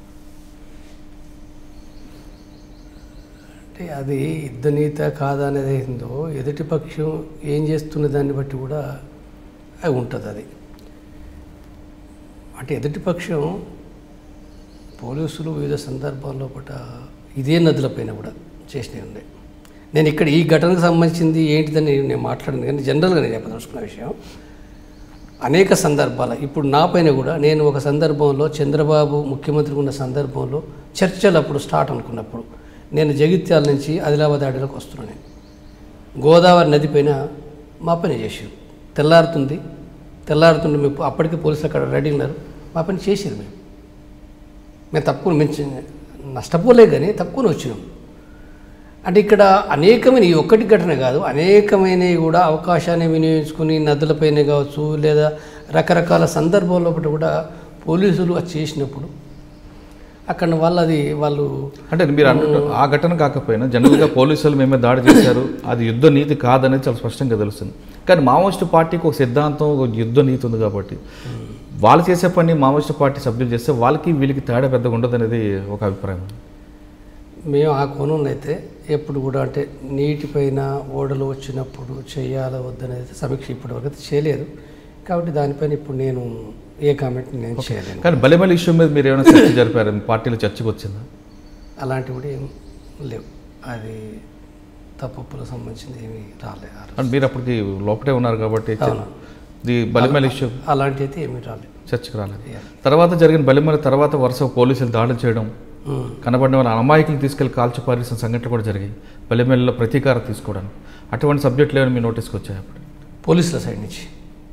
అంటే అది యుద్ధనీత కాదా అనేది ఏందో ఎదుటి పక్షం ఏం చేస్తున్న దాన్ని బట్టి కూడా అది ఉంటుంది అది అంటే ఎదుటి పక్షం పోలీసులు వివిధ సందర్భాల్లో పట ఇదే నదులపైన కూడా చేసినవి ఉన్నాయి నేను ఇక్కడ ఈ ఘటనకు సంబంధించింది ఏంటిదని నేను మాట్లాడింది కానీ జనరల్గా నేను చెప్పదలుచుకున్న విషయం అనేక సందర్భాల ఇప్పుడు నా పైన కూడా నేను ఒక సందర్భంలో చంద్రబాబు ముఖ్యమంత్రి ఉన్న సందర్భంలో చర్చలు అప్పుడు స్టార్ట్ అనుకున్నప్పుడు నేను జగిత్యాల నుంచి ఆదిలాబాద్ అడవిలోకి వస్తున్నాను గోదావరి నది పైన మా పని చేసారు తెల్లారుతుంది తెల్లారుతుంది మేము అప్పటికే పోలీసులు అక్కడ రెడీ ఉన్నారు మా పని చేసారు మేము మేము తక్కువ మించి నష్టపోలే కానీ తక్కువనే వచ్చినాం అంటే ఇక్కడ అనేకమైన ఈ ఒక్కటి ఘటన కాదు అనేకమైనవి కూడా అవకాశాన్ని వినియోగించుకుని నదులపైన కావచ్చు లేదా రకరకాల సందర్భాల్లో కూడా పోలీసులు అది చేసినప్పుడు అక్కడ వాళ్ళు అది వాళ్ళు అంటే మీరు అన్నట్టు ఆ ఘటన కాకపోయినా జనరల్గా పోలీసులు మేమే దాడి చేశారు అది యుద్ధ నీతి కాదనేది చాలా స్పష్టంగా తెలుస్తుంది కానీ మావోయిస్ట్ పార్టీకి ఒక సిద్ధాంతం ఒక యుద్ధ నీతి ఉంది కాబట్టి వాళ్ళు చేసే పని మావోయిస్ట్ పార్టీ సభ్యులు చేస్తే వాళ్ళకి వీళ్ళకి తేడా పెద్దగా ఉండదు అనేది ఒక అభిప్రాయం మేము ఆ కోణంలో అయితే ఎప్పుడు కూడా అంటే నీటిపైన ఓడలు వచ్చినప్పుడు చేయాలా వద్దనేది సమీక్ష ఇప్పటివరకు అయితే చేయలేదు కాబట్టి దానిపైన ఇప్పుడు నేను ఏ కామెంట్ నేను చేయలేను కానీ బలిమలి ఇష్యూ మీద మీరు ఏమైనా చర్చ జరిపారు మీ పార్టీలో చర్చకు వచ్చిందా అలాంటివి కూడా ఏం లేవు అది తప్పులకు సంబంధించింది ఏమీ రాలేదు ఆ రోజు. అంటే మీరు అప్పటికి లోపటే ఉన్నారు కాబట్టి అవును. ది బలిమలి ఇష్యూ అలాంటి అయితే ఏమీ రాలేదు చర్చకు రాలేదు Yeah. తర్వాత జరిగిన బలిమలి తర్వాత వరుస పోలీసులు దాడులు చేయడం ఉమ్. కనబడిన వాళ్ళ అమాయకులు తీసుకెళ్లి కాల్చి పారేసిన సంఘటనలు కూడా జరిగాయి బలిమల్లిలో ప్రతీకారం తీసుకోవడానికి అటువంటి సబ్జెక్టులు ఏమైనా మీ నోటీస్కి వచ్చాయి అప్పుడు పోలీసుల సైడ్ నుంచి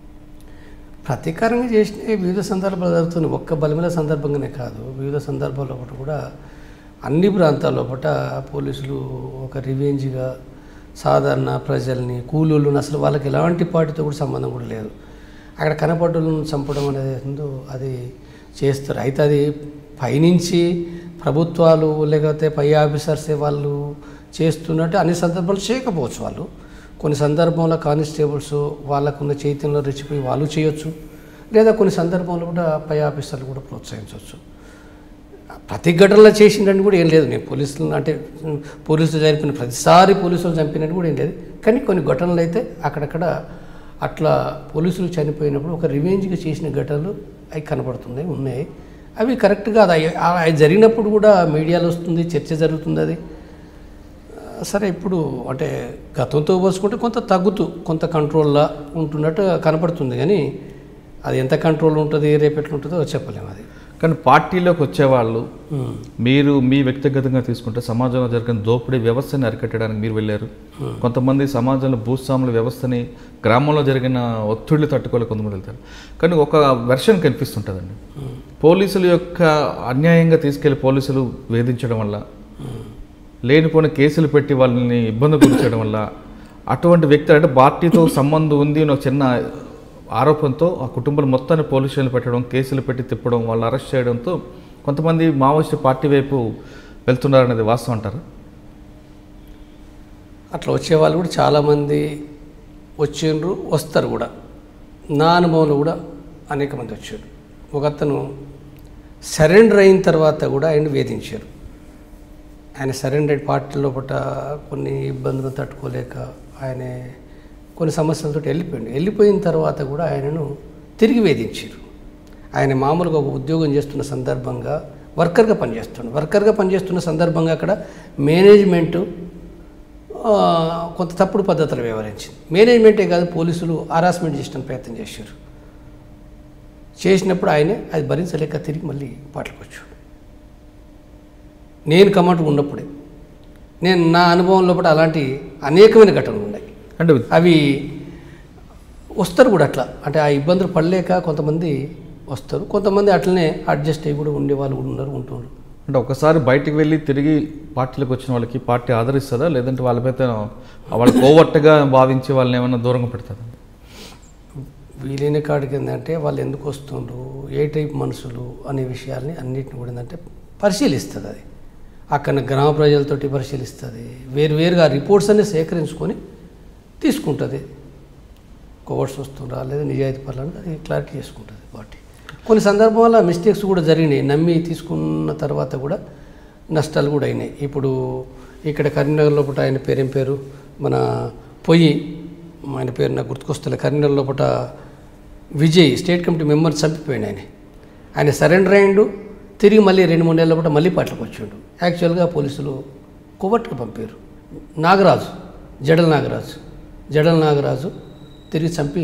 ప్రతీకారంగా చేసిన వివిధ సందర్భాలు జరుగుతున్నాయి ఒక్క బలిమల సందర్భంగానే కాదు వివిధ సందర్భాల్లో ఒకటి కూడా అన్ని ప్రాంతాల్లో పట పోలీసులు ఒక రివెంజ్గా సాధారణ ప్రజల్ని కూలీలను అసలు వాళ్ళకి ఎలాంటి పార్టీతో కూడా సంబంధం కూడా లేదు అక్కడ కనపడ్డలను చంపడం అనేది ఏందో అది చేస్తారు అయితే అది పైనుంచి ప్రభుత్వాలు లేకపోతే పై ఆఫీసర్సే వాళ్ళు చేస్తున్నట్టు అన్ని సందర్భాలు చేయకపోవచ్చు వాళ్ళు కొన్ని సందర్భంలో కానిస్టేబుల్స్ వాళ్ళకున్న చైతన్యంలో రెచ్చిపోయి వాళ్ళు చేయొచ్చు లేదా కొన్ని సందర్భంలో కూడా పై ఆఫీసర్లు కూడా ప్రోత్సహించవచ్చు ప్రతి ఘటనలో చేసిందని కూడా ఏం లేదు నేను పోలీసులు అంటే ఉమ్, పోలీసులు చనిపోయిన ప్రతిసారి పోలీసులు చంపినట్టు కూడా ఏం లేదు కానీ కొన్ని ఘటనలు అయితే అక్కడక్కడ అట్లా పోలీసులు చనిపోయినప్పుడు ఒక రివెంజ్గా చేసిన ఘటనలు అవి కనబడుతున్నాయి ఉన్నాయి అవి కరెక్ట్గా అది అయి- అవి జరిగినప్పుడు కూడా మీడియాలో వస్తుంది చర్చ జరుగుతుంది అది ఆ, సరే ఇప్పుడు అంటే గతంతో పోల్చుకుంటే కొంత తగ్గుతూ కొంత కంట్రోల్లా ఉంటున్నట్టు కనపడుతుంది కానీ అది ఎంత కంట్రోల్ ఉంటుంది రేపు ఎట్లా ఉంటుందో చెప్పలేము అది కానీ పార్టీలోకి వచ్చేవాళ్ళు మీరు మీ వ్యక్తిగతంగా తీసుకుంటే సమాజంలో జరిగిన దోపిడీ వ్యవస్థని అరికట్టడానికి మీరు వెళ్ళారు కొంతమంది సమాజంలో భూస్వాముల వ్యవస్థని గ్రామంలో జరిగిన ఒత్తిళ్లు తట్టుకోలేక కొంతమంది వెళ్తారు కానీ ఒక వెర్షన్ కనిపిస్తుంటుందండి పోలీసుల యొక్క అన్యాయంగా తీసుకెళ్లి పోలీసులు వేధించడం వల్ల లేనిపోయిన కేసులు పెట్టి వాళ్ళని ఇబ్బంది గురించడం వల్ల అటువంటి వ్యక్తి అంటే పార్టీతో సంబంధం ఉంది అని ఒక చిన్న ఆరోపణతో ఆ కుటుంబాలు మొత్తాన్ని పోలీస్ స్టేషన్లు పెట్టడం కేసులు పెట్టి తిప్పడం వాళ్ళు అరెస్ట్ చేయడంతో కొంతమంది మావోయిస్టు పార్టీ వైపు వెళ్తున్నారనేది వాస్తవం అంటారు అట్లా వచ్చేవాళ్ళు కూడా చాలామంది వచ్చిండ్రు వస్తారు కూడా నా అనుభవంలో కూడా అనేక మంది వచ్చారు ఒక అతను సరెండర్ అయిన తర్వాత కూడా ఆయన వేధించారు ఆయన సరెండర్ పార్టీ లోపల కొన్ని ఇబ్బందులు తట్టుకోలేక ఆయన కొన్ని సమస్యలతో వెళ్ళిపోయింది వెళ్ళిపోయిన తర్వాత కూడా ఆయనను తిరిగి వేధించారు ఆయన మామూలుగా ఒక ఉద్యోగం చేస్తున్న సందర్భంగా వర్కర్గా పనిచేస్తున్నాడు వర్కర్గా పనిచేస్తున్న సందర్భంగా అక్కడ మేనేజ్మెంటు ఆ, కొంత తప్పుడు పద్ధతులు వ్యవహరించింది మేనేజ్మెంటే కాదు పోలీసులు హరాస్మెంట్ చేసిన ప్రయత్నం చేశారు చేసినప్పుడు ఆయనే అది భరించలేక తిరిగి మళ్ళీ పాటలకు వచ్చాడు నేను కమాండ్ ఉన్నప్పుడే నేను నా అనుభవంలో కూడా అలాంటి అనేకమైన ఘటనలు ఉన్నాయి అంటే అవి వస్తారు కూడా అట్లా అంటే ఆ ఇబ్బందులు పడలేక కొంతమంది వస్తారు కొంతమంది అట్లనే అడ్జస్ట్ అయ్యి కూడా ఉండే వాళ్ళు కూడా ఉన్నారు ఉంటున్నారు అంటే ఒకసారి బయటికి వెళ్ళి తిరిగి పార్టీలోకి వచ్చిన వాళ్ళకి పార్టీ ఆదరిస్తుందా లేదంటే వాళ్ళ మీద వాళ్ళ కోవట్టుగా భావించి వాళ్ళని ఏమైనా దూరంగా పెడతారా వీలైన కాడికి ఏంటంటే వాళ్ళు ఎందుకు వస్తుండ్రు ఏ టైప్ మనుషులు అనే విషయాల్ని అన్నిటిని కూడా ఏంటంటే పరిశీలిస్తుంది అది అక్కడ గ్రామ ప్రజలతోటి పరిశీలిస్తుంది వేరు వేరుగా రిపోర్ట్స్ అన్ని సేకరించుకొని తీసుకుంటుంది కోవర్ట్స్ వస్తుండ్రా లేదా నిజాయితీ పనులను అది క్లారిటీ చేసుకుంటుంది పార్టీ కొన్ని సందర్భాల్లో మిస్టేక్స్ కూడా జరిగినాయి నమ్మి తీసుకున్న తర్వాత కూడా నష్టాలు కూడా అయినాయి ఇప్పుడు ఇక్కడ కరీంనగర్ లోపల ఆయన పేరేం పేరు మన పొయ్యి ఆయన పేరు నాకు గుర్తుకొస్తలే కరీంనగర్ లోపల విజయ్ స్టేట్ కమిటీ మెంబర్ చంపిపోయాడు ఆయన ఆయన సరెండర్ అయ్యిండు తిరిగి మళ్ళీ రెండు మూడు నెలల పాటు మళ్ళీ పాటలకు వచ్చిండు యాక్చువల్గా పోలీసులు కొవ్వట్టుకు పంపారు నాగరాజు జడల నాగరాజు జడల నాగరాజు తిరిగి చంపి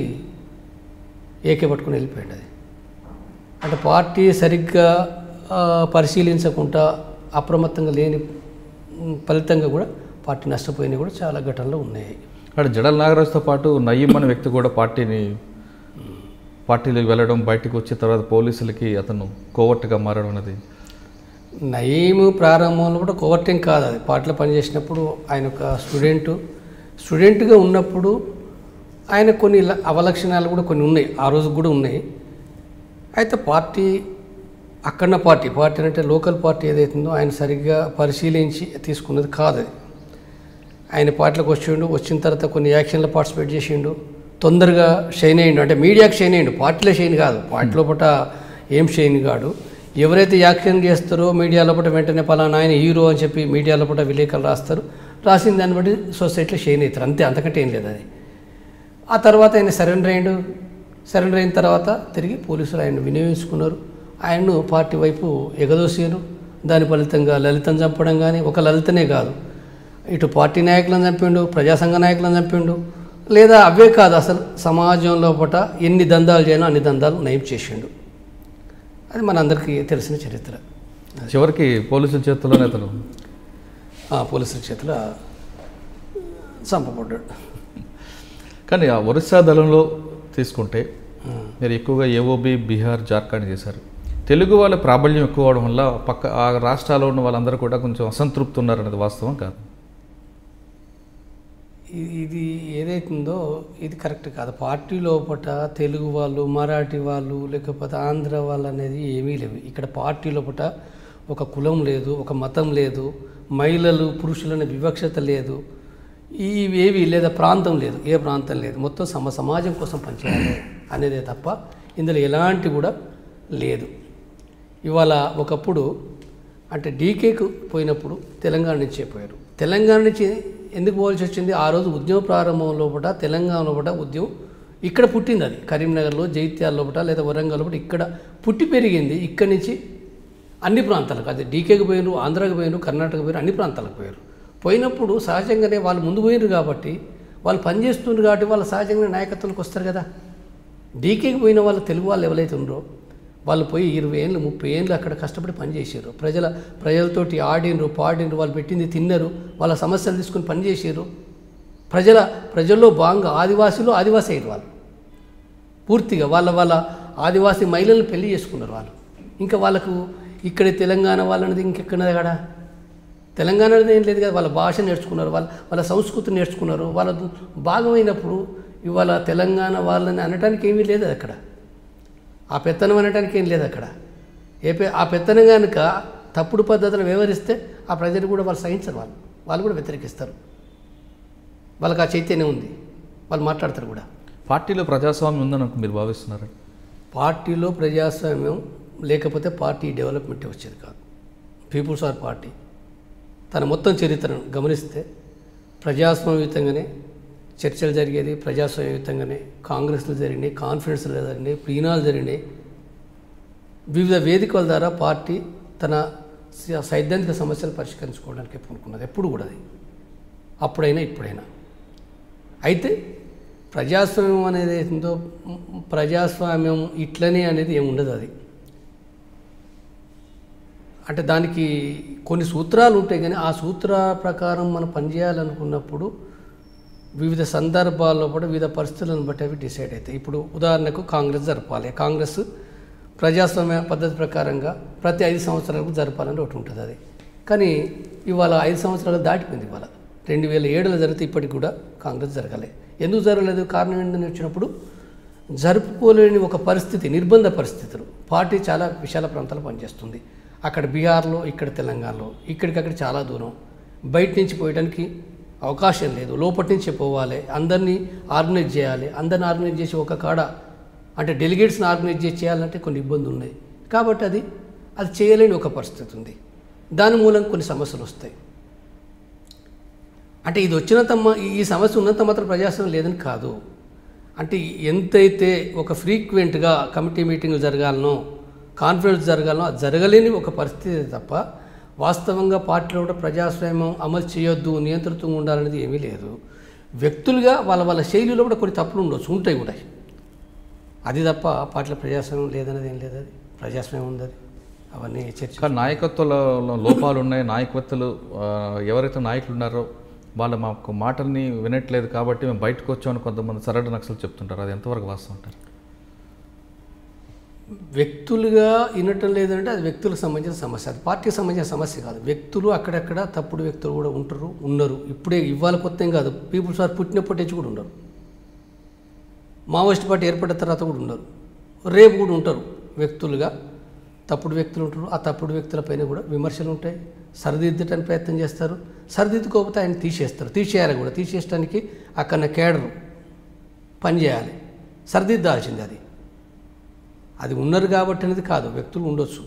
ఏకే పట్టుకుని వెళ్ళిపోయాడు అది అంటే పార్టీ సరిగ్గా ఆ, పరిశీలించకుండా అప్రమత్తంగా లేని ఉమ్, ఫలితంగా కూడా పార్టీ నష్టపోయినవి కూడా చాలా ఘటనలు ఉన్నాయి అక్కడ జడల నాగరాజుతో పాటు నయీం అనే వ్యక్తి కూడా పార్టీని పార్టీలోకి వెళ్ళడం బయటకు వచ్చిన తర్వాత పోలీసులకి అతను కోవట్టుగా మారడం అనేది నయీము ప్రారంభంలో కూడా కోవర్టింగ్ కాదు అది పార్టీలో పనిచేసినప్పుడు ఆయన ఒక స్టూడెంటు స్టూడెంట్గా ఉన్నప్పుడు ఆయన కొన్ని ల- అవలక్షణాలు కూడా కొన్ని ఉన్నాయి ఆ రోజు కూడా ఉన్నాయి అయితే పార్టీ అక్కడన్న పార్టీ పార్టీ అంటే లోకల్ పార్టీ ఏదైతుందో ఆయన సరిగ్గా పరిశీలించి తీసుకున్నది కాదు అది ఆయన పార్టీలోకి వచ్చిండు వచ్చిన తర్వాత కొన్ని యాక్షన్లో పార్టిసిపేట్ చేసిండు తొందరగా షైన్ అయ్యిండు అంటే మీడియాకి షైన్ అయ్యిండు పార్టీలో షైన్ కాదు పార్టీ లోపల ఏం షైన్ కాడు ఎవరైతే యాక్షన్ చేస్తారో మీడియా లోపల వెంటనే పలానా ఆయన హీరో అని చెప్పి మీడియా లోపల విలేకరులు రాస్తారు రాసిన దాన్ని బట్టి సొసైటీలో షైన్ అవుతారు అంతే అంతకంటే ఏం లేదు అది ఆ తర్వాత ఆయన సరెండర్ అయ్యిండు సరెండర్ అయిన తర్వాత తిరిగి పోలీసులు ఆయన వినియోగించుకున్నారు ఆయన్ను పార్టీ వైపు ఎగదోసారు దాని ఫలితంగా లలితను చంపడం కానీ ఒక లలితనే కాదు ఇటు పార్టీ నాయకులను చంపిండు ప్రజాసంఘ నాయకులను చంపిండు లేదా అవే కాదు అసలు సమాజం లోపల ఎన్ని దందాలు చేయనో అన్ని దందాలు నయం చేసిండు అది మనందరికీ తెలిసిన చరిత్ర చివరికి పోలీసుల చేతుల్లోనే అతను ఆ పోలీసుల చేతిలో చంపబడ్డాడు కానీ ఆ ఒరిస్సా దళంలో తీసుకుంటే మీరు ఎక్కువగా ఏఓబి బీహార్ జార్ఖండ్ చేశారు తెలుగు వాళ్ళ ప్రాబల్యం ఎక్కువ అవడం వల్ల పక్క ఆ రాష్ట్రాల్లో ఉన్న వాళ్ళందరూ కూడా కొంచెం అసంతృప్తి ఉన్నారనేది వాస్తవం కాదు ఇ- ఇది ఏదైతుందో ఇది కరెక్ట్ కాదు పార్టీ లోపట తెలుగు వాళ్ళు మరాఠీ వాళ్ళు లేకపోతే ఆంధ్ర వాళ్ళు అనేది ఏమీ లేవు ఇక్కడ పార్టీ లోపట ఒక కులం లేదు ఒక మతం లేదు మహిళలు పురుషులు అనే వివక్షత లేదు ఇవేవి లేదా ప్రాంతం లేదు ఏ ప్రాంతం లేదు మొత్తం సమ సమాజం కోసం పనిచేయాలి అనేదే తప్ప ఇందులో ఎలాంటి కూడా లేదు ఇవాళ ఒకప్పుడు అంటే డీకేకు పోయినప్పుడు తెలంగాణ నుంచే పోయారు తెలంగాణ నుంచి ఎందుకు పోవాల్సి వచ్చింది ఆ రోజు ఉద్యమ ప్రారంభం లోపల తెలంగాణ లోపల ఉద్యమం ఇక్కడ పుట్టింది అది కరీంనగర్లో జైత్యాల లోపల లేదా వరంగల్ లోపల ఇక్కడ పుట్టి పెరిగింది ఇక్కడి నుంచి అన్ని ప్రాంతాలకు అది డీకేకి పోయినారు ఆంధ్రాకి పోయినారు కర్ణాటక పోయినారు అన్ని ప్రాంతాలకు పోయారు పోయినప్పుడు సహజంగానే వాళ్ళు ముందు పోయినారు కాబట్టి వాళ్ళు పనిచేస్తున్నారు కాబట్టి వాళ్ళు సహజంగానే నాయకత్వంలోకి వస్తారు కదా డీకేకి పోయిన వాళ్ళు తెలుగు వాళ్ళు ఎవరైతే ఉన్నారో వాళ్ళు పోయి ఇరవై ఏళ్ళు ముప్పై ఏళ్ళు అక్కడ కష్టపడి పనిచేసారు ప్రజల ప్రజలతోటి ఆడినరు పాడినరు వాళ్ళు పెట్టింది తిన్నారు వాళ్ళ సమస్యలు తీసుకుని పనిచేసారు ప్రజల ప్రజల్లో భాగంగా ఆదివాసులు ఆదివాసీ అయ్యారు వాళ్ళు పూర్తిగా వాళ్ళ వాళ్ళ ఆదివాసీ మహిళలను పెళ్లి చేసుకున్నారు వాళ్ళు ఇంకా వాళ్ళకు ఇక్కడ తెలంగాణ వాళ్ళనేది ఇంకెక్కడ కాడ తెలంగాణ అనేది ఏం లేదు కదా వాళ్ళ భాష నేర్చుకున్నారు వాళ్ళ వాళ్ళ సంస్కృతి నేర్చుకున్నారు వాళ్ళ భాగమైనప్పుడు ఇవాళ తెలంగాణ వాళ్ళని అనటానికి ఏమీ లేదు అక్కడ ఆ పెత్తనం అనటానికి ఏం లేదు అక్కడ ఏ పె ఆ పెత్తనం కనుక తప్పుడు పద్ధతులు వ్యవహరిస్తే ఆ ప్రజలు కూడా వాళ్ళు సహించరు వాళ్ళు వాళ్ళు కూడా వ్యతిరేకిస్తారు వాళ్ళకి ఆ చైతన్యం ఉంది వాళ్ళు మాట్లాడతారు కూడా పార్టీలో ప్రజాస్వామ్యం ఉందని మీరు భావిస్తున్నారు పార్టీలో ప్రజాస్వామ్యం లేకపోతే పార్టీ డెవలప్మెంట్ వచ్చేది కాదు పీపుల్స్ ఆర్ పార్టీ తన మొత్తం చరిత్రను గమనిస్తే ప్రజాస్వామ్యయుతంగానే చర్చలు జరిగేది ప్రజాస్వామ్యయుతంగానే కాంగ్రెస్లు జరిగినాయి కాన్ఫరెన్స్లు జరిగినాయి ప్లీనాలు జరిగినాయి వివిధ వేదికల ద్వారా పార్టీ తన స- సైద్ధాంతిక సమస్యలు పరిష్కరించుకోవడానికి పూనుకున్నది ఎప్పుడు కూడా అది అప్పుడైనా ఇప్పుడైనా అయితే ప్రజాస్వామ్యం అనేది ఏందో మ్, ప్రజాస్వామ్యం ఇట్లనే అనేది ఏమి ఉండదు అది అంటే దానికి కొన్ని సూత్రాలు ఉంటాయి కానీ ఆ సూత్రాల ప్రకారం మనం పనిచేయాలనుకున్నప్పుడు వివిధ సందర్భాల్లో కూడా వివిధ పరిస్థితులను బట్టి అవి డిసైడ్ అవుతాయి ఇప్పుడు ఉదాహరణకు కాంగ్రెస్ జరపాలి కాంగ్రెస్ ప్రజాస్వామ్య పద్ధతి ప్రకారంగా ప్రతి ఐదు సంవత్సరాలకు జరపాలని ఒకటి ఉంటుంది అది కానీ ఇవాళ ఐదు సంవత్సరాలు దాటిపోయింది ఇవాళ రెండు వేల ఏడులో జరిగితే ఇప్పటికి కూడా కాంగ్రెస్ జరగలే ఎందుకు జరగలేదు కారణం ఏంటని వచ్చినప్పుడు జరుపుకోలేని ఒక పరిస్థితి నిర్బంధ పరిస్థితులు పార్టీ చాలా విశాల ప్రాంతాల్లో పనిచేస్తుంది అక్కడ బీహార్లో ఇక్కడ తెలంగాణలో ఇక్కడికక్కడ చాలా దూరం బయట నుంచి పోయడానికి అవకాశం లేదు లోపటి నుంచే పోవాలి అందరినీ ఆర్గనైజ్ చేయాలి అందరిని ఆర్గనైజ్ చేసి ఒక కాడ అంటే డెలిగేట్స్ని ఆర్గనైజ్ చేసి చేయాలంటే కొన్ని ఇబ్బందులు ఉన్నాయి కాబట్టి అది అది చేయలేని ఒక పరిస్థితి ఉంది దాని మూలం కొన్ని సమస్యలు వస్తాయి అంటే ఇది వచ్చినంత మా- ఈ సమస్య ఉన్నంత మాత్రం ప్రజాస్వామ్యం లేదని కాదు అంటే ఎంతైతే ఒక ఫ్రీక్వెంట్గా కమిటీ మీటింగ్లు జరగాలనో కాన్ఫరెన్స్ జరగాలనో అది జరగలేని ఒక పరిస్థితి తప్ప వాస్తవంగా పార్టీలో కూడా ప్రజాస్వామ్యం అమలు చేయొద్దు నియంత్రితంగా ఉండాలనేది ఏమీ లేదు వ్యక్తులుగా వాళ్ళ వాళ్ళ శైలిలో కూడా కొన్ని తప్పులు ఉండొచ్చు ఉంటాయి కూడా అది తప్ప పార్టీలో ప్రజాస్వామ్యం లేదనేది ఏం లేదు అది ప్రజాస్వామ్యం ఉంది అది అవన్నీ చర్చ కానీ నాయకత్వంలో లోపాలు ఉన్నాయి నాయకత్వలు ఆ, ఎవరైతే నాయకులు ఉన్నారో వాళ్ళ మాకు మాటల్ని వినట్లేదు కాబట్టి మేము బయటకు వచ్చామని కొంతమంది సరడ నక్సలు చెప్తుంటారు అది ఎంతవరకు వాస్తవం అంటారు వ్యక్తులుగా వినటం లేదంటే అది వ్యక్తులకు సంబంధించిన సమస్య అది పార్టీకి సంబంధించిన సమస్య కాదు వ్యక్తులు అక్కడక్కడ తప్పుడు వ్యక్తులు కూడా ఉంటారు ఉన్నారు ఇప్పుడే ఇవాళ కొత్త ఏం కాదు పీపుల్స్ ఆర్ పుట్టినప్పటి నుంచి కూడా ఉన్నారు మావోయిస్ట్ పార్టీ ఏర్పడిన తర్వాత కూడా ఉన్నారు రేపు కూడా ఉంటారు వ్యక్తులుగా తప్పుడు వ్యక్తులు ఉంటారు ఆ తప్పుడు వ్యక్తులపైన కూడా విమర్శలు ఉంటాయి సరిదిద్దటానికి ప్రయత్నం చేస్తారు సరిదిద్దుకోకపోతే ఆయన తీసేస్తారు తీసేయాలి కూడా తీసేయడానికి అక్కడ కేడరు పనిచేయాలి సరిదిద్దాల్సింది అది అది ఉన్నారు కాబట్టి అనేది కాదు వ్యక్తులు ఉండొచ్చు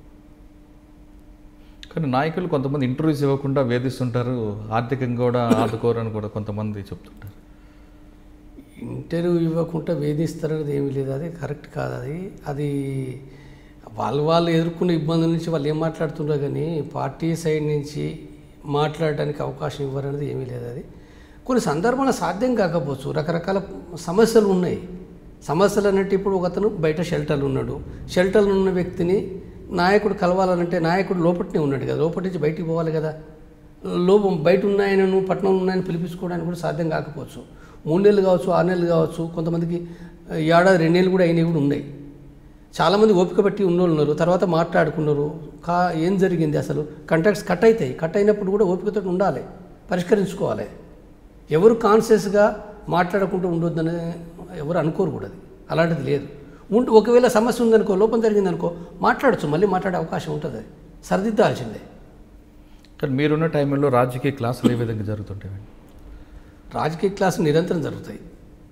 కానీ నాయకులు కొంతమంది ఇంటర్వ్యూస్ ఇవ్వకుండా వేధిస్తుంటారు ఆర్థికంగా కూడా ఆదుకోరని కూడా కొంతమంది చెప్తుంటారు ఇంటర్వ్యూ ఇవ్వకుండా వేధిస్తారనేది ఏమీ లేదు అది కరెక్ట్ కాదు అది అది వాళ్ళు వాళ్ళు ఎదుర్కొన్న ఇబ్బందుల నుంచి వాళ్ళు ఏం మాట్లాడుతున్నారు కానీ పార్టీ సైడ్ నుంచి మాట్లాడడానికి అవకాశం ఇవ్వరనేది ఏమీ లేదు అది కొన్ని సందర్భాలు సాధ్యం కాకపోవచ్చు రకరకాల సమస్యలు ఉన్నాయి సమస్యలు అన్నట్టు ఇప్పుడు ఒకతను బయట షెల్టర్లు ఉన్నాడు షెల్టర్లు ఉన్న వ్యక్తిని నాయకుడు కలవాలనంటే నాయకుడు లోపట్నే ఉన్నాడు కదా లోపటి నుంచి బయటికి పోవాలి కదా లోపం బయట ఉన్నాయనను పట్టణంలో ఉన్నాయని పిలిపించుకోవడానికి కూడా సాధ్యం కాకపోవచ్చు మూడు నెలలు కావచ్చు ఆరు నెలలు కావచ్చు కొంతమందికి ఏడాది రెండు నెలలు కూడా అయినవి కూడా ఉన్నాయి చాలామంది ఓపిక పట్టి ఉన్నోళ్ళు ఉన్నారు తర్వాత మాట్లాడుకున్నారు కా ఏం జరిగింది అసలు కంటాక్ట్స్ కట్ అవుతాయి కట్ అయినప్పుడు కూడా ఓపికతో ఉండాలి పరిష్కరించుకోవాలి ఎవరు కాన్షియస్గా మాట్లాడకుండా ఉండొద్దని ఎవరు అనుకోరు కూడా అది అలాంటిది లేదు ఉంటే ఒకవేళ సమస్య ఉందనుకో లోపం జరిగిందనుకో మాట్లాడచ్చు మళ్ళీ మాట్లాడే అవకాశం ఉంటుంది అది సరిదిద్దాల్సిందే కానీ మీరున్న టైంలో రాజకీయ క్లాసులు ఏ విధంగా జరుగుతుంటాయి రాజకీయ క్లాసులు నిరంతరం జరుగుతాయి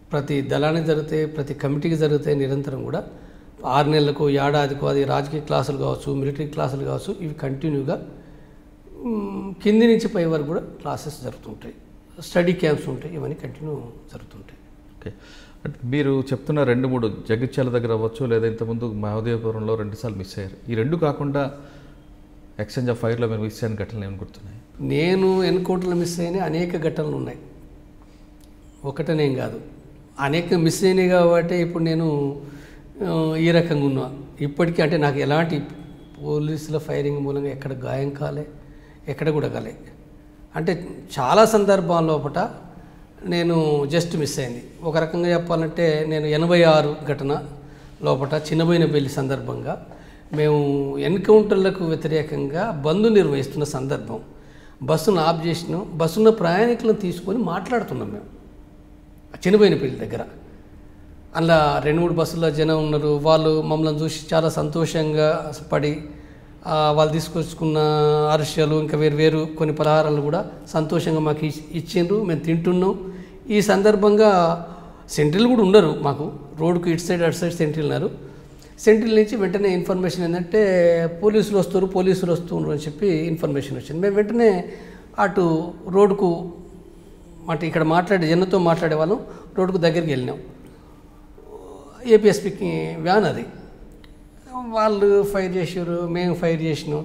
ప్రతి దళానికి జరుగుతాయి ప్రతి కమిటీకి జరుగుతాయి నిరంతరం కూడా ఆరు నెలలకు ఏడాదికో అది రాజకీయ క్లాసులు కావచ్చు మిలిటరీ క్లాసులు కావచ్చు ఇవి కంటిన్యూగా మ్, కింది నుంచి పై వరకు కూడా క్లాసెస్ జరుగుతుంటాయి స్టడీ క్యాంప్స్ ఉంటాయి ఇవన్నీ కంటిన్యూ జరుగుతుంటాయి ఓకే అంటే మీరు చెప్తున్న రెండు మూడు జగిత్యాల దగ్గర అవ్వచ్చు లేదా ఇంతకుముందు మహోదయపురంలో రెండుసార్లు మిస్ అయ్యారు ఈ రెండు కాకుండా ఎక్స్చేంజ్ ఆఫ్ ఫైర్లో మీరు మిస్ అయిన ఘటనలు ఏమి గుర్తున్నాయి నేను ఎన్కౌంటర్లు మిస్ అయిన అనేక ఘటనలు ఉన్నాయి ఒకటనేం కాదు అనేక మిస్ అయినాయి కాబట్టి ఇప్పుడు నేను ఆ, ఈ రకంగా ఉన్నా ఇప్పటికీ అంటే నాకు ఎలాంటి పోలీసుల ఫైరింగ్ మూలంగా ఎక్కడ గాయం కాలే ఎక్కడ కూడా కాలే అంటే చాలా సందర్భాల లోపట నేను జస్ట్ మిస్ అయింది ఒక రకంగా చెప్పాలంటే నేను ఎనభై ఆరు ఘటన లోపట చిన్నబోయిన పెళ్లి సందర్భంగా మేము ఎన్కౌంటర్లకు వ్యతిరేకంగా బంద్ నిర్వహిస్తున్న సందర్భం బస్సును ఆఫ్ చేసినాం బస్సున్న ప్రయాణికులను తీసుకొని మాట్లాడుతున్నాం మేము చిన్నబోయిన పెళ్లి దగ్గర అలా రెండు మూడు బస్సుల్లో జనం ఉన్నారు వాళ్ళు మమ్మల్ని చూసి చాలా సంతోషంగా పడి ఆ, వాళ్ళు తీసుకొచ్చుకున్న అరిసెలు ఇంకా వేరు వేరు కొన్ని పలహారాలు కూడా సంతోషంగా మాకు ఇచ్- ఇచ్చిండ్రు మేము తింటున్నాం ఈ సందర్భంగా సెంట్రీలు కూడా ఉండరు మాకు రోడ్డుకు ఇటు సైడ్ అటు సైడ్ సెంట్రీలు ఉన్నారు సెంట్రీల నుంచి వెంటనే ఇన్ఫర్మేషన్ ఏంటంటే పోలీసులు వస్తారు పోలీసులు వస్తున్నారు అని చెప్పి ఇన్ఫర్మేషన్ వచ్చింది మేము వెంటనే అటు రోడ్డుకు అంటే ఇక్కడ మాట్లాడే జనంతో మాట్లాడే వాళ్ళం రోడ్డుకు దగ్గరికి వెళ్ళినాం ఏపీఎస్పీకి వ్యాన్ అది వాళ్ళు ఫైర్ చేసారు మేము ఫైర్ చేసినాం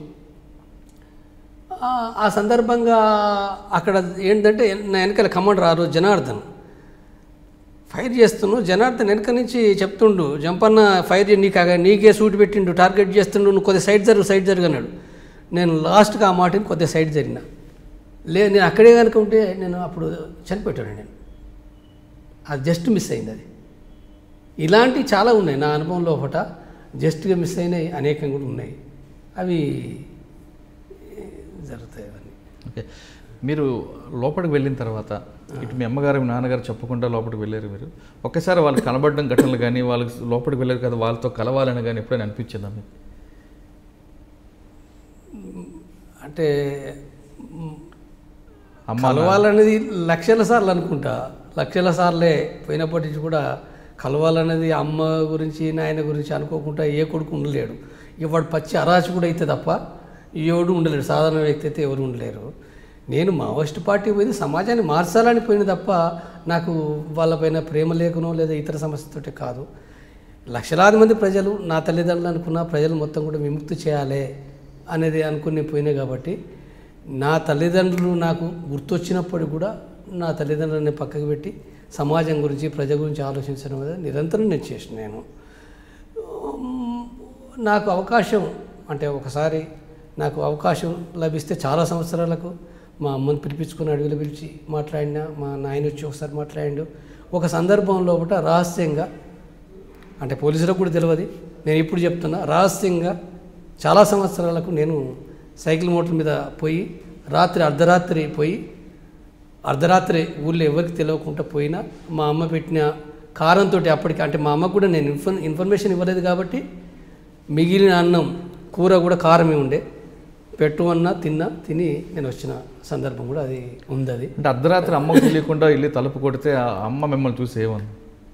ఆ- ఆ సందర్భంగా అక్కడ ఏంటంటే నా వెనకాల కమాండర్ ఆ రోజు జనార్దన్ ఫైర్ చేస్తున్నావు జనార్దన్ వెనక నుంచి చెప్తుండు జంపన్న ఫైర్ చేయి నీకు అగా- నీకే సూట్ పెట్టిండు టార్గెట్ చేస్తుండు నువ్వు కొద్దిగా సైడ్ జరుగు సైడ్ జరుగు అన్నాడు నేను లాస్ట్గా ఆ మాటని కొద్దిగా సైడ్ జరిగిన లే నేను అక్కడే కనుక ఉంటే నేను అప్పుడు చనిపోయాను నేను అది జస్ట్ మిస్ అయింది అది ఇలాంటివి చాలా ఉన్నాయి నా అనుభవంలో ఒకట జస్ట్గా మిస్ అయినాయి అనేకం కూడా ఉన్నాయి అవి జరుగుతాయి అవన్నీ ఓకే మీరు లోపలికి వెళ్ళిన తర్వాత ఇటు మీ అమ్మగారు మీ నాన్నగారు చెప్పకుండా లోపలికి వెళ్ళారు మీరు ఒక్కసారి వాళ్ళు కనబడడం ఘటనలు కానీ వాళ్ళకి లోపలికి వెళ్ళారు కదా వాళ్ళతో కలవాలని కానీ ఎప్పుడైనా అనిపించిందా మీకు అంటే మ్, అమ్మ కలవాలనేది లక్షల సార్లు అనుకుంటా లక్షల సార్లే పోయినప్పటి నుంచి కూడా కలవాలనేది అమ్మ గురించి నాయన గురించి అనుకోకుండా ఏ కొడుకు ఉండలేడు ఇవాడు పచ్చి అరాచకుడు అయితే తప్ప ఎవడు ఉండలేడు సాధారణ వ్యక్తి అయితే ఎవరు ఉండలేరు నేను మావోయిస్ట్ పార్టీ పోయింది సమాజాన్ని మార్చాలని పోయింది తప్ప నాకు వాళ్ళపైన ప్రేమ లేకనో లేదా ఇతర సమస్యతోటి కాదు లక్షలాది మంది ప్రజలు నా తల్లిదండ్రులు అనుకున్న ప్రజలు మొత్తం కూడా విముక్తి చేయాలి అనేది అనుకుని పోయినాయి కాబట్టి నా తల్లిదండ్రులు నాకు గుర్తొచ్చినప్పుడు కూడా నా తల్లిదండ్రులని పక్కకు పెట్టి సమాజం గురించి ప్రజ గురించి ఆలోచించడం అనేది నిరంతరం నేను చేసిన నేను ఉమ్, నాకు అవకాశం అంటే ఒకసారి నాకు అవకాశం లభిస్తే చాలా సంవత్సరాలకు మా అమ్మని పిలిపించుకుని అడవిలో పిలిచి మాట్లాడినా మా నాయన వచ్చి ఒకసారి మాట్లాడిండు ఒక సందర్భంలో ఒకట రహస్యంగా అంటే పోలీసులకు కూడా తెలియదు నేను ఇప్పుడు చెప్తున్నా రహస్యంగా చాలా సంవత్సరాలకు నేను సైకిల్ మోటార్ మీద పోయి రాత్రి అర్ధరాత్రి పోయి అర్ధరాత్రి ఊళ్ళో ఎవరికి తెలియకుండా పోయినా మా అమ్మ పెట్టిన కారంతో అప్పటికి అంటే మా అమ్మకు కూడా నేను ఇన్ఫర్ ఇన్ఫర్మేషన్ ఇవ్వలేదు కాబట్టి మిగిలిన అన్నం కూర కూడా కారమే ఉండే పెట్టు అన్నా తిన్నా తిని నేను వచ్చిన సందర్భం కూడా అది ఉంది అది అంటే అర్ధరాత్రి అమ్మకు తెలియకుండా వెళ్ళి తలుపు కొడితే ఆ అమ్మ మిమ్మల్ని చూసి ఏమని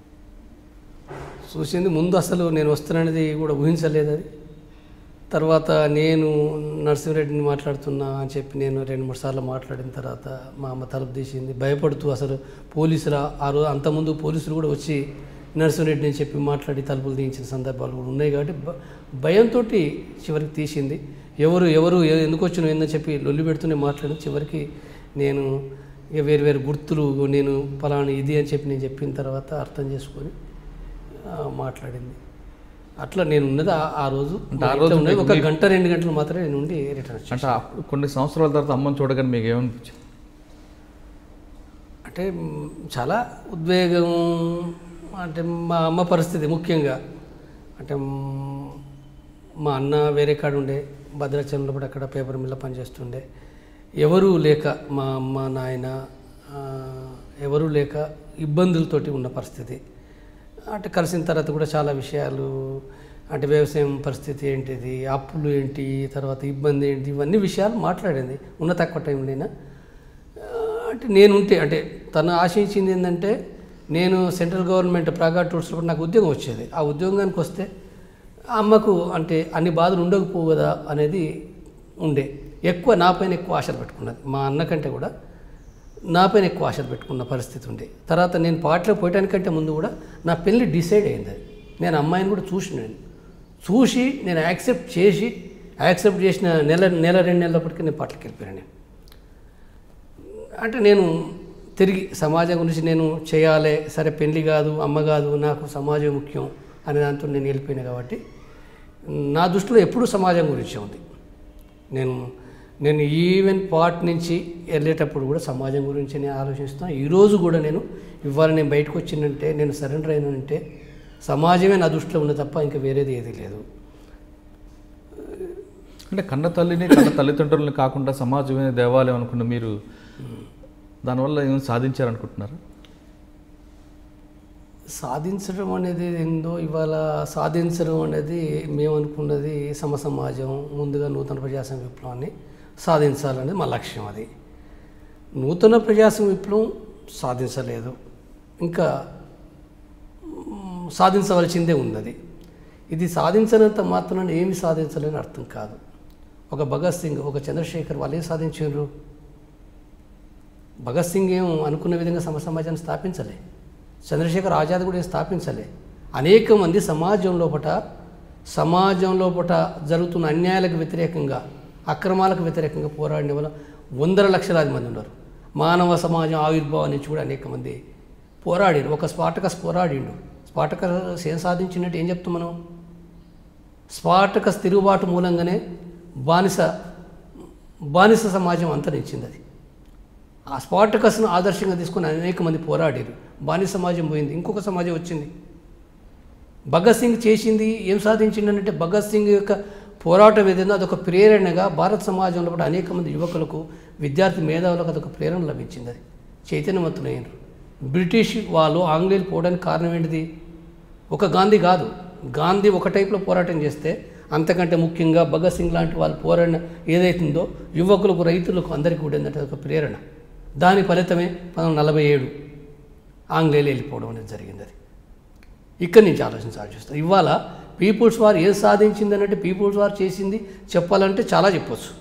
చూసింది ముందు అసలు నేను వస్తున్నానది కూడా ఊహించలేదు అది తర్వాత నేను నరసింహరెడ్డిని మాట్లాడుతున్నా అని చెప్పి నేను రెండు మూడు సార్లు మాట్లాడిన తర్వాత మా అమ్మ తలుపు తీసింది భయపడుతూ అసలు పోలీసుల ఆ రోజు అంతకుముందు పోలీసులు కూడా వచ్చి నరసింహరెడ్డి అని చెప్పి మాట్లాడి తలుపులు తీయించిన సందర్భాలు కూడా ఉన్నాయి కాబట్టి భ- భయంతో చివరికి తీసింది ఎవరు ఎవరు ఎ- ఎందుకు వచ్చిన ఏందని చెప్పి లొల్లి పెడుతూనే మాట్లాడి చివరికి నేను ఇక వేరు వేరు గుర్తులు నేను ఫలానా ఇది అని చెప్పి నేను చెప్పిన తర్వాత అర్థం చేసుకొని ఆ, మాట్లాడింది అట్లా నేను ఉన్నది ఆ- ఆ రోజు అంటే ఆ మా రోజు ఇంట్లో ఉన్నది ఒక మీకు- గంట రెండు గంటలు మాత్రమే నేను ఉండి రిటర్న్ వచ్చాను అంటే అప్పుడు కొన్ని సంవత్సరాల తర్వాత అమ్మని చూడగానే మీకు ఏమనిపించింది అంటే మ్, చాలా ఉద్వేగం అంటే మా అమ్మ పరిస్థితి ముఖ్యంగా అంటే మ్, మా అన్న వేరే కాడ ఉండే భద్రాచలంలో కూడా అక్కడ పేపర్ మిల్ల పనిచేస్తుండే ఎవరూ లేక మా అమ్మ నాయన ఆ, ఎవరూ లేక ఇబ్బందులతోటి ఉన్న పరిస్థితి అంటే కలిసిన తర్వాత కూడా చాలా విషయాలు అంటే వ్యవసాయం పరిస్థితి ఏంటిది అప్పులు ఏంటి తర్వాత ఇబ్బంది ఏంటి ఇవన్నీ విషయాలు మాట్లాడింది ఉన్న తక్కువ టైంలోనైనా ఆ, అంటే నేనుంటే అంటే తను ఆశించింది ఏంటంటే నేను సెంట్రల్ గవర్నమెంట్ ప్రాగా టూర్స్లో నాకు ఉద్యోగం వచ్చేది ఆ ఉద్యోగానికి వస్తే అమ్మకు అంటే అన్ని బాధలు ఉండకపోవు కదా అనేది ఉండే ఎక్కువ నా పైన ఎక్కువ ఆశలు పెట్టుకున్నది మా అన్న కంటే కూడా నా పైన ఎక్కువ ఆశలు పెట్టుకున్న పరిస్థితి ఉండే తర్వాత నేను పాటలో పోయటానికంటే ముందు కూడా నా పెళ్ళి డిసైడ్ అయింది అది నేను అమ్మాయిని కూడా చూసినాను చూసి నేను యాక్సెప్ట్ చేసి యాక్సెప్ట్ చేసిన నెల నెల రెండు నెలలప్పటికీ నేను పాటలకు వెళ్ళిపోయాను నేను అంటే నేను తిరిగి సమాజం గురించి నేను చేయాలి సరే పెళ్లి కాదు అమ్మ కాదు నాకు సమాజం ముఖ్యం అనే దాంతో నేను వెళ్ళిపోయినా కాబట్టి నా దృష్టిలో ఎప్పుడూ సమాజం గురించే ఉంది నేను నేను ఈవెన్ పార్ట్ నుంచి వెళ్ళేటప్పుడు కూడా సమాజం గురించి నేను ఆలోచిస్తాను ఈరోజు కూడా నేను ఇవాళ నేను బయటకు వచ్చిందంటే నేను సరెండర్ అయినంటే సమాజమే నా దృష్టిలో ఉంది తప్ప ఇంకా వేరేది ఏది లేదు అంటే కన్న తల్లిని కన్న తల్లిదండ్రులని కాకుండా సమాజమే దేవాలయం అనుకున్న మీరు దానివల్ల ఏమైనా సాధించారనుకుంటున్నారా సాధించడం అనేది ఏందో ఇవాళ సాధించడం అనేది మేము అనుకున్నది సమ సమాజం ముందుగా నూతన ప్రజాస్వామ్య విప్లవాన్ని సాధించాలనేది మా లక్ష్యం అది నూతన ప్రజాస్వామ్య విప్లవం సాధించలేదు ఇంకా మ్, సాధించవలసిందే ఉన్నది ఇది సాధించనంత మాత్రాన ఏమి సాధించలేని అర్థం కాదు ఒక భగత్ సింగ్ ఒక చంద్రశేఖర్ వాళ్ళు ఏం సాధించారు భగత్ సింగ్ ఏం అనుకున్న విధంగా సమ సమాజాన్ని స్థాపించలే చంద్రశేఖర్ ఆజాద్ కూడా ఏం స్థాపించలే అనేక మంది సమాజం లోపట సమాజం లోపట జరుగుతున్న అన్యాయాలకు వ్యతిరేకంగా అక్రమాలకు వ్యతిరేకంగా పోరాడిన వల్ల వందల లక్షలాది మంది ఉన్నారు మానవ సమాజం ఆవిర్భావం నుంచి కూడా అనేక మంది పోరాడారు ఒక స్పాటకస్ పోరాడిండు స్పాటకస్ ఏం సాధించినట్టు ఏం చెప్తాం మనం స్పాటకస్ తిరుగుబాటు మూలంగానే బానిస బానిస సమాజం అంతరించింది అది ఆ స్పాటకస్ను ఆదర్శంగా తీసుకుని అనేక మంది పోరాడారు బానిస సమాజం పోయింది ఇంకొక సమాజం వచ్చింది భగత్ సింగ్ చేసింది ఏం సాధించిందంటే భగత్ సింగ్ యొక్క పోరాటం ఏదైనా అదొక ప్రేరణగా భారత సమాజంలో కూడా అనేక మంది యువకులకు విద్యార్థి మేధావులకు అదొక ప్రేరణ లభించింది అది చైతన్యవంతులైనరు బ్రిటిష్ వాళ్ళు ఆంగ్లేయులు పోవడానికి కారణం ఏంటిది ఒక గాంధీ కాదు గాంధీ ఒక టైప్లో పోరాటం చేస్తే అంతకంటే ముఖ్యంగా భగత్ సింగ్ లాంటి వాళ్ళు పోరాడిన ఏదైతుందో యువకులకు రైతులకు అందరికీ కూడా ఏంటంటే ఒక ప్రేరణ దాని ఫలితమే పంతొమ్మిది నలభై ఏడు ఆంగ్లేయులు వెళ్ళిపోవడం అనేది జరిగింది అది ఇక్కడి నుంచి ఆలోచించాల్సి వస్తుంది ఇవాళ పీపుల్స్ వార్ ఏం సాధించింది అన్నట్టు పీపుల్స్ వార్ చేసింది చెప్పాలంటే చాలా చెప్పొచ్చు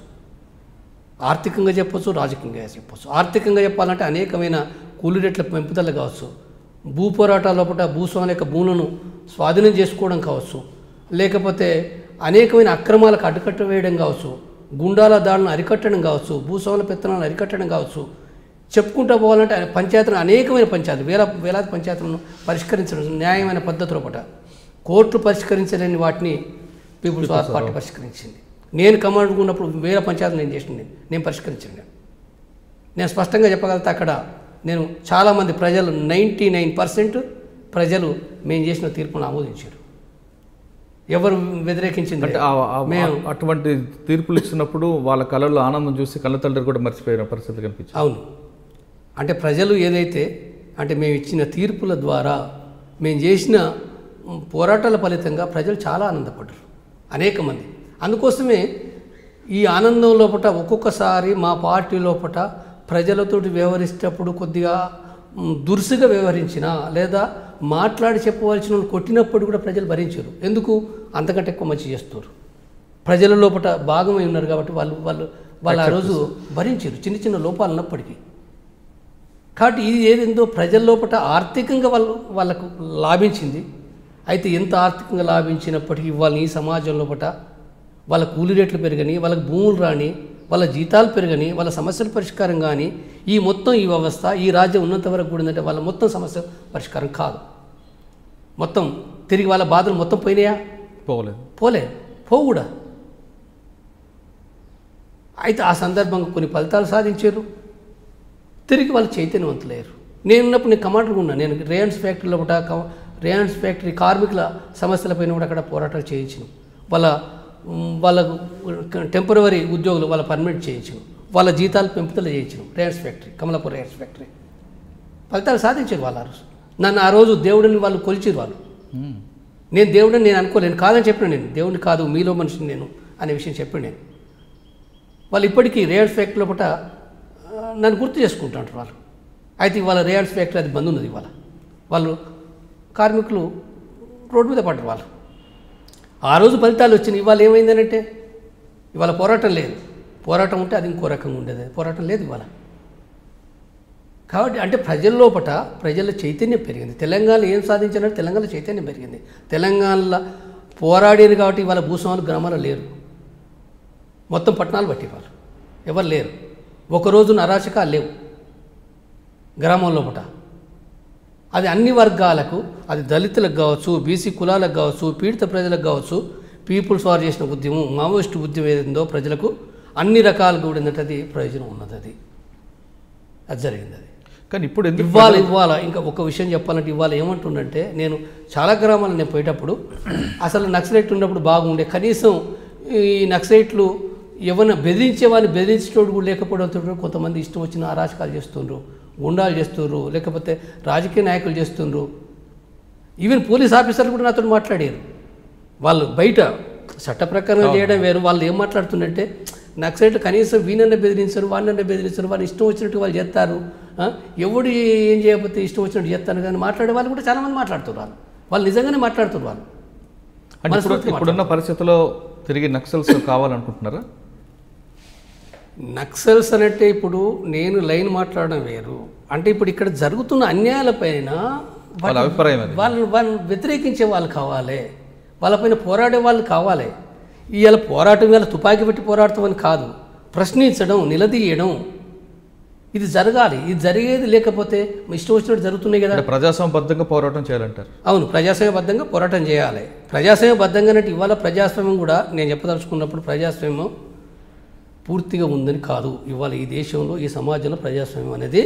ఆర్థికంగా చెప్పొచ్చు రాజకీయంగా చెప్పొచ్చు ఆర్థికంగా చెప్పాలంటే అనేకమైన కూలి రేట్ల పెంపుదల కావచ్చు భూ పోరాటాల లోపల భూస్వాముల యొక్క భూములను స్వాధీనం చేసుకోవడం కావచ్చు లేకపోతే అనేకమైన అక్రమాలకు అడ్డుకట్ట వేయడం కావచ్చు గుండాల దాడులను అరికట్టడం కావచ్చు భూస్వాముల పెత్తనాలను అరికట్టడం కావచ్చు చెప్పుకుంటూ పోవాలంటే పంచాయతీలు అనేకమైన పంచాయతీలు వేల వేలాది పంచాయతీలను పరిష్కరించడం న్యాయమైన పద్ధతిలో పట కోర్టులు పరిష్కరించలేని వాటిని పీపుల్స్ వార్ పార్టీ పరిష్కరించింది నేను కమాండ్ ఉన్నప్పుడు వేల పంచాయతీలు నేను చేసిన నేను నేను పరిష్కరించాను నేను నేను స్పష్టంగా చెప్పగలుగుతా అక్కడ నేను చాలామంది ప్రజలు నైంటీ నైన్ పర్సెంట్ ప్రజలు మేము చేసిన తీర్పును ఆమోదించారు ఎవరు వ్యతిరేకించింది అంటే ఆ- ఆ- మేము అటువంటి తీర్పులు ఇచ్చినప్పుడు వాళ్ళ కళల్లో ఆనందం చూసి కళ్ళ తండ్రి కూడా మర్చిపోయిన పరిస్థితి కనిపించింది అవును అంటే ప్రజలు ఏదైతే అంటే మేము ఇచ్చిన తీర్పుల ద్వారా మేము చేసిన మ్, పోరాటాల ఫలితంగా ప్రజలు చాలా ఆనందపడ్డారు అనేక మంది అందుకోసమే ఈ ఆనందం లోపట ఒక్కొక్కసారి మా పార్టీ లోపట ప్రజలతోటి వ్యవహరించేటప్పుడు కొద్దిగా మ్, దురుసుగా వ్యవహరించిన లేదా మాట్లాడి చెప్పవలసిన వాళ్ళు కొట్టినప్పుడు కూడా ప్రజలు భరించారు ఎందుకు అంతకంటే ఎక్కువ మంచి చేస్తారు ప్రజల లోపట భాగమై ఉన్నారు కాబట్టి వాళ్ళు వాళ్ళు వాళ్ళు ఆ రోజు భరించారు చిన్న చిన్న లోపాలు ఉన్నప్పటికీ కాబట్టి ఇది ఏదేందో ప్రజల లోపల ఆర్థికంగా వాళ్ళు వాళ్ళకు లాభించింది అయితే ఎంత ఆర్థికంగా లాభించినప్పటికీ వాళ్ళ ఈ సమాజం లోపల వాళ్ళ కూలి రేట్లు పెరగని వాళ్ళకి భూములు రాని వాళ్ళ జీతాలు పెరగని వాళ్ళ సమస్యల పరిష్కారం కానీ ఈ మొత్తం ఈ వ్యవస్థ ఈ రాజ్యం ఉన్నంత వరకు కూడా ఏంటంటే వాళ్ళ మొత్తం సమస్య పరిష్కారం కాదు మొత్తం తిరిగి వాళ్ళ బాధలు మొత్తం పోయినాయా పోలేదు పోలే పోవు కూడా అయితే ఆ సందర్భంగా కొన్ని ఫలితాలు సాధించారు తిరిగి వాళ్ళు చైతన్యవంతులయ్యారు నేనున్నప్పుడు నేను కమాండర్గా ఉన్నా నేను రేయన్స్ ఫ్యాక్టరీలో కూడా క- రేయన్స్ ఫ్యాక్టరీ కార్మికుల సమస్యలపైన కూడా అక్కడ పోరాటాలు చేయించిన వాళ్ళ మ్, వాళ్ళకు టెంపరవరీ ఉద్యోగులు వాళ్ళ పర్మనెంట్ చేయించను వాళ్ళ జీతాలు పెంపుదల చేయించను rayons factory Kamalapur rayons factory ఫలితాలు సాధించారు వాళ్ళు ఆ రోజు నన్ను ఆ రోజు దేవుడిని వాళ్ళు కొలిచారు వాళ్ళు మ్మ్. నేను దేవుడిని నేను అనుకోలేను కాదని చెప్పిన నేను దేవుడిని కాదు మీలో మనిషిని నేను అనే విషయం చెప్పాను నేను వాళ్ళు ఇప్పటికీ రేయల్స్ ఫ్యాక్టరీ లోపల ఆ, నన్ను గుర్తు చేసుకుంటుంటారు వాళ్ళు అయితే ఇవాళ రేయల్స్ ఫ్యాక్టరీ అది బంద్ ఉన్నది ఇవాళ వాళ్ళు కార్మికులు రోడ్డు మీద పడ్డారు వాళ్ళు ఆ రోజు ఫలితాలు వచ్చినాయి ఇవాళ ఏమైందనంటే ఇవాళ పోరాటం లేదు పోరాటం ఉంటే అది ఇంకో రకంగా ఉండేది పోరాటం లేదు ఇవాళ కాబట్టి అంటే ప్రజల లోపట ప్రజల చైతన్యం పెరిగింది తెలంగాణ ఏం సాధించారంటే తెలంగాణ చైతన్యం పెరిగింది తెలంగాణలో పోరాడేది కాబట్టి ఇవాళ భూస్వాములు గ్రామాలు లేరు మొత్తం పట్టణాలు బట్టి వాళ్ళు ఎవరు లేరు ఒక రోజున అరాచకాలు లేవు గ్రామం లోపట అది అన్ని వర్గాలకు అది దళితులకు కావచ్చు బీసీ కులాలకు కావచ్చు పీడిత ప్రజలకు కావచ్చు పీపుల్స్ వార్ చేసిన ఉద్యమం మావోయిస్ట్ ఉద్యమం ఏదో ప్రజలకు అన్ని రకాలుగా కూడా ఏంటంటే అది ప్రయోజనం ఉన్నది అది అది జరిగింది అది కానీ ఇప్పుడు ఎందుకు ఇవ్వాలి ఇవ్వాలా ఇంకా ఒక విషయం చెప్పాలంటే ఇవాళ ఏమంటుండంటే నేను చాలా గ్రామాలు నేను పోయేటప్పుడు అసలు నక్సలైట్ ఉన్నప్పుడు బాగుండే కనీసం ఈ నక్సలైట్లు ఎవరిని బెదిరించేవాడిని బెదిరించేటోడు కూడా లేకపోవడంతో కొంతమంది ఇష్టం వచ్చిన అరాచకాలు చేస్తుండ్రు గుండాలు చేస్తుండ్రు లేకపోతే రాజకీయ నాయకులు చేస్తుండ్రు ఈవెన్ పోలీస్ ఆఫీసర్లు కూడా నాతో మాట్లాడారు వాళ్ళు బయట చట్ట ప్రకారం చేయడం వేరు వాళ్ళు ఏం మాట్లాడుతుందంటే నక్సలైట్లు కనీసం వీనన్న బెదిరించరు వాడినన్న బెదిరించరు వాళ్ళు ఇష్టం వచ్చినట్టు వాళ్ళు చేస్తారు ఆ? ఎవడు ఏం చేయకపోతే ఇష్టం వచ్చినట్టు చేస్తారు కానీ మాట్లాడే వాళ్ళు కూడా చాలామంది మాట్లాడుతున్నారు వాళ్ళు వాళ్ళు నిజంగానే మాట్లాడుతున్నారు వాళ్ళు అంటే ఇప్పుడు మనస్ఫూర్తిగా ఇప్పుడున్న పరిస్థితుల్లో తిరిగి నక్సల్స్ కావాలనుకుంటున్నారా నక్సల్స్ అంటే ఇప్పుడు నేను లైన్ మాట్లాడడం వేరు అంటే ఇప్పుడు ఇక్కడ జరుగుతున్న అన్యాయాలపైన వాళ్ళ అభిప్రాయం అది వాళ్ళని వాళ్ళని వ్యతిరేకించే వాళ్ళు కావాలి వాళ్ళపైన పోరాడే వాళ్ళు కావాలి ఇవాళ పోరాటం ఇవాళ తుపాకీ పెట్టి పోరాడతామని కాదు ప్రశ్నించడం నిలదీయడం ఇది జరగాలి ఇది జరిగేది లేకపోతే ఇష్టం వచ్చినట్టు జరుగుతున్నాయి కదా అంటే ప్రజాస్వామ్యబద్ధంగా పోరాటం చేయాలంటారు అవును ప్రజాస్వామ్యబద్ధంగా పోరాటం చేయాలి ప్రజాస్వామ్యబద్ధంగా అంటే ఇవాళ ప్రజాస్వామ్యం కూడా నేను చెప్పదలుచుకున్నప్పుడు ప్రజాస్వామ్యం పూర్తిగా ఉందని కాదు ఇవాళ ఈ దేశంలో ఈ సమాజంలో ప్రజాస్వామ్యం అనేది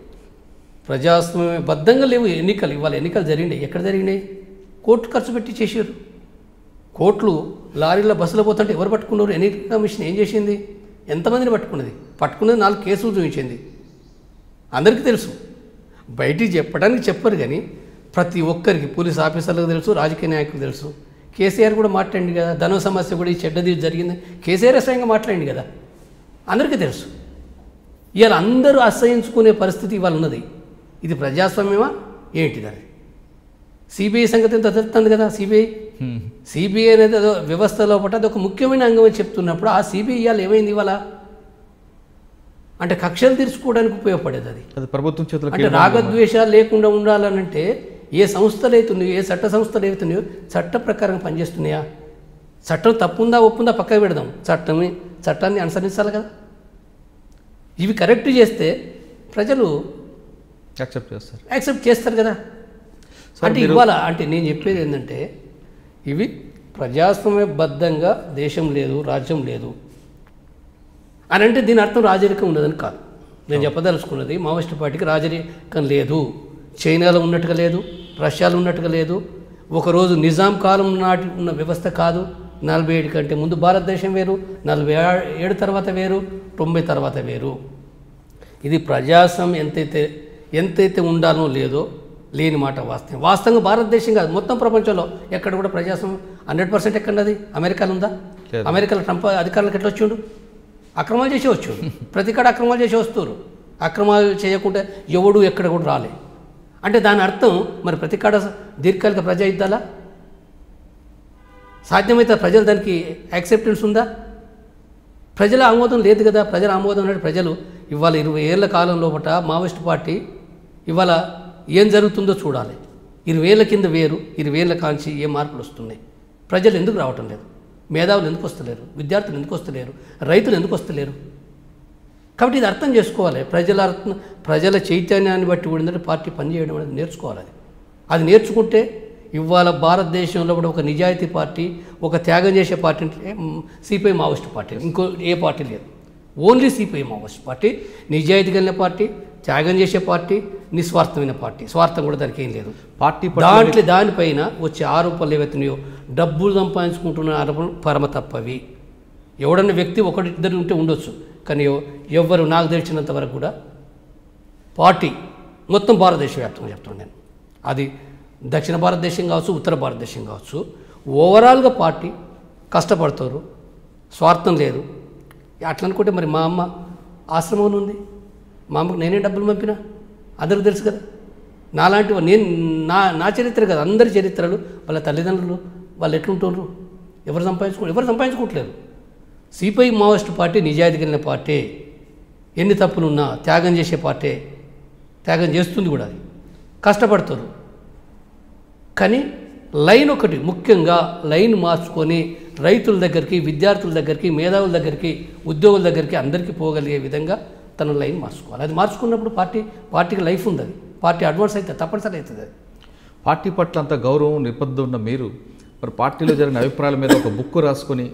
ప్రజాస్వామ్యబద్ధంగా లేవు ఎన్నికలు ఇవాళ ఎన్నికలు జరిగినాయి ఎక్కడ జరిగినాయి కోర్టు ఖర్చు పెట్టి చేశారు కోట్లు లారీలో బస్సులో పోతుంటే ఎవరు పట్టుకున్నారు ఎన్నికల కమిషన్ ఏం చేసింది ఎంతమందిని పట్టుకున్నది పట్టుకున్నది నాలుగు కేసులు చూపించింది అందరికీ తెలుసు బయటికి చెప్పడానికి చెప్పరు కానీ ప్రతి ఒక్కరికి పోలీస్ ఆఫీసర్లకు తెలుసు రాజకీయ నాయకులకు తెలుసు కేసీఆర్ కూడా మాట్లాడింది కదా ధన సమస్య కూడా ఈ చెడ్డది జరిగింది కేసీఆర్ స్వయంగా మాట్లాడింది కదా అందరికీ తెలుసు ఇవాళ అందరూ అసహించుకునే పరిస్థితి ఇవాళ ఉన్నది ఇది ప్రజాస్వామ్యమా ఏంటిది అది సిబిఐ సంగతి ఎంత తెలుస్తుంది కదా సిబిఐ హ్మ్. సిబిఐ అనేది అదో వ్యవస్థ లోపల అది ఒక ముఖ్యమైన అంగం అని చెప్తున్నప్పుడు ఆ సిబిఐ ఇవాళ ఏమైంది ఇవాళ అంటే కక్షలు తీర్చుకోవడానికి ఉపయోగపడేది అది అది ప్రభుత్వం చేతులకు అంటే రాగద్వేషాలు లేకుండా ఉండాలనంటే ఏ సంస్థలు అవుతున్నాయో ఏ చట్ట సంస్థలు అవుతున్నాయో చట్ట ప్రకారం పనిచేస్తున్నాయా చట్టం తప్పుందా ఒప్పుందా పక్కకు పెడదాం చట్టం చట్టాన్ని అనుసరించాలి కదా ఇవి కరెక్ట్ చేస్తే ప్రజలు యాక్సెప్ట్ చేస్తారు యాక్సెప్ట్ చేస్తారు కదా అంటే ఇవాళ అంటే నేను చెప్పేది ఏంటంటే ఇవి ప్రజాస్వామ్యబద్ధంగా దేశం లేదు రాజ్యం లేదు అని అంటే దీని అర్థం రాజరికం ఉన్నదని కాదు నేను చెప్పదలుచుకున్నది మావోయిస్ట్ పార్టీకి రాజరికం లేదు చైనాలో ఉన్నట్టుగా లేదు రష్యాలో ఉన్నట్టుగా లేదు ఒకరోజు నిజాం కాలం నాటి ఉన్న వ్యవస్థ కాదు నలభై ఏడు కంటే ముందు భారతదేశం వేరు నలభై ఆ- ఏడు తర్వాత వేరు తొంభై తర్వాత వేరు ఇది ప్రజాస్వామ్యం ఎంతైతే ఎంతైతే ఉండాలో లేదో లేని మాట వాస్తవం వాస్తవంగా భారతదేశం కాదు మొత్తం ప్రపంచంలో ఎక్కడ కూడా ప్రజాస్వామ్యం హండ్రెడ్ పర్సెంట్ ఎక్కడది అమెరికాలో ఉందా లేదు. అమెరికాలో ట్రంప్ అధికారులకు ఎట్లా వచ్చిండు అక్రమాలు చేసి వచ్చాడు ప్రతి కాడ అక్రమాలు చేసి వస్తారు అక్రమాలు చేయకుండా ఎవడు ఎక్కడ కూడా రాలే అంటే దాని అర్థం మరి ప్రతి కాడ దీర్ఘకాలిక ప్రజా యుద్ధాలా సాధ్యమైతే ప్రజలు దానికి యాక్సెప్టెన్స్ ఉందా ప్రజల ఆమోదం లేదు కదా ప్రజల ఆమోదం అంటే ప్రజలు ఇవాళ ఇరవై ఏళ్ల కాలం లోపట మావోయిస్ట్ పార్టీ ఇవాళ ఏం జరుగుతుందో చూడాలి ఇరవై ఏళ్ళ కింద వేరు ఇరవై ఏళ్ళ కాంచి ఏ మార్పులు వస్తున్నాయి ప్రజలు ఎందుకు రావటం లేదు మేధావులు ఎందుకు వస్తలేరు విద్యార్థులు ఎందుకు వస్తలేరు రైతులు ఎందుకు వస్తలేరు కాబట్టి ఇది అర్థం చేసుకోవాలి ప్రజల అర్థం ప్రజల చైతన్యాన్ని బట్టి కూడా ఏంటంటే పార్టీ పనిచేయడం అనేది నేర్చుకోవాలి అది అది నేర్చుకుంటే ఇవాళ భారతదేశంలో కూడా ఒక నిజాయితీ పార్టీ ఒక త్యాగం చేసే పార్టీ అంటే సిపిఐ మావోయిస్ట్ పార్టీ ఇంకో ఏ పార్టీ లేదు ఓన్లీ సిపిఐ మావోయిస్ట్ పార్టీ నిజాయితీ కలిగిన పార్టీ త్యాగం చేసే పార్టీ నిస్వార్థమైన పార్టీ స్వార్థం కూడా దానికి ఏం లేదు పార్టీ పట్ల దాంట్లో దానిపైన వచ్చే ఆరోపణలు ఏవైతున్నాయో డబ్బులు సంపాదించుకుంటున్న ఆరోపణలు పరమ తప్పవి ఎవడన్నా వ్యక్తి ఒకటి ఇద్దరు ఉంటే ఉండొచ్చు కానీ ఎవ- ఎవ్వరు నాకు తెలిసినంత వరకు కూడా పార్టీ మొత్తం భారతదేశ వ్యాప్తంగా చెప్తున్నాను నేను అది దక్షిణ భారతదేశం కావచ్చు ఉత్తర భారతదేశం కావచ్చు ఓవరాల్గా పార్టీ కష్టపడతారు స్వార్థం లేదు అట్లా అనుకుంటే మరి మా అమ్మ ఆశ్రమం ఉంది మా అమ్మకు నేనే డబ్బులు పంపినా అందరికీ తెలుసు కదా నాలాంటి వా- నేను నా నా చరిత్ర కదా అందరి చరిత్రలు వాళ్ళ తల్లిదండ్రులు వాళ్ళు ఎట్లుంటున్నారు ఎవరు సంపాదించుకో ఎవరు సంపాదించుకోవట్లేరు సిపిఐ మావోయిస్ట్ పార్టీ నిజాయితీ కలిగిన పార్టీ ఎన్ని తప్పులున్నా త్యాగం చేసే పార్టీ త్యాగం చేస్తుంది కూడా అది కష్టపడతారు కానీ లైన్ ఒకటి ముఖ్యంగా లైన్ మార్చుకొని రైతుల దగ్గరికి విద్యార్థుల దగ్గరికి మేధావుల దగ్గరికి ఉద్యోగుల దగ్గరికి అందరికీ పోగలిగే విధంగా తన లైన్ మార్చుకోవాలి అది మార్చుకున్నప్పుడు పార్టీ పార్టీకి లైఫ్ ఉంది అది పార్టీ అడ్వాన్స్ అయితే తప్పనిసరి అవుతుంది అది పార్టీ పట్ల అంత గౌరవం నిబద్ధత ఉన్న మీరు మరి పార్టీలో జరిగిన అభిప్రాయాల మీద ఒక బుక్ రాసుకొని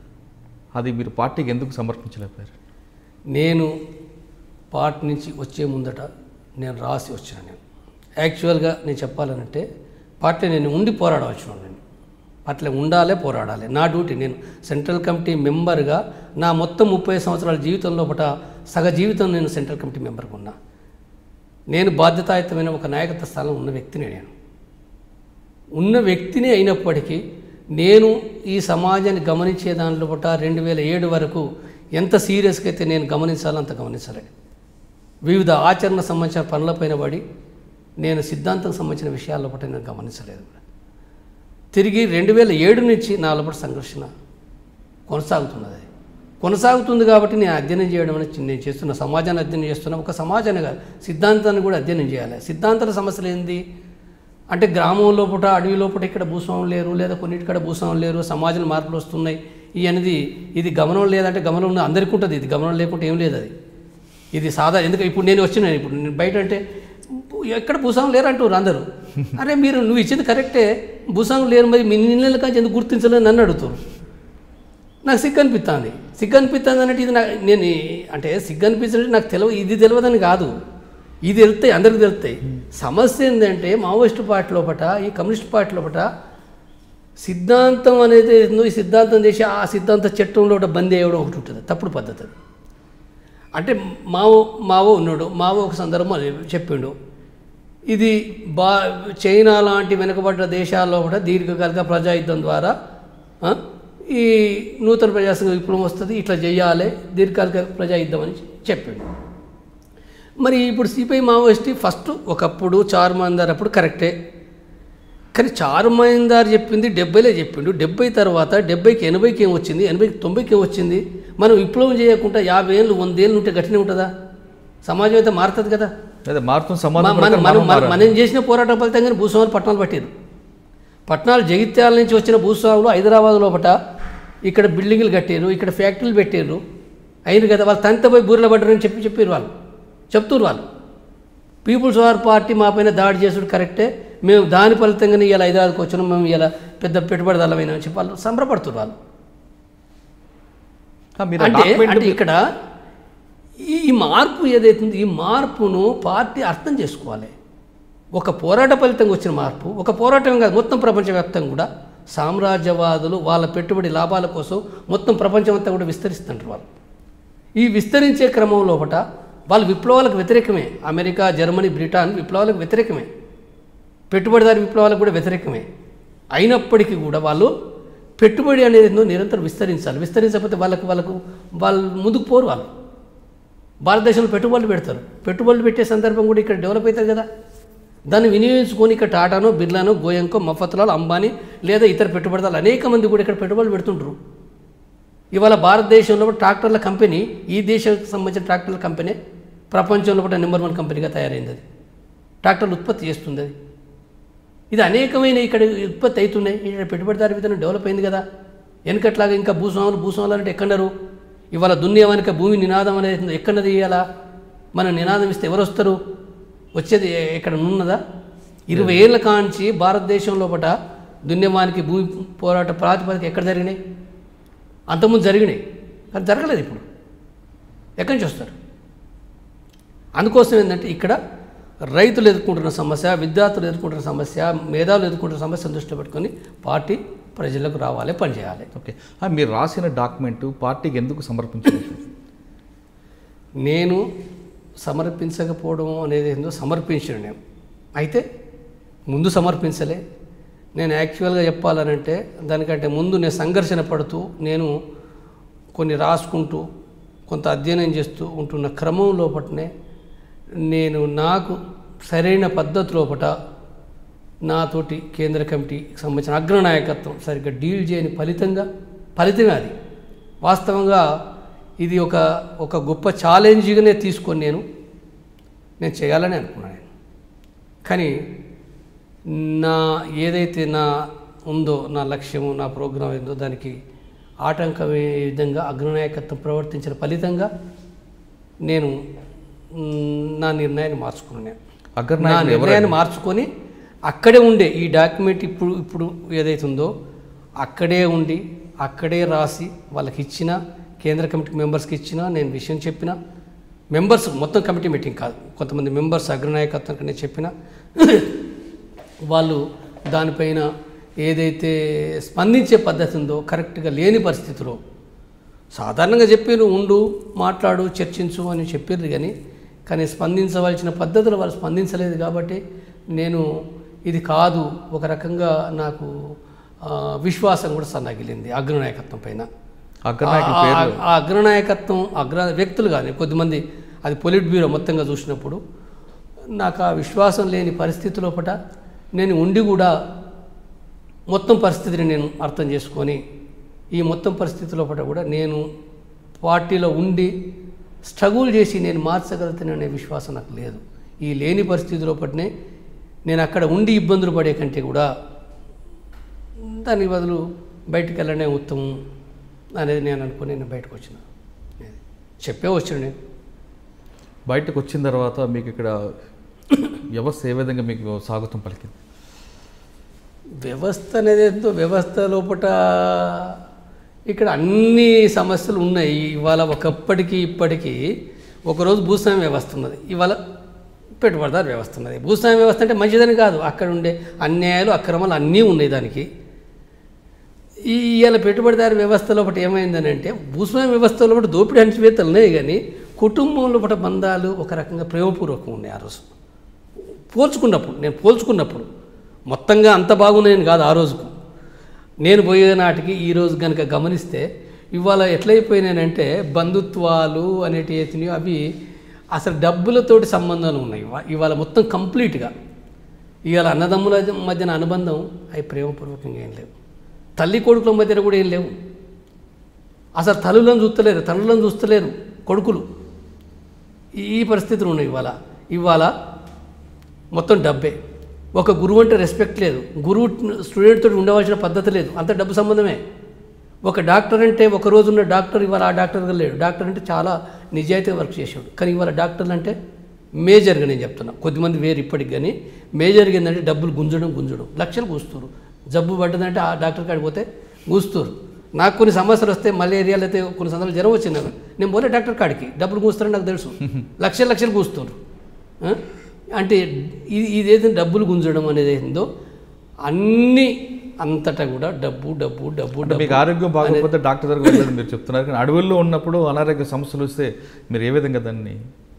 అది మీరు పార్టీకి ఎందుకు సమర్పించలేకపోయారు నేను పార్టీ నుంచి వచ్చే ముందట నేను రాసి వచ్చిన నేను యాక్చువల్గా నేను చెప్పాలనంటే పార్టీ నేను ఉండి పోరాడవచ్చు నేను పార్టీలో ఉండాలే పోరాడాలి నా డ్యూటీ నేను సెంట్రల్ కమిటీ మెంబర్గా నా మొత్తం ముప్పై సంవత్సరాల జీవితంలో పట సగ జీవితం నేను సెంట్రల్ కమిటీ మెంబర్గా ఉన్నా నేను బాధ్యతాయుతమైన ఒక నాయకత్వ స్థానం ఉన్న వ్యక్తిని నేను ఉన్న వ్యక్తిని అయినప్పటికీ నేను ఈ సమాజాన్ని గమనించే దానిలో పట రెండు వేల ఏడు వరకు ఎంత సీరియస్గా అయితే నేను గమనించాలో అంత గమనించలే వివిధ ఆచరణ సంబంధించిన పనులపైన పడి నేను సిద్ధాంతం సంబంధించిన విషయాల పట్ల నేను గమనించలేదు తిరిగి రెండు వేల ఏడు నుంచి నా లోపల సంఘర్షణ కొనసాగుతున్నది కొనసాగుతుంది కాబట్టి నేను అధ్యయనం చేయడం అనేది నేను చేస్తున్న సమాజాన్ని అధ్యయనం చేస్తున్నా ఒక సమాజాన్ని కాదు సిద్ధాంతాన్ని కూడా అధ్యయనం చేయాలి సిద్ధాంతాల సమస్యలు ఏంది అంటే గ్రామం లోపల అడవి లోపల ఇక్కడ భూస్వాములు లేరు లేదా కొన్నిటికడ భూస్వాములు లేరు సమాజంలో మార్పులు వస్తున్నాయి ఈ అనేది ఇది గమనం లేదంటే గమనం ఉన్న అందరికీ ఉంటుంది ఇది గమనం లేకుంటే ఏం లేదు అది ఇది సాధారణ ఎందుకంటే ఇప్పుడు నేను వచ్చినాను ఇప్పుడు నేను బయట అంటే ఎక్కడ భూస్వాములు లేరు అంటారు అందరూ అరే మీరు నువ్వు ఇచ్చింది కరెక్టే భూస్వాములు లేరు మరి మీ నిన్నెల కాంచి ఎందుకు గుర్తించలేదు నన్ను అడుగుతారు నాకు సిగ్గు అనిపిస్తుంది సిగ్గు అనిపిస్తుంది అన్నట్టు ఇది నాకు నేను ఈ- అంటే సిగ్గు అనిపించినట్టు నాకు తెలియదు ఇది తెలియదని కాదు ఇది తెలుస్తాయి అందరికి తెలుస్తాయి సమస్య ఏంటంటే మావోయిస్ట్ పార్టీ లోపట ఈ కమ్యూనిస్ట్ పార్టీ లోపట సిద్ధాంతం అనేది ఏందో ఈ సిద్ధాంతం చేసి ఆ సిద్ధాంత చట్టంలో ఒకటి బందీ అయ్యడం ఒకటి ఉంటుంది తప్పుడు పద్ధతి అది అంటే మావో మావో ఉన్నాడు మావో ఒక సందర్భం అది చెప్పిండు ఇది బా చైనా లాంటి వెనుకబడ్డ దేశాల్లో కూడా దీర్ఘకాలిక ప్రజాయుద్ధం ద్వారా ఆ, ఈ నూతన ప్రజాస్వామ్య విప్లవం వస్తుంది ఇట్లా చేయాలి దీర్ఘకాలిక ప్రజాయుద్ధం అని చెప్పిండు మరి ఇప్పుడు సిపిఐ మావోయిస్ట్ ఫస్ట్ ఒకప్పుడు చార్మాందార్ అప్పుడు కరెక్టే కానీ చారుమైందార్ చెప్పింది డెబ్బైలే చెప్పిండు డెబ్బై తర్వాత డెబ్బైకి ఎనభైకి ఏం వచ్చింది ఎనభైకి తొంభైకి ఏం వచ్చింది మనం విప్లవం చేయకుండా యాభై ఏళ్ళు వందేళ్ళు ఉంటే గట్టినే ఉంటుందా సమాజం అయితే మారుతుంది కదా లేదా మారుతున్న మ- సమాజం మనం ప్రకారం మనం మనం మనం- మారాలి. మనం చేసిన పోరాట ఫలితంగానే భూస్వాములు పట్టణాలు పట్టారు పట్టణాలు జగిత్యాల నుంచి వచ్చిన భూస్వాములు హైదరాబాద్ లోపట ఇక్కడ బిల్డింగ్లు కట్టారు ఇక్కడ ఫ్యాక్టరీలు పెట్టారు అయిన కదా వాళ్ళు తంత పోయి బూరెల పడ్డారని చెప్పి చెప్పారు వాళ్ళు చెప్తున్నారు వాళ్ళు పీపుల్స్ వార్ పార్టీ మా పైన దాడి చేసుడు కరెక్టే మేము దాని ఫలితంగానే ఇలా హైదరాబాద్కి వచ్చినాం మేము ఇలా పెద్ద పెట్టుబడిదారులమైన చెప్పి వాళ్ళు సంబరపడుతున్నారు వాళ్ళు ఆ, మీరు ఆ అంటే document అంటే ఇక్కడ ఈ ఈ మార్పు ఏదైతుందో ఈ మార్పును పార్టీ అర్థం చేసుకోవాలి ఒక పోరాట ఫలితంగా వచ్చిన మార్పు ఒక పోరాటం కాదు మొత్తం ప్రపంచవ్యాప్తంగా కూడా సామ్రాజ్యవాదులు వాళ్ళ పెట్టుబడి లాభాల కోసం మొత్తం ప్రపంచం అంతా కూడా విస్తరిస్తుంటారు వాళ్ళు ఈ విస్తరించే క్రమం లోపట వాళ్ళు విప్లవాలకు వ్యతిరేకమే అమెరికా జర్మనీ బ్రిటన్ విప్లవాలకు వ్యతిరేకమే పెట్టుబడిదారి విప్లవాలకు కూడా వ్యతిరేకమే అయినప్పటికీ కూడా వాళ్ళు పెట్టుబడి అనేది ఏందో నిరంతరం విస్తరించాలి విస్తరించకపోతే వాళ్ళకు వాళ్ళకు వాళ్ళు ముందుకు పోరు వాళ్ళు భారతదేశంలో పెట్టుబడులు పెడతారు పెట్టుబడులు పెట్టే సందర్భం కూడా ఇక్కడ డెవలప్ అవుతుంది కదా దాన్ని వినియోగించుకొని ఇక్కడ టాటానో బిర్లానో గోయంకో మఫత్లాల్ అంబానీ లేదా ఇతర పెట్టుబడిదారులు అనేక మంది కూడా ఇక్కడ పెట్టుబడులు పెడుతుంటారు ఇవాళ భారతదేశంలో కూడా ట్రాక్టర్ల కంపెనీ ఈ దేశానికి సంబంధించిన ట్రాక్టర్ల కంపెనీ ప్రపంచంలో కూడా నెంబర్ వన్ కంపెనీగా తయారైంది అది ట్రాక్టర్లు ఉత్పత్తి చేస్తుంది అది ఇది అనేకమైన ఇక్కడ ఉత్పత్తి అవుతున్నాయి ఇక్కడ పెట్టుబడిదారి విధానం డెవలప్ అయింది కదా వెనకట్లాగా ఇంకా భూస్వాములు భూస్వాములు అంటే ఎక్కడన్నారు ఇవాళ దున్యవానిక భూమి నినాదం అనేది ఎక్కడది ఇవ్వాలా మనం నినాదం ఇస్తే ఎవరు వస్తారు వచ్చేది ఎ- ఎక్కడ ఉన్నదా ఇరవై ఏళ్ళ కాంచి భారతదేశం లోపల దున్యవానికి భూమి పోరాట ప్రాతిపదిక ఎక్కడ జరిగినాయి అంతకుముందు జరిగినాయి కానీ జరగలేదు ఇప్పుడు ఎక్కడి నుంచి వస్తారు అందుకోసం ఏంటంటే ఇక్కడ రైతులు ఎదుర్కొంటున్న సమస్య విద్యార్థులు ఎదుర్కొంటున్న సమస్య మేధావులు ఎదుర్కొంటున్న సమస్యను దృష్టిలో పెట్టుకొని పార్టీ ప్రజలకు రావాలి పనిచేయాలి ఓకే ఆ, మీరు రాసిన డాక్యుమెంట్ పార్టీకి ఎందుకు సమర్పించలేదు నేను సమర్పించకపోవడం అనేది ఏందో సమర్పించాను నేను అయితే ముందు సమర్పించలే నేను యాక్చువల్గా చెప్పాలనంటే దానికంటే ముందు నేను సంఘర్షణ పడుతూ నేను కొన్ని రాసుకుంటూ కొంత అధ్యయనం చేస్తూ ఉంటున్న క్రమం లోపటనే నేను నాకు సరైన పద్ధతి లోపట నాతోటి కేంద్ర కమిటీకి సంబంధించిన అగ్రనాయకత్వం సరిగ్గా డీల్ చేయని ఫలితంగా ఫలితమే అది వాస్తవంగా ఇది ఒక ఒక గొప్ప ఛాలెంజ్గానే తీసుకొని నేను నేను చేయాలని అనుకున్నాను నేను కానీ నా ఏదైతే నా ఉందో నా లక్ష్యము నా ప్రోగ్రాం ఏందో దానికి ఆటంకమే విధంగా అగ్రనాయకత్వం ప్రవర్తించిన ఫలితంగా నేను మ్, నా నిర్ణయాన్ని మార్చుకున్నాను నా అగ్రనాయకులు ఎవరు నిర్ణయాన్ని మార్చుకొని అక్కడే ఉండే ఈ డాక్యుమెంట్ ఇప్పుడు ఇప్పుడు ఏదైతే ఉందో అక్కడే ఉండి అక్కడే రాసి వాళ్ళకి ఇచ్చిన కేంద్ర కమిటీ మెంబర్స్కి ఇచ్చిన నేను విషయం చెప్పిన మెంబర్స్ మొత్తం కమిటీ మీటింగ్ కాదు కొంతమంది మెంబర్స్ అగ్రనాయకత్వానికి నేను చెప్పిన వాళ్ళు దానిపైన ఏదైతే స్పందించే పద్ధతి ఉందో కరెక్ట్గా లేని పరిస్థితిలో సాధారణంగా చెప్పారు ఉండు మాట్లాడు చర్చించు అని చెప్పారు కానీ కానీ స్పందించవలసిన పద్ధతులు వాళ్ళు స్పందించలేదు కాబట్టి నేను ఇది కాదు ఒక రకంగా నాకు ఆ, విశ్వాసం కూడా సన్నగిలింది అగ్రనాయకత్వం పైన అగ్రనాయకుల ఆ- పేర్లు ఆ అగ్రనాయకత్వం అగ్ర వ్యక్తులు కానీ కొద్దిమంది అది పొలిట్ బ్యూరో మొత్తంగా చూసినప్పుడు నాకు ఆ విశ్వాసం లేని పరిస్థితి లోపట నేను ఉండి కూడా మొత్తం పరిస్థితిని నేను అర్థం చేసుకొని ఈ మొత్తం పరిస్థితి లోపల కూడా నేను పార్టీలో ఉండి స్ట్రగుల్ చేసి నేను మార్చగలుగుతాననే విశ్వాసం నాకు లేదు ఈ లేని పరిస్థితి లోపలనే నేను అక్కడ ఉండి ఇబ్బందులు పడే కంటే కూడా దానికి బదులు బయటికి వెళ్ళడమే ఉత్తమం అనేది నేను అనుకుని నేను బయటకు వచ్చిన చెప్పే వచ్చిన నేను బయటకు వచ్చిన తర్వాత మీకు ఇక్కడ వ్యవస్థ ఏ విధంగా మీకు స్వాగతం పలికింది వ్యవస్థ అనేది ఎంతో వ్యవస్థ లోపట ఇక్కడ అన్ని సమస్యలు ఉన్నాయి ఇవాళ ఒకప్పటికి ఇప్పటికీ ఒకరోజు భూస్వామ్య వ్యవస్థ ఉన్నది ఇవాళ పెట్టుబడిదారు వ్యవస్థ ఉన్నది భూస్వామ్య వ్యవస్థ అంటే మంచిదని కాదు అక్కడ ఉండే అన్యాయాలు అక్రమాలు అన్నీ ఉన్నాయి దానికి ఈ ఇవాళ పెట్టుబడిదారు వ్యవస్థ లోపల ఏమైందని అంటే భూస్వామ్య వ్యవస్థ లోపల దోపిడీ అణచివేతలు ఉన్నాయి కానీ కుటుంబం లోపల బంధాలు ఒక రకంగా ప్రేమపూర్వకం ఉన్నాయి ఆ రోజు పోల్చుకున్నప్పుడు నేను పోల్చుకున్నప్పుడు మొత్తంగా అంత బాగున్నాయని కాదు ఆ రోజుకు నేను పోయే నాటికి ఈ రోజు కనుక గమనిస్తే ఇవాళ ఎట్లయిపోయినాయంటే బంధుత్వాలు అనేటివి అయితేనేయో అవి అసలు డబ్బులతోటి సంబంధాలు ఉన్నాయి ఇవా- ఇవాళ మొత్తం కంప్లీట్గా ఇవాళ అన్నదమ్ముల మధ్యన అనుబంధం అవి ప్రేమపూర్వకంగా ఏం లేవు తల్లి కొడుకుల మధ్యన కూడా ఏం లేవు అసలు తల్లులను చూస్తలేరు తల్లులను చూస్తలేరు కొడుకులు ఈ పరిస్థితులు ఉన్నాయి ఇవాళ ఇవాళ మొత్తం డబ్బే ఒక గురువు అంటే రెస్పెక్ట్ లేదు గురువు స్టూడెంట్ తోటి ఉండవలసిన పద్ధతి లేదు అంత డబ్బు సంబంధమే ఒక డాక్టర్ అంటే ఒక రోజు ఉన్న డాక్టర్ ఇవాళ ఆ డాక్టర్గా లేడు డాక్టర్ అంటే చాలా నిజాయితీగా వర్క్ చేసాడు కానీ ఇవాళ డాక్టర్లు అంటే మేజర్గా నేను చెప్తున్నా కొద్దిమంది వేరు ఇప్పటికి కానీ మేజర్గా ఏంటంటే డబ్బులు గుంజడం గుంజడం లక్షలు కూస్తారు జబ్బు పడ్డదంటే ఆ డాక్టర్ కాడికి పోతే కూస్తారు నాకు కొన్ని సమస్యలు వస్తే మలేరియాలు అయితే కొన్ని సందర్భాలు జ్వరం వచ్చింది నాకు. నేను పోలే డాక్టర్ కాడికి డబ్బులు కూస్తారని నాకు తెలుసు లక్షలు లక్షలు కూస్తారు ఆ? అంటే ఇది ఇదేదో డబ్బులు గుంజడం అనేది ఏందో అన్ని అంతటా కూడా డబ్బు డబ్బు డబ్బు అంటే మీకు డబ్బు ఆరోగ్యం బాగోకపోతే డాక్టర్ దగ్గర వెళ్ళాలని మీరు చెప్తున్నారు కానీ అడవుల్లో ఉన్నప్పుడు అనారోగ్య సమస్యలు వస్తే మీరు ఏ విధంగా దాన్ని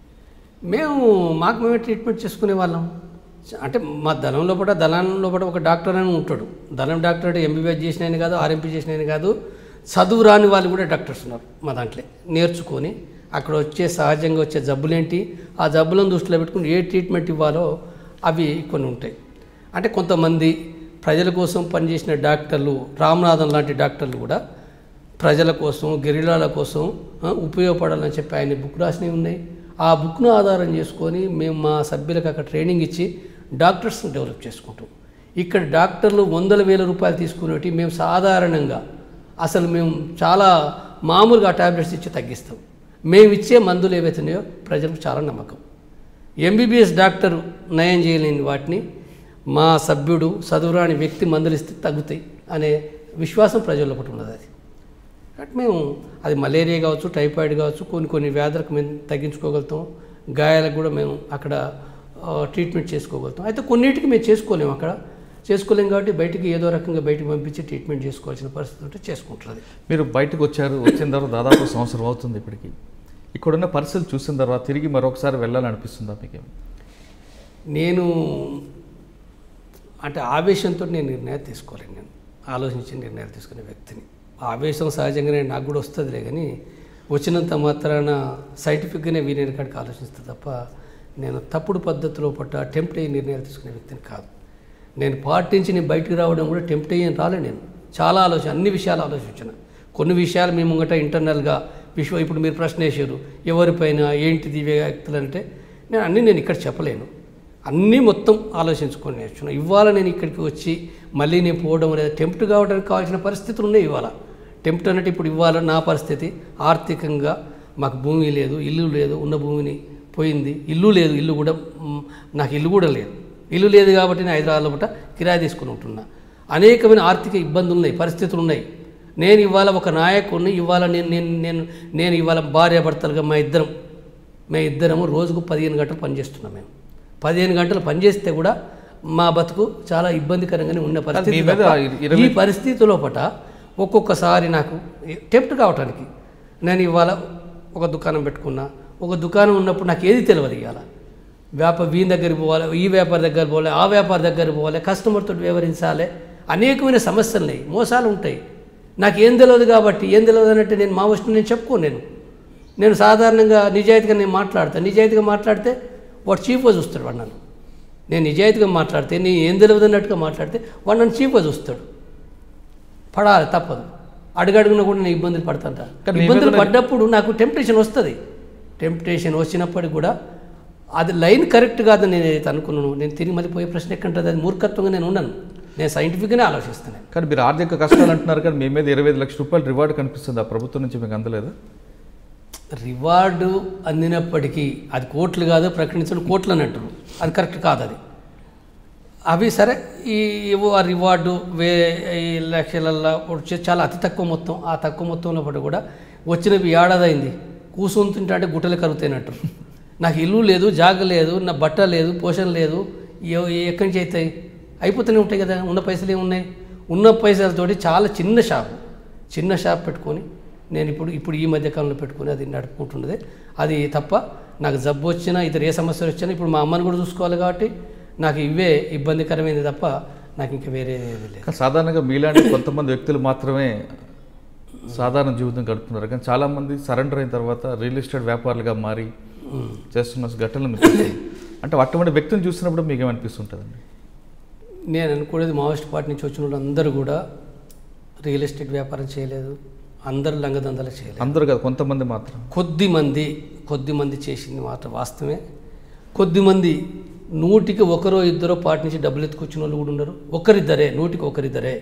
మేము మాకు మేమే ట్రీట్మెంట్ చేసుకునే వాళ్ళం అంటే మా దళం లోపల దళం లోపల ఒక డాక్టర్ అని ఉంటాడు దళం డాక్టర్ అంటే ఎంబీబీఎస్ చేసిన ఆయన కాదు ఆర్ఎంపీ చేసిన ఆయన కాదు చదువు రాని వాళ్ళు కూడా డాక్టర్స్ ఉన్నారు మా దాంట్లో నేర్చుకొని అక్కడ వచ్చే సహజంగా వచ్చే జబ్బులేంటి ఆ జబ్బులను దృష్టిలో పెట్టుకుని ఏ ట్రీట్మెంట్ ఇవ్వాలో అవి కొన్ని ఉంటాయి అంటే కొంతమంది ప్రజల కోసం పనిచేసిన డాక్టర్లు రామనాథన్ లాంటి డాక్టర్లు కూడా ప్రజల కోసం గెరిలాల కోసం ఆ, ఉపయోగపడాలని చెప్పి ఆయన బుక్ రాసినవి ఉన్నాయి ఆ బుక్ను ఆధారం చేసుకొని మేము మా సభ్యులకు అక్కడ ట్రైనింగ్ ఇచ్చి డాక్టర్స్ని డెవలప్ చేసుకుంటాం ఇక్కడ డాక్టర్లు వందల వేల రూపాయలు తీసుకునేటి మేము సాధారణంగా అసలు మేము చాలా మామూలుగా టాబ్లెట్స్ ఇచ్చి తగ్గిస్తాం మేము ఇచ్చే మందులు ఏవైతున్నాయో ప్రజలకు చాలా నమ్మకం ఎంబీబీఎస్ డాక్టర్ నయం చేయలేని వాటిని మా సభ్యుడు చదువురాని వ్యక్తి మందులు ఇస్తే తగ్గుతాయి అనే విశ్వాసం ప్రజల్లో ఒకటి ఉన్నది అది కాబట్టి మేము అది మలేరియా కావచ్చు టైఫాయిడ్ కావచ్చు కొన్ని కొన్ని వ్యాధులకు మేము తగ్గించుకోగలుగుతాం గాయాలకు కూడా మేము అక్కడ ఆ, ట్రీట్మెంట్ చేసుకోగలుగుతాం అయితే కొన్నిటికి మేము చేసుకోలేము అక్కడ చేసుకోలేం కాబట్టి బయటికి ఏదో రకంగా బయటికి పంపించి ట్రీట్మెంట్ చేసుకోవాల్సిన పరిస్థితి ఉంటే చేసుకుంటుంది మీరు బయటకు వచ్చారు వచ్చిన తర్వాత దాదాపు సంవత్సరం అవుతుంది ఇప్పటికి ఇక్కడున్న పరిస్థితులు చూసిన తర్వాత తిరిగి మరొకసారి వెళ్ళాలనిపిస్తుందా మీకు నేను అంటే ఆవేశంతో నేను నిర్ణయాలు తీసుకోలేను నేను ఆలోచించి నిర్ణయాలు తీసుకునే వ్యక్తిని ఆవేశం సహజంగానే నాకు కూడా వస్తుందిలే కానీ వచ్చినంత మాత్రాన సైంటిఫిక్గానే వీలైన కాడికి ఆలోచిస్తే తప్ప నేను తప్పుడు పద్ధతిలో పట్ట టెంప్ట్ అయ్యి నిర్ణయాలు తీసుకునే వ్యక్తిని కాదు నేను పార్టీ నుంచి నేను బయటకు రావడం కూడా టెంప్ట్ అయ్యి రాలే నేను చాలా ఆలోచన అన్ని విషయాలు ఆలోచించిన కొన్ని విషయాలు మేము ముంగట ఇంటర్నల్గా విశ్వ ఇప్పుడు మీరు ప్రశ్న వేసారు ఎవరిపైన ఏంటిది ఇవే వ్యక్తులు అంటే నేను అన్నీ నేను ఇక్కడ చెప్పలేను అన్నీ మొత్తం ఆలోచించుకొని నేర్చుకున్నాను ఇవాళ నేను ఇక్కడికి వచ్చి మళ్ళీ నేను పోవడం లేదా టెంప్ట్ కావడానికి కావాల్సిన పరిస్థితులు ఉన్నాయి ఇవాళ టెంప్ట్ అన్నట్టు ఇప్పుడు ఇవాళ నా పరిస్థితి ఆర్థికంగా మాకు భూమి లేదు ఇల్లు లేదు ఉన్న భూమిని పోయింది ఇల్లు లేదు ఇల్లు కూడా మ్, నాకు ఇల్లు కూడా లేదు ఇల్లు లేదు కాబట్టి నేను హైదరాబాద్లో పూట కిరాయి తీసుకుని ఉంటున్నా అనేకమైన ఆర్థిక ఇబ్బందులు ఉన్నాయి పరిస్థితులు ఉన్నాయి నేను ఇవాళ ఒక నాయకుడిని ఇవాళ నేను నేను నేను నేను ఇవాళ భార్యాభర్తలుగా మా ఇద్దరం మేము ఇద్దరము రోజుకు పదిహేను గంటలు పనిచేస్తున్నాం మేము పదిహేను గంటలు పనిచేస్తే కూడా మా బతుకు చాలా ఇబ్బందికరంగానే ఉన్న పరిస్థితి మీ మీద తప్ప ఇరవై- ఈ పరిస్థితి లోపట ఒక్కొక్కసారి నాకు టెంప్ట్ కావటానికి నేను ఇవాళ ఒక దుకాణం పెట్టుకున్నా ఒక దుకాణం ఉన్నప్పుడు నాకు ఏది తెలియదు ఇవాళ వ్యాపార వీని దగ్గరికి పోవాలి ఈ వ్యాపారి దగ్గర పోవాలి ఆ వ్యాపారి దగ్గర పోవాలి కస్టమర్తో వ్యవహరించాలి అనేకమైన సమస్యలు ఉన్నాయి మోసాలు ఉంటాయి నాకు ఏం తెలియదు కాబట్టి ఏం తెలియదు అన్నట్టు నేను మా వస్తువు నేను చెప్పుకోను నేను నేను సాధారణంగా నిజాయితీగా నేను మాట్లాడతాను నిజాయితీగా మాట్లాడితే వాడు చీఫ్గా చూస్తాడు వాడు నన్ను నేను నిజాయితీగా మాట్లాడితే నీ ఏం తెలియదు అన్నట్టుగా మాట్లాడితే వాడు నన్ను చీఫ్గా చూస్తాడు పడాలి తప్పదు అడుగడుగున కూడా నేను ఇబ్బందులు పడతాంట కానీ మీ ఇబ్బందులు మీద- పడ్డప్పుడు నాకు టెంప్టేషన్ వస్తుంది టెంప్టేషన్ వచ్చినప్పటికి కూడా అది లైన్ కరెక్ట్ కాదని నేను ఏదైతే అనుకున్నాను నేను తిరిగి మళ్ళీ పోయే ప్రశ్న ఎక్కడంటుంది అది మూర్ఖత్వంగా నేను ఉన్నాను నేను సైంటిఫిక్గానే ఆలోచిస్తున్నాను కానీ మీరు ఆర్థిక కష్టాలు అంటున్నారు కానీ మీ మీద ఇరవై ఐదు లక్షల రూపాయలు రివార్డ్ కనిపిస్తుంది ఆ ప్రభుత్వం నుంచి మీకు అందలేదు రివార్డు అందినప్పటికీ అది కోట్లు కాదు ప్రకటించడం కోట్లు అని అంటారు అది కరెక్ట్ కాదు అది అవి సరే ఈ ఏవో ఆ రివార్డు వే ఈ లక్షలల్లో వచ్చే చాలా అతి తక్కువ మొత్తం ఆ తక్కువ మొత్తంలో పాటు కూడా వచ్చినవి ఏడాది అయింది కూసుంటుంటే అంటే గుట్టలు కరుగుతాయినట్టు నాకు ఇల్లు లేదు జాగ లేదు నా బట్ట లేదు పోషణ లేదు ఏ- ఎక్కడి నుంచి అవుతాయి అయిపోతూనే ఉంటాయి కదా ఉన్న పైసలు ఏమున్నాయి ఉన్న పైసలతోటి చాలా చిన్న షాపు చిన్న షాప్ పెట్టుకొని నేను ఇప్పుడు ఇప్పుడు ఈ మధ్య కాలంలో పెట్టుకొని అది నడుపుకుంటున్నది అది తప్ప నాకు జబ్బు వచ్చినా ఇతర ఏ సమస్యలు వచ్చినా ఇప్పుడు మా అమ్మని కూడా చూసుకోవాలి కాబట్టి నాకు ఇవే ఇబ్బందికరమైనది తప్ప నాకు ఇంకా వేరే ఏమీ లేదు కానీ సాధారణంగా మీలాంటి కొంతమంది వ్యక్తులు మాత్రమే సాధారణ జీవితం గడుపుతున్నారు కానీ చాలామంది సరెండర్ అయిన తర్వాత రియల్ ఎస్టేట్ వ్యాపారులుగా మారి చేస్తున్న ఘటనలు మీకు తెలుస్తాయి. అంటే అటువంటి వ్యక్తిని చూసినప్పుడు మీకు ఏమనిపిస్తుంటుందండి నేను అనుకునేది మావోయిస్ట్ పార్టీ నుంచి వచ్చిన వాళ్ళు అందరూ కూడా రియల్ ఎస్టేట్ వ్యాపారం చేయలేదు అందరూ లంగదందలు చేయలేదు అందరూ కాదు కొంతమంది మాత్రం కొద్ది మంది కొద్ది మంది చేసింది మాత్రం వాస్తవమే కొద్ది మంది నూటికి ఒకరో ఇద్దరో పార్టీ నుంచి డబ్బులు ఎత్తుకొచ్చిన వాళ్ళు కూడా ఉన్నారు ఒకరిద్దరే నూటికి ఒకరిద్దరే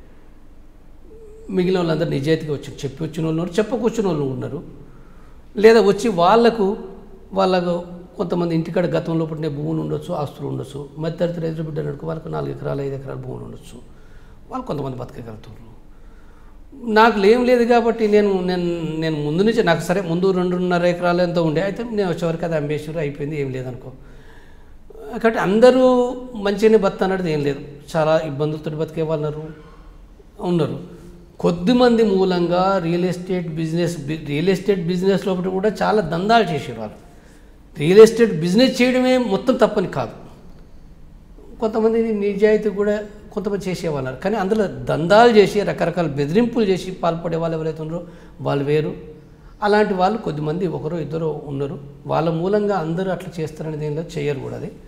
మిగిలిన వాళ్ళందరూ నిజాయితీగా వచ్చి చెప్పి వచ్చిన వాళ్ళు ఉన్నారు చెప్పకొచ్చిన వాళ్ళు ఉన్నారు లేదా వచ్చి వాళ్ళకు వాళ్ళకు కొంతమంది ఇంటికాడ గతంలో పుట్టిన భూములు ఉండొచ్చు ఆస్తులు ఉండొచ్చు మధ్యతరగతి రైతు బిడ్డలు అనుకో వాళ్ళకు నాలుగు ఎకరాలు ఐదు ఎకరాల భూములు ఉండొచ్చు వాళ్ళు కొంతమంది బతకగలుగుతారు నాకు ఏం లేదు కాబట్టి నేను నేను నేను ముందు నుంచి నాకు సరే ముందు రెండున్నర ఎకరాలు ఎంతో ఉండే అయితే నేను వచ్చేవరకు అది అమ్మేశ్వరు అయిపోయింది ఏం లేదనుకో కాబట్టి అందరూ మంచిగానే బతక అన్నది ఏం లేదు చాలా ఇబ్బందులతో బతికే వాళ్ళు ఉన్నారు ఉన్నారు కొద్దిమంది మూలంగా రియల్ ఎస్టేట్ బిజినెస్ బి- రియల్ ఎస్టేట్ బిజినెస్ లోపల కూడా చాలా దందాలు చేసేవారు వాళ్ళు రియల్ ఎస్టేట్ బిజినెస్ చేయడమే మొత్తం తప్పని కాదు కొంతమంది నిజాయితీ కూడా కొంతమంది చేసేవాళ్ళు కానీ అందులో దందాలు చేసి రకరకాల బెదిరింపులు చేసి పాల్పడే వాళ్ళు ఎవరైతే ఉన్నారో వాళ్ళు వేరు అలాంటి వాళ్ళు కొద్దిమంది ఒకరు ఇద్దరు ఉన్నారు వాళ్ళ మూలంగా అందరూ అట్లా చేస్తారనేది ఏం లేదు చేయరు కూడా అది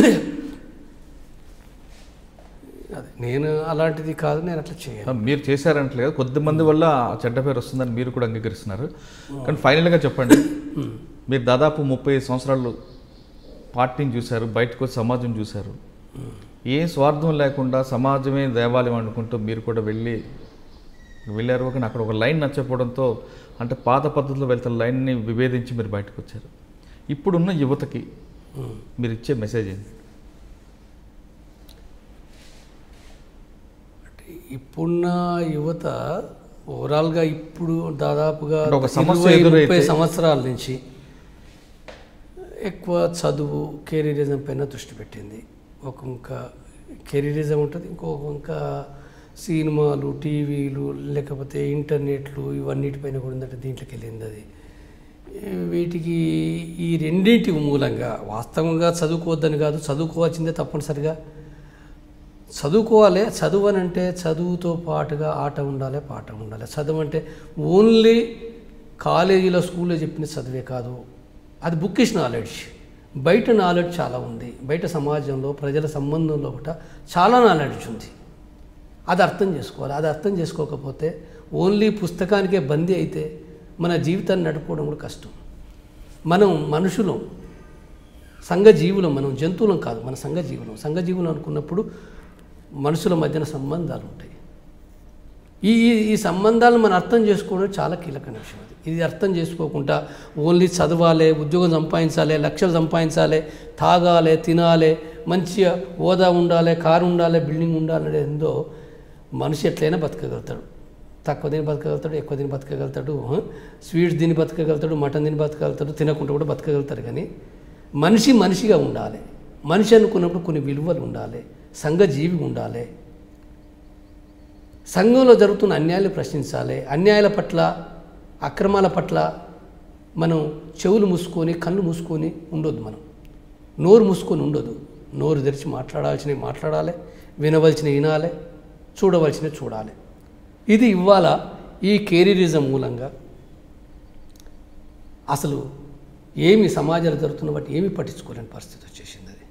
అదే నేను అలాంటిది కాదు నేను అట్లా చేయను మీరు చేశారంటలేదు కొద్ది మంది వల్ల ఆ చెడ్డ పేరు వస్తుందని మీరు కూడా అంగీకరిస్తున్నారు కానీ ఫైనల్గా చెప్పండి మీరు దాదాపు ముప్పై ఐదు సంవత్సరాలు పార్టీని చూశారు బయటకు వచ్చి సమాజం చూశారు ఏ స్వార్థం లేకుండా సమాజమే దేవాలయం అనుకుంటూ మీరు కూడా వెళ్ళి వెళ్ళారు కానీ అక్కడ ఒక లైన్ నచ్చకపోవడంతో అంటే పాత పద్ధతిలో వెళ్తున్న లైన్ని విభేదించి మీరు బయటకు వచ్చారు ఇప్పుడున్న యువతకి మీరు ఇచ్చే మెసేజ్ ఏంటి ఇప్పుడున్న యువత ఓవరాల్గా ఇప్పుడు దాదాపుగా అంటే ఒక సమస్య ఇరవై, ఎదురైతే- ముప్పై సంవత్సరాల నుంచి ఎక్కువ చదువు కెరీరిజం పైన దృష్టి పెట్టింది ఒక ఇంకా కెరీరిజం ఉంటుంది ఇంకొక ఇంకా సినిమాలు టీవీలు లేకపోతే ఇంటర్నెట్లు ఇవన్నిటిపైన కూడా ఉందంటే దీంట్లోకి వెళ్ళింది అది వీటికి ఈ రెండింటి మూలంగా వాస్తవంగా చదువుకోవద్దని కాదు చదువుకోవాల్సిందే తప్పనిసరిగా చదువుకోవాలి చదువు అని అంటే చదువుతో పాటుగా ఆట ఉండాలి పాట ఉండాలి చదువు అంటే ఓన్లీ కాలేజీలో స్కూల్లో చెప్పిన చదివే కాదు అది బుక్కిష్ నాలెడ్జ్ బయట నాలెడ్జ్ చాలా ఉంది బయట సమాజంలో ప్రజల సంబంధంలో ఒకట చాలా నాలెడ్జ్ ఉంది అది అర్థం చేసుకోవాలి అది అర్థం చేసుకోకపోతే ఓన్లీ పుస్తకానికే బందీ అయితే మన జీవితాన్ని నడుపుకోవడం కూడా కష్టం మనం మనుషులం సంఘజీవులం మనం జంతువులం కాదు మన సంఘజీవులం సంఘజీవులం అనుకున్నప్పుడు మనుషుల మధ్యన సంబంధాలు ఉంటాయి ఈ ఈ- ఈ సంబంధాలను మనం అర్థం చేసుకోవడం చాలా కీలకమైన విషయం అది ఇది అర్థం చేసుకోకుండా ఓన్లీ చదవాలి ఉద్యోగం సంపాదించాలి లక్షలు సంపాదించాలి తాగాలి తినాలి మంచిగా హోదా ఉండాలి కారు ఉండాలి బిల్డింగ్ ఉండాలి అనేది ఏందో మనిషి ఎట్లయినా బతకగలుగుతాడు తక్కువ తిని బతకగలుగుతాడు ఎక్కువ తిని బతకగలుగుతాడు ఆ? స్వీట్స్ తిని బతకగలుగుతాడు మటన్ తిని బతకగలుగుతాడు తినకుండా కూడా బతకగలుగుతాడు కానీ మనిషి మనిషిగా ఉండాలి మనిషి అనుకున్నప్పుడు కొన్ని విలువలు ఉండాలి సంఘజీవి ఉండాలి సంఘంలో జరుగుతున్న అన్యాయాలు ప్రశ్నించాలి అన్యాయాల పట్ల అక్రమాల పట్ల మనం చెవులు మూసుకొని కళ్ళు మూసుకొని ఉండొద్దు మనం నోరు మూసుకొని ఉండొద్దు నోరు తెరిచి మాట్లాడాల్సినవి మాట్లాడాలి వినవలసినవి వినాలి చూడవలసినవి చూడాలి ఇది ఇవాళ ఈ కెరీరిజం మూలంగా అసలు ఏమి సమాజంలో జరుగుతున్న బట్టి ఏమీ పట్టించుకోలేని పరిస్థితి వచ్చేసింది అది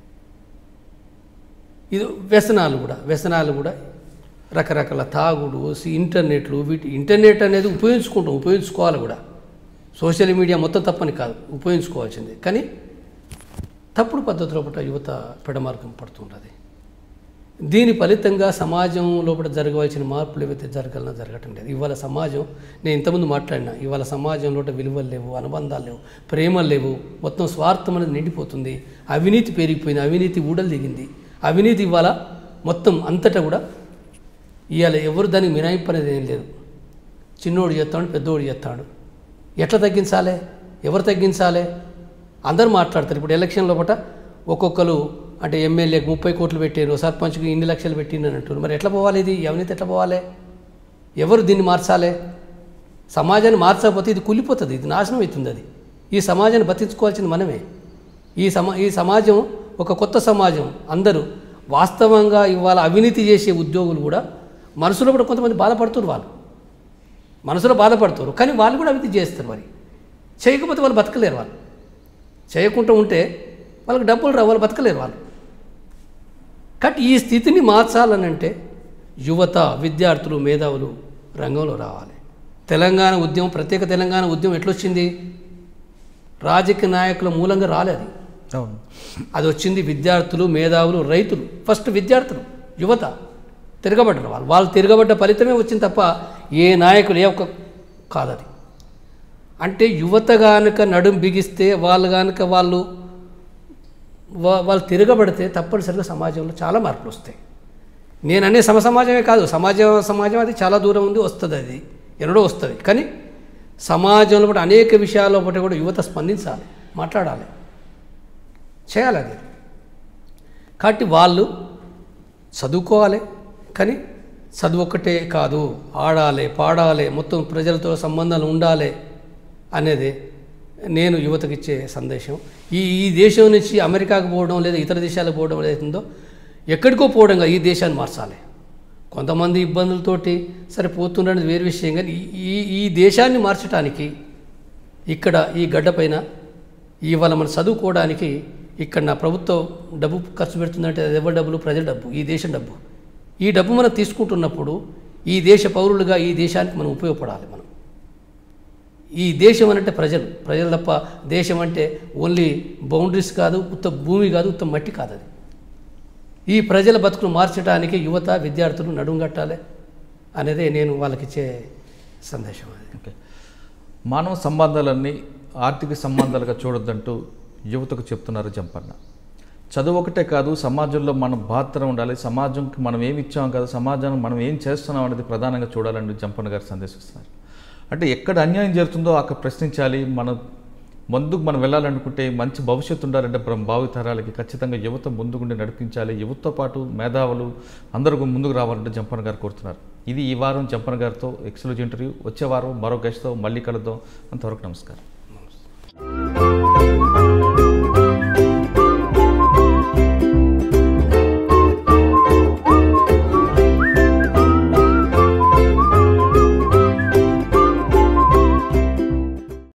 ఇది వ్యసనాలు కూడా వ్యసనాలు కూడా రకరకాల తాగుడు సి- ఇంటర్నెట్లు వీటి ఇంటర్నెట్ అనేది ఉపయోగించుకుంటాం ఉపయోగించుకోవాలి కూడా సోషల్ మీడియా మొత్తం తప్పని కాదు ఉపయోగించుకోవాల్సిందే కానీ తప్పుడు పద్ధతిలో పట్ల యువత పెడమార్గం పడుతుంటుంది దీని ఫలితంగా సమాజం లోపల జరగవలసిన మార్పులు ఏవైతే జరగాలన్నా జరగటం లేదు ఇవాళ సమాజం నేను ఇంతకుముందు మాట్లాడినా ఇవాళ సమాజంలో విలువలు లేవు అనుబంధాలు లేవు ప్రేమలు లేవు మొత్తం స్వార్థం అనేది నిండిపోతుంది అవినీతి పెరిగిపోయింది అవినీతి ఊడలు దిగింది అవినీతి ఇవాళ మొత్తం అంతటా కూడా ఇవాళ ఎవరు దానికి మినాయింపు అనేది ఏం లేదు చిన్నోడు చేస్తాడు పెద్దోడు చేస్తాడు ఎట్లా తగ్గించాలి ఎవరు తగ్గించాలి అందరూ మాట్లాడతారు ఇప్పుడు ఎలక్షన్ లోపల ఒక్కొక్కరు అంటే ఎమ్మెల్యేకి ముప్పై కోట్లు పెట్టారు సర్పంచ్కి ఇన్ని లక్షలు పెట్టిందని అంటారు మరి ఎట్లా పోవాలి ఇది అవినీతి ఎట్లా పోవాలి ఎవరు దీన్ని మార్చాలి సమాజాన్ని మార్చకపోతే ఇది కూలిపోతుంది ఇది నాశనం అవుతుంది అది ఈ సమాజాన్ని బతికించుకోవాల్సింది మనమే ఈ సమా ఈ సమాజం ఒక కొత్త సమాజం అందరూ వాస్తవంగా ఇవాళ అవినీతి చేసే ఉద్యోగులు కూడా మనసులో కూడా కొంతమంది బాధపడుతున్నారు వాళ్ళు మనసులో బాధపడుతారు కానీ వాళ్ళు కూడా అవినీతి చేస్తారు మరి చేయకపోతే వాళ్ళు బతకలేరు వాళ్ళు చేయకుండా ఉంటే వాళ్ళకి డబ్బులు రావు వాళ్ళు బతకలేరు వాళ్ళు కాబట్టి ఈ స్థితిని మార్చాలని అంటే యువత విద్యార్థులు మేధావులు రంగంలో రావాలి తెలంగాణ ఉద్యమం ప్రత్యేక తెలంగాణ ఉద్యమం ఎట్లొచ్చింది రాజకీయ నాయకుల మూలంగా రాలేదు అవును అది వచ్చింది విద్యార్థులు మేధావులు రైతులు ఫస్ట్ విద్యార్థులు యువత తిరగబడ్డారు వాళ్ళు వాళ్ళు తిరగబడ్డ ఫలితమే వచ్చింది తప్ప ఏ నాయకులు ఏ ఒక్క కాదది అంటే యువత గానుక నడుం బిగిస్తే వాళ్ళు గానుక వాళ్ళు వా- వాళ్ళు తిరగబడితే తప్పనిసరిగా సమాజంలో చాలా మార్పులు వస్తాయి నేను అనే సమ సమాజమే కాదు సమాజం సమాజం అది చాలా దూరం ఉంది వస్తుంది అది ఎన్నడో వస్తుంది కానీ సమాజంలో కూడా అనేక విషయాల్లో ఒకటి కూడా యువత స్పందించాలి మాట్లాడాలి చేయాలి అది కాబట్టి వాళ్ళు చదువుకోవాలి కానీ చదువు ఒక్కటే కాదు ఆడాలి పాడాలి మొత్తం ప్రజలతో సంబంధాలు ఉండాలి అనేది నేను యువతకి ఇచ్చే సందేశం ఈ ఈ దేశం నుంచి అమెరికాకు పోవడం లేదా ఇతర దేశాలకు పోవడం ఏదైతుందో ఎక్కడికో పోవడం కాదు, ఈ దేశాన్ని మార్చాలి కొంతమంది ఇబ్బందులతోటి సరే పోతుండడం వేరే విషయం కానీ ఈ- ఈ ఈ దేశాన్ని మార్చడానికి ఇక్కడ ఈ గడ్డపైన ఇవాళ మనం చదువుకోవడానికి ఇక్కడ నా ప్రభుత్వం డబ్బు ఖర్చు పెడుతుందంటే అది ఎవరి డబ్బులు ప్రజల డబ్బు ఈ దేశం డబ్బు ఈ డబ్బు మనం తీసుకుంటున్నప్పుడు ఈ దేశ పౌరులుగా ఈ దేశానికి మనం ఉపయోగపడాలి మనం ఈ దేశం అంటే ప్రజలు ప్రజలు తప్ప దేశం అంటే ఓన్లీ బౌండరీస్ కాదు ఉత్త భూమి కాదు ఉత్త మట్టి కాదు అది ఈ ప్రజల బతుకును మార్చడానికి యువత విద్యార్థులు నడుంగట్టాలి అనేదే నేను వాళ్ళకి ఇచ్చే సందేశం అది ఓకే మానవ సంబంధాలన్నీ ఆర్థిక సంబంధాలుగా చూడొద్దంటూ యువతకు చెప్తున్నారు జంపన్న చదువు ఒకటే కాదు సమాజంలో మన బాధ్యత ఉండాలి సమాజంకి మనం ఏమి ఇచ్చాం కాదు సమాజానికి మనం ఏం చేస్తున్నాం అనేది ప్రధానంగా చూడాలని జంపన్న గారు సందేశిస్తున్నారు అంటే ఎక్కడ అన్యాయం జరుగుతుందో అక్కడ ప్రశ్నించాలి మన ముందుకు మనం వెళ్ళాలనుకుంటే మంచి భవిష్యత్తు ఉండాలంటే మనం భావి తరాలకి ఖచ్చితంగా యువత ముందుకుండి నడిపించాలి యువతతో పాటు మేధావులు అందరూ ముందుకు రావాలంటే జంపన్న గారు కోరుతున్నారు ఇది ఈ వారం జంపన్న గారితో ఎక్స్క్లూజివ్ ఇంటర్వ్యూ వచ్చే వారం మరో గెస్ట్తో మళ్ళీ కలుద్దాం అంతవరకు నమస్కారం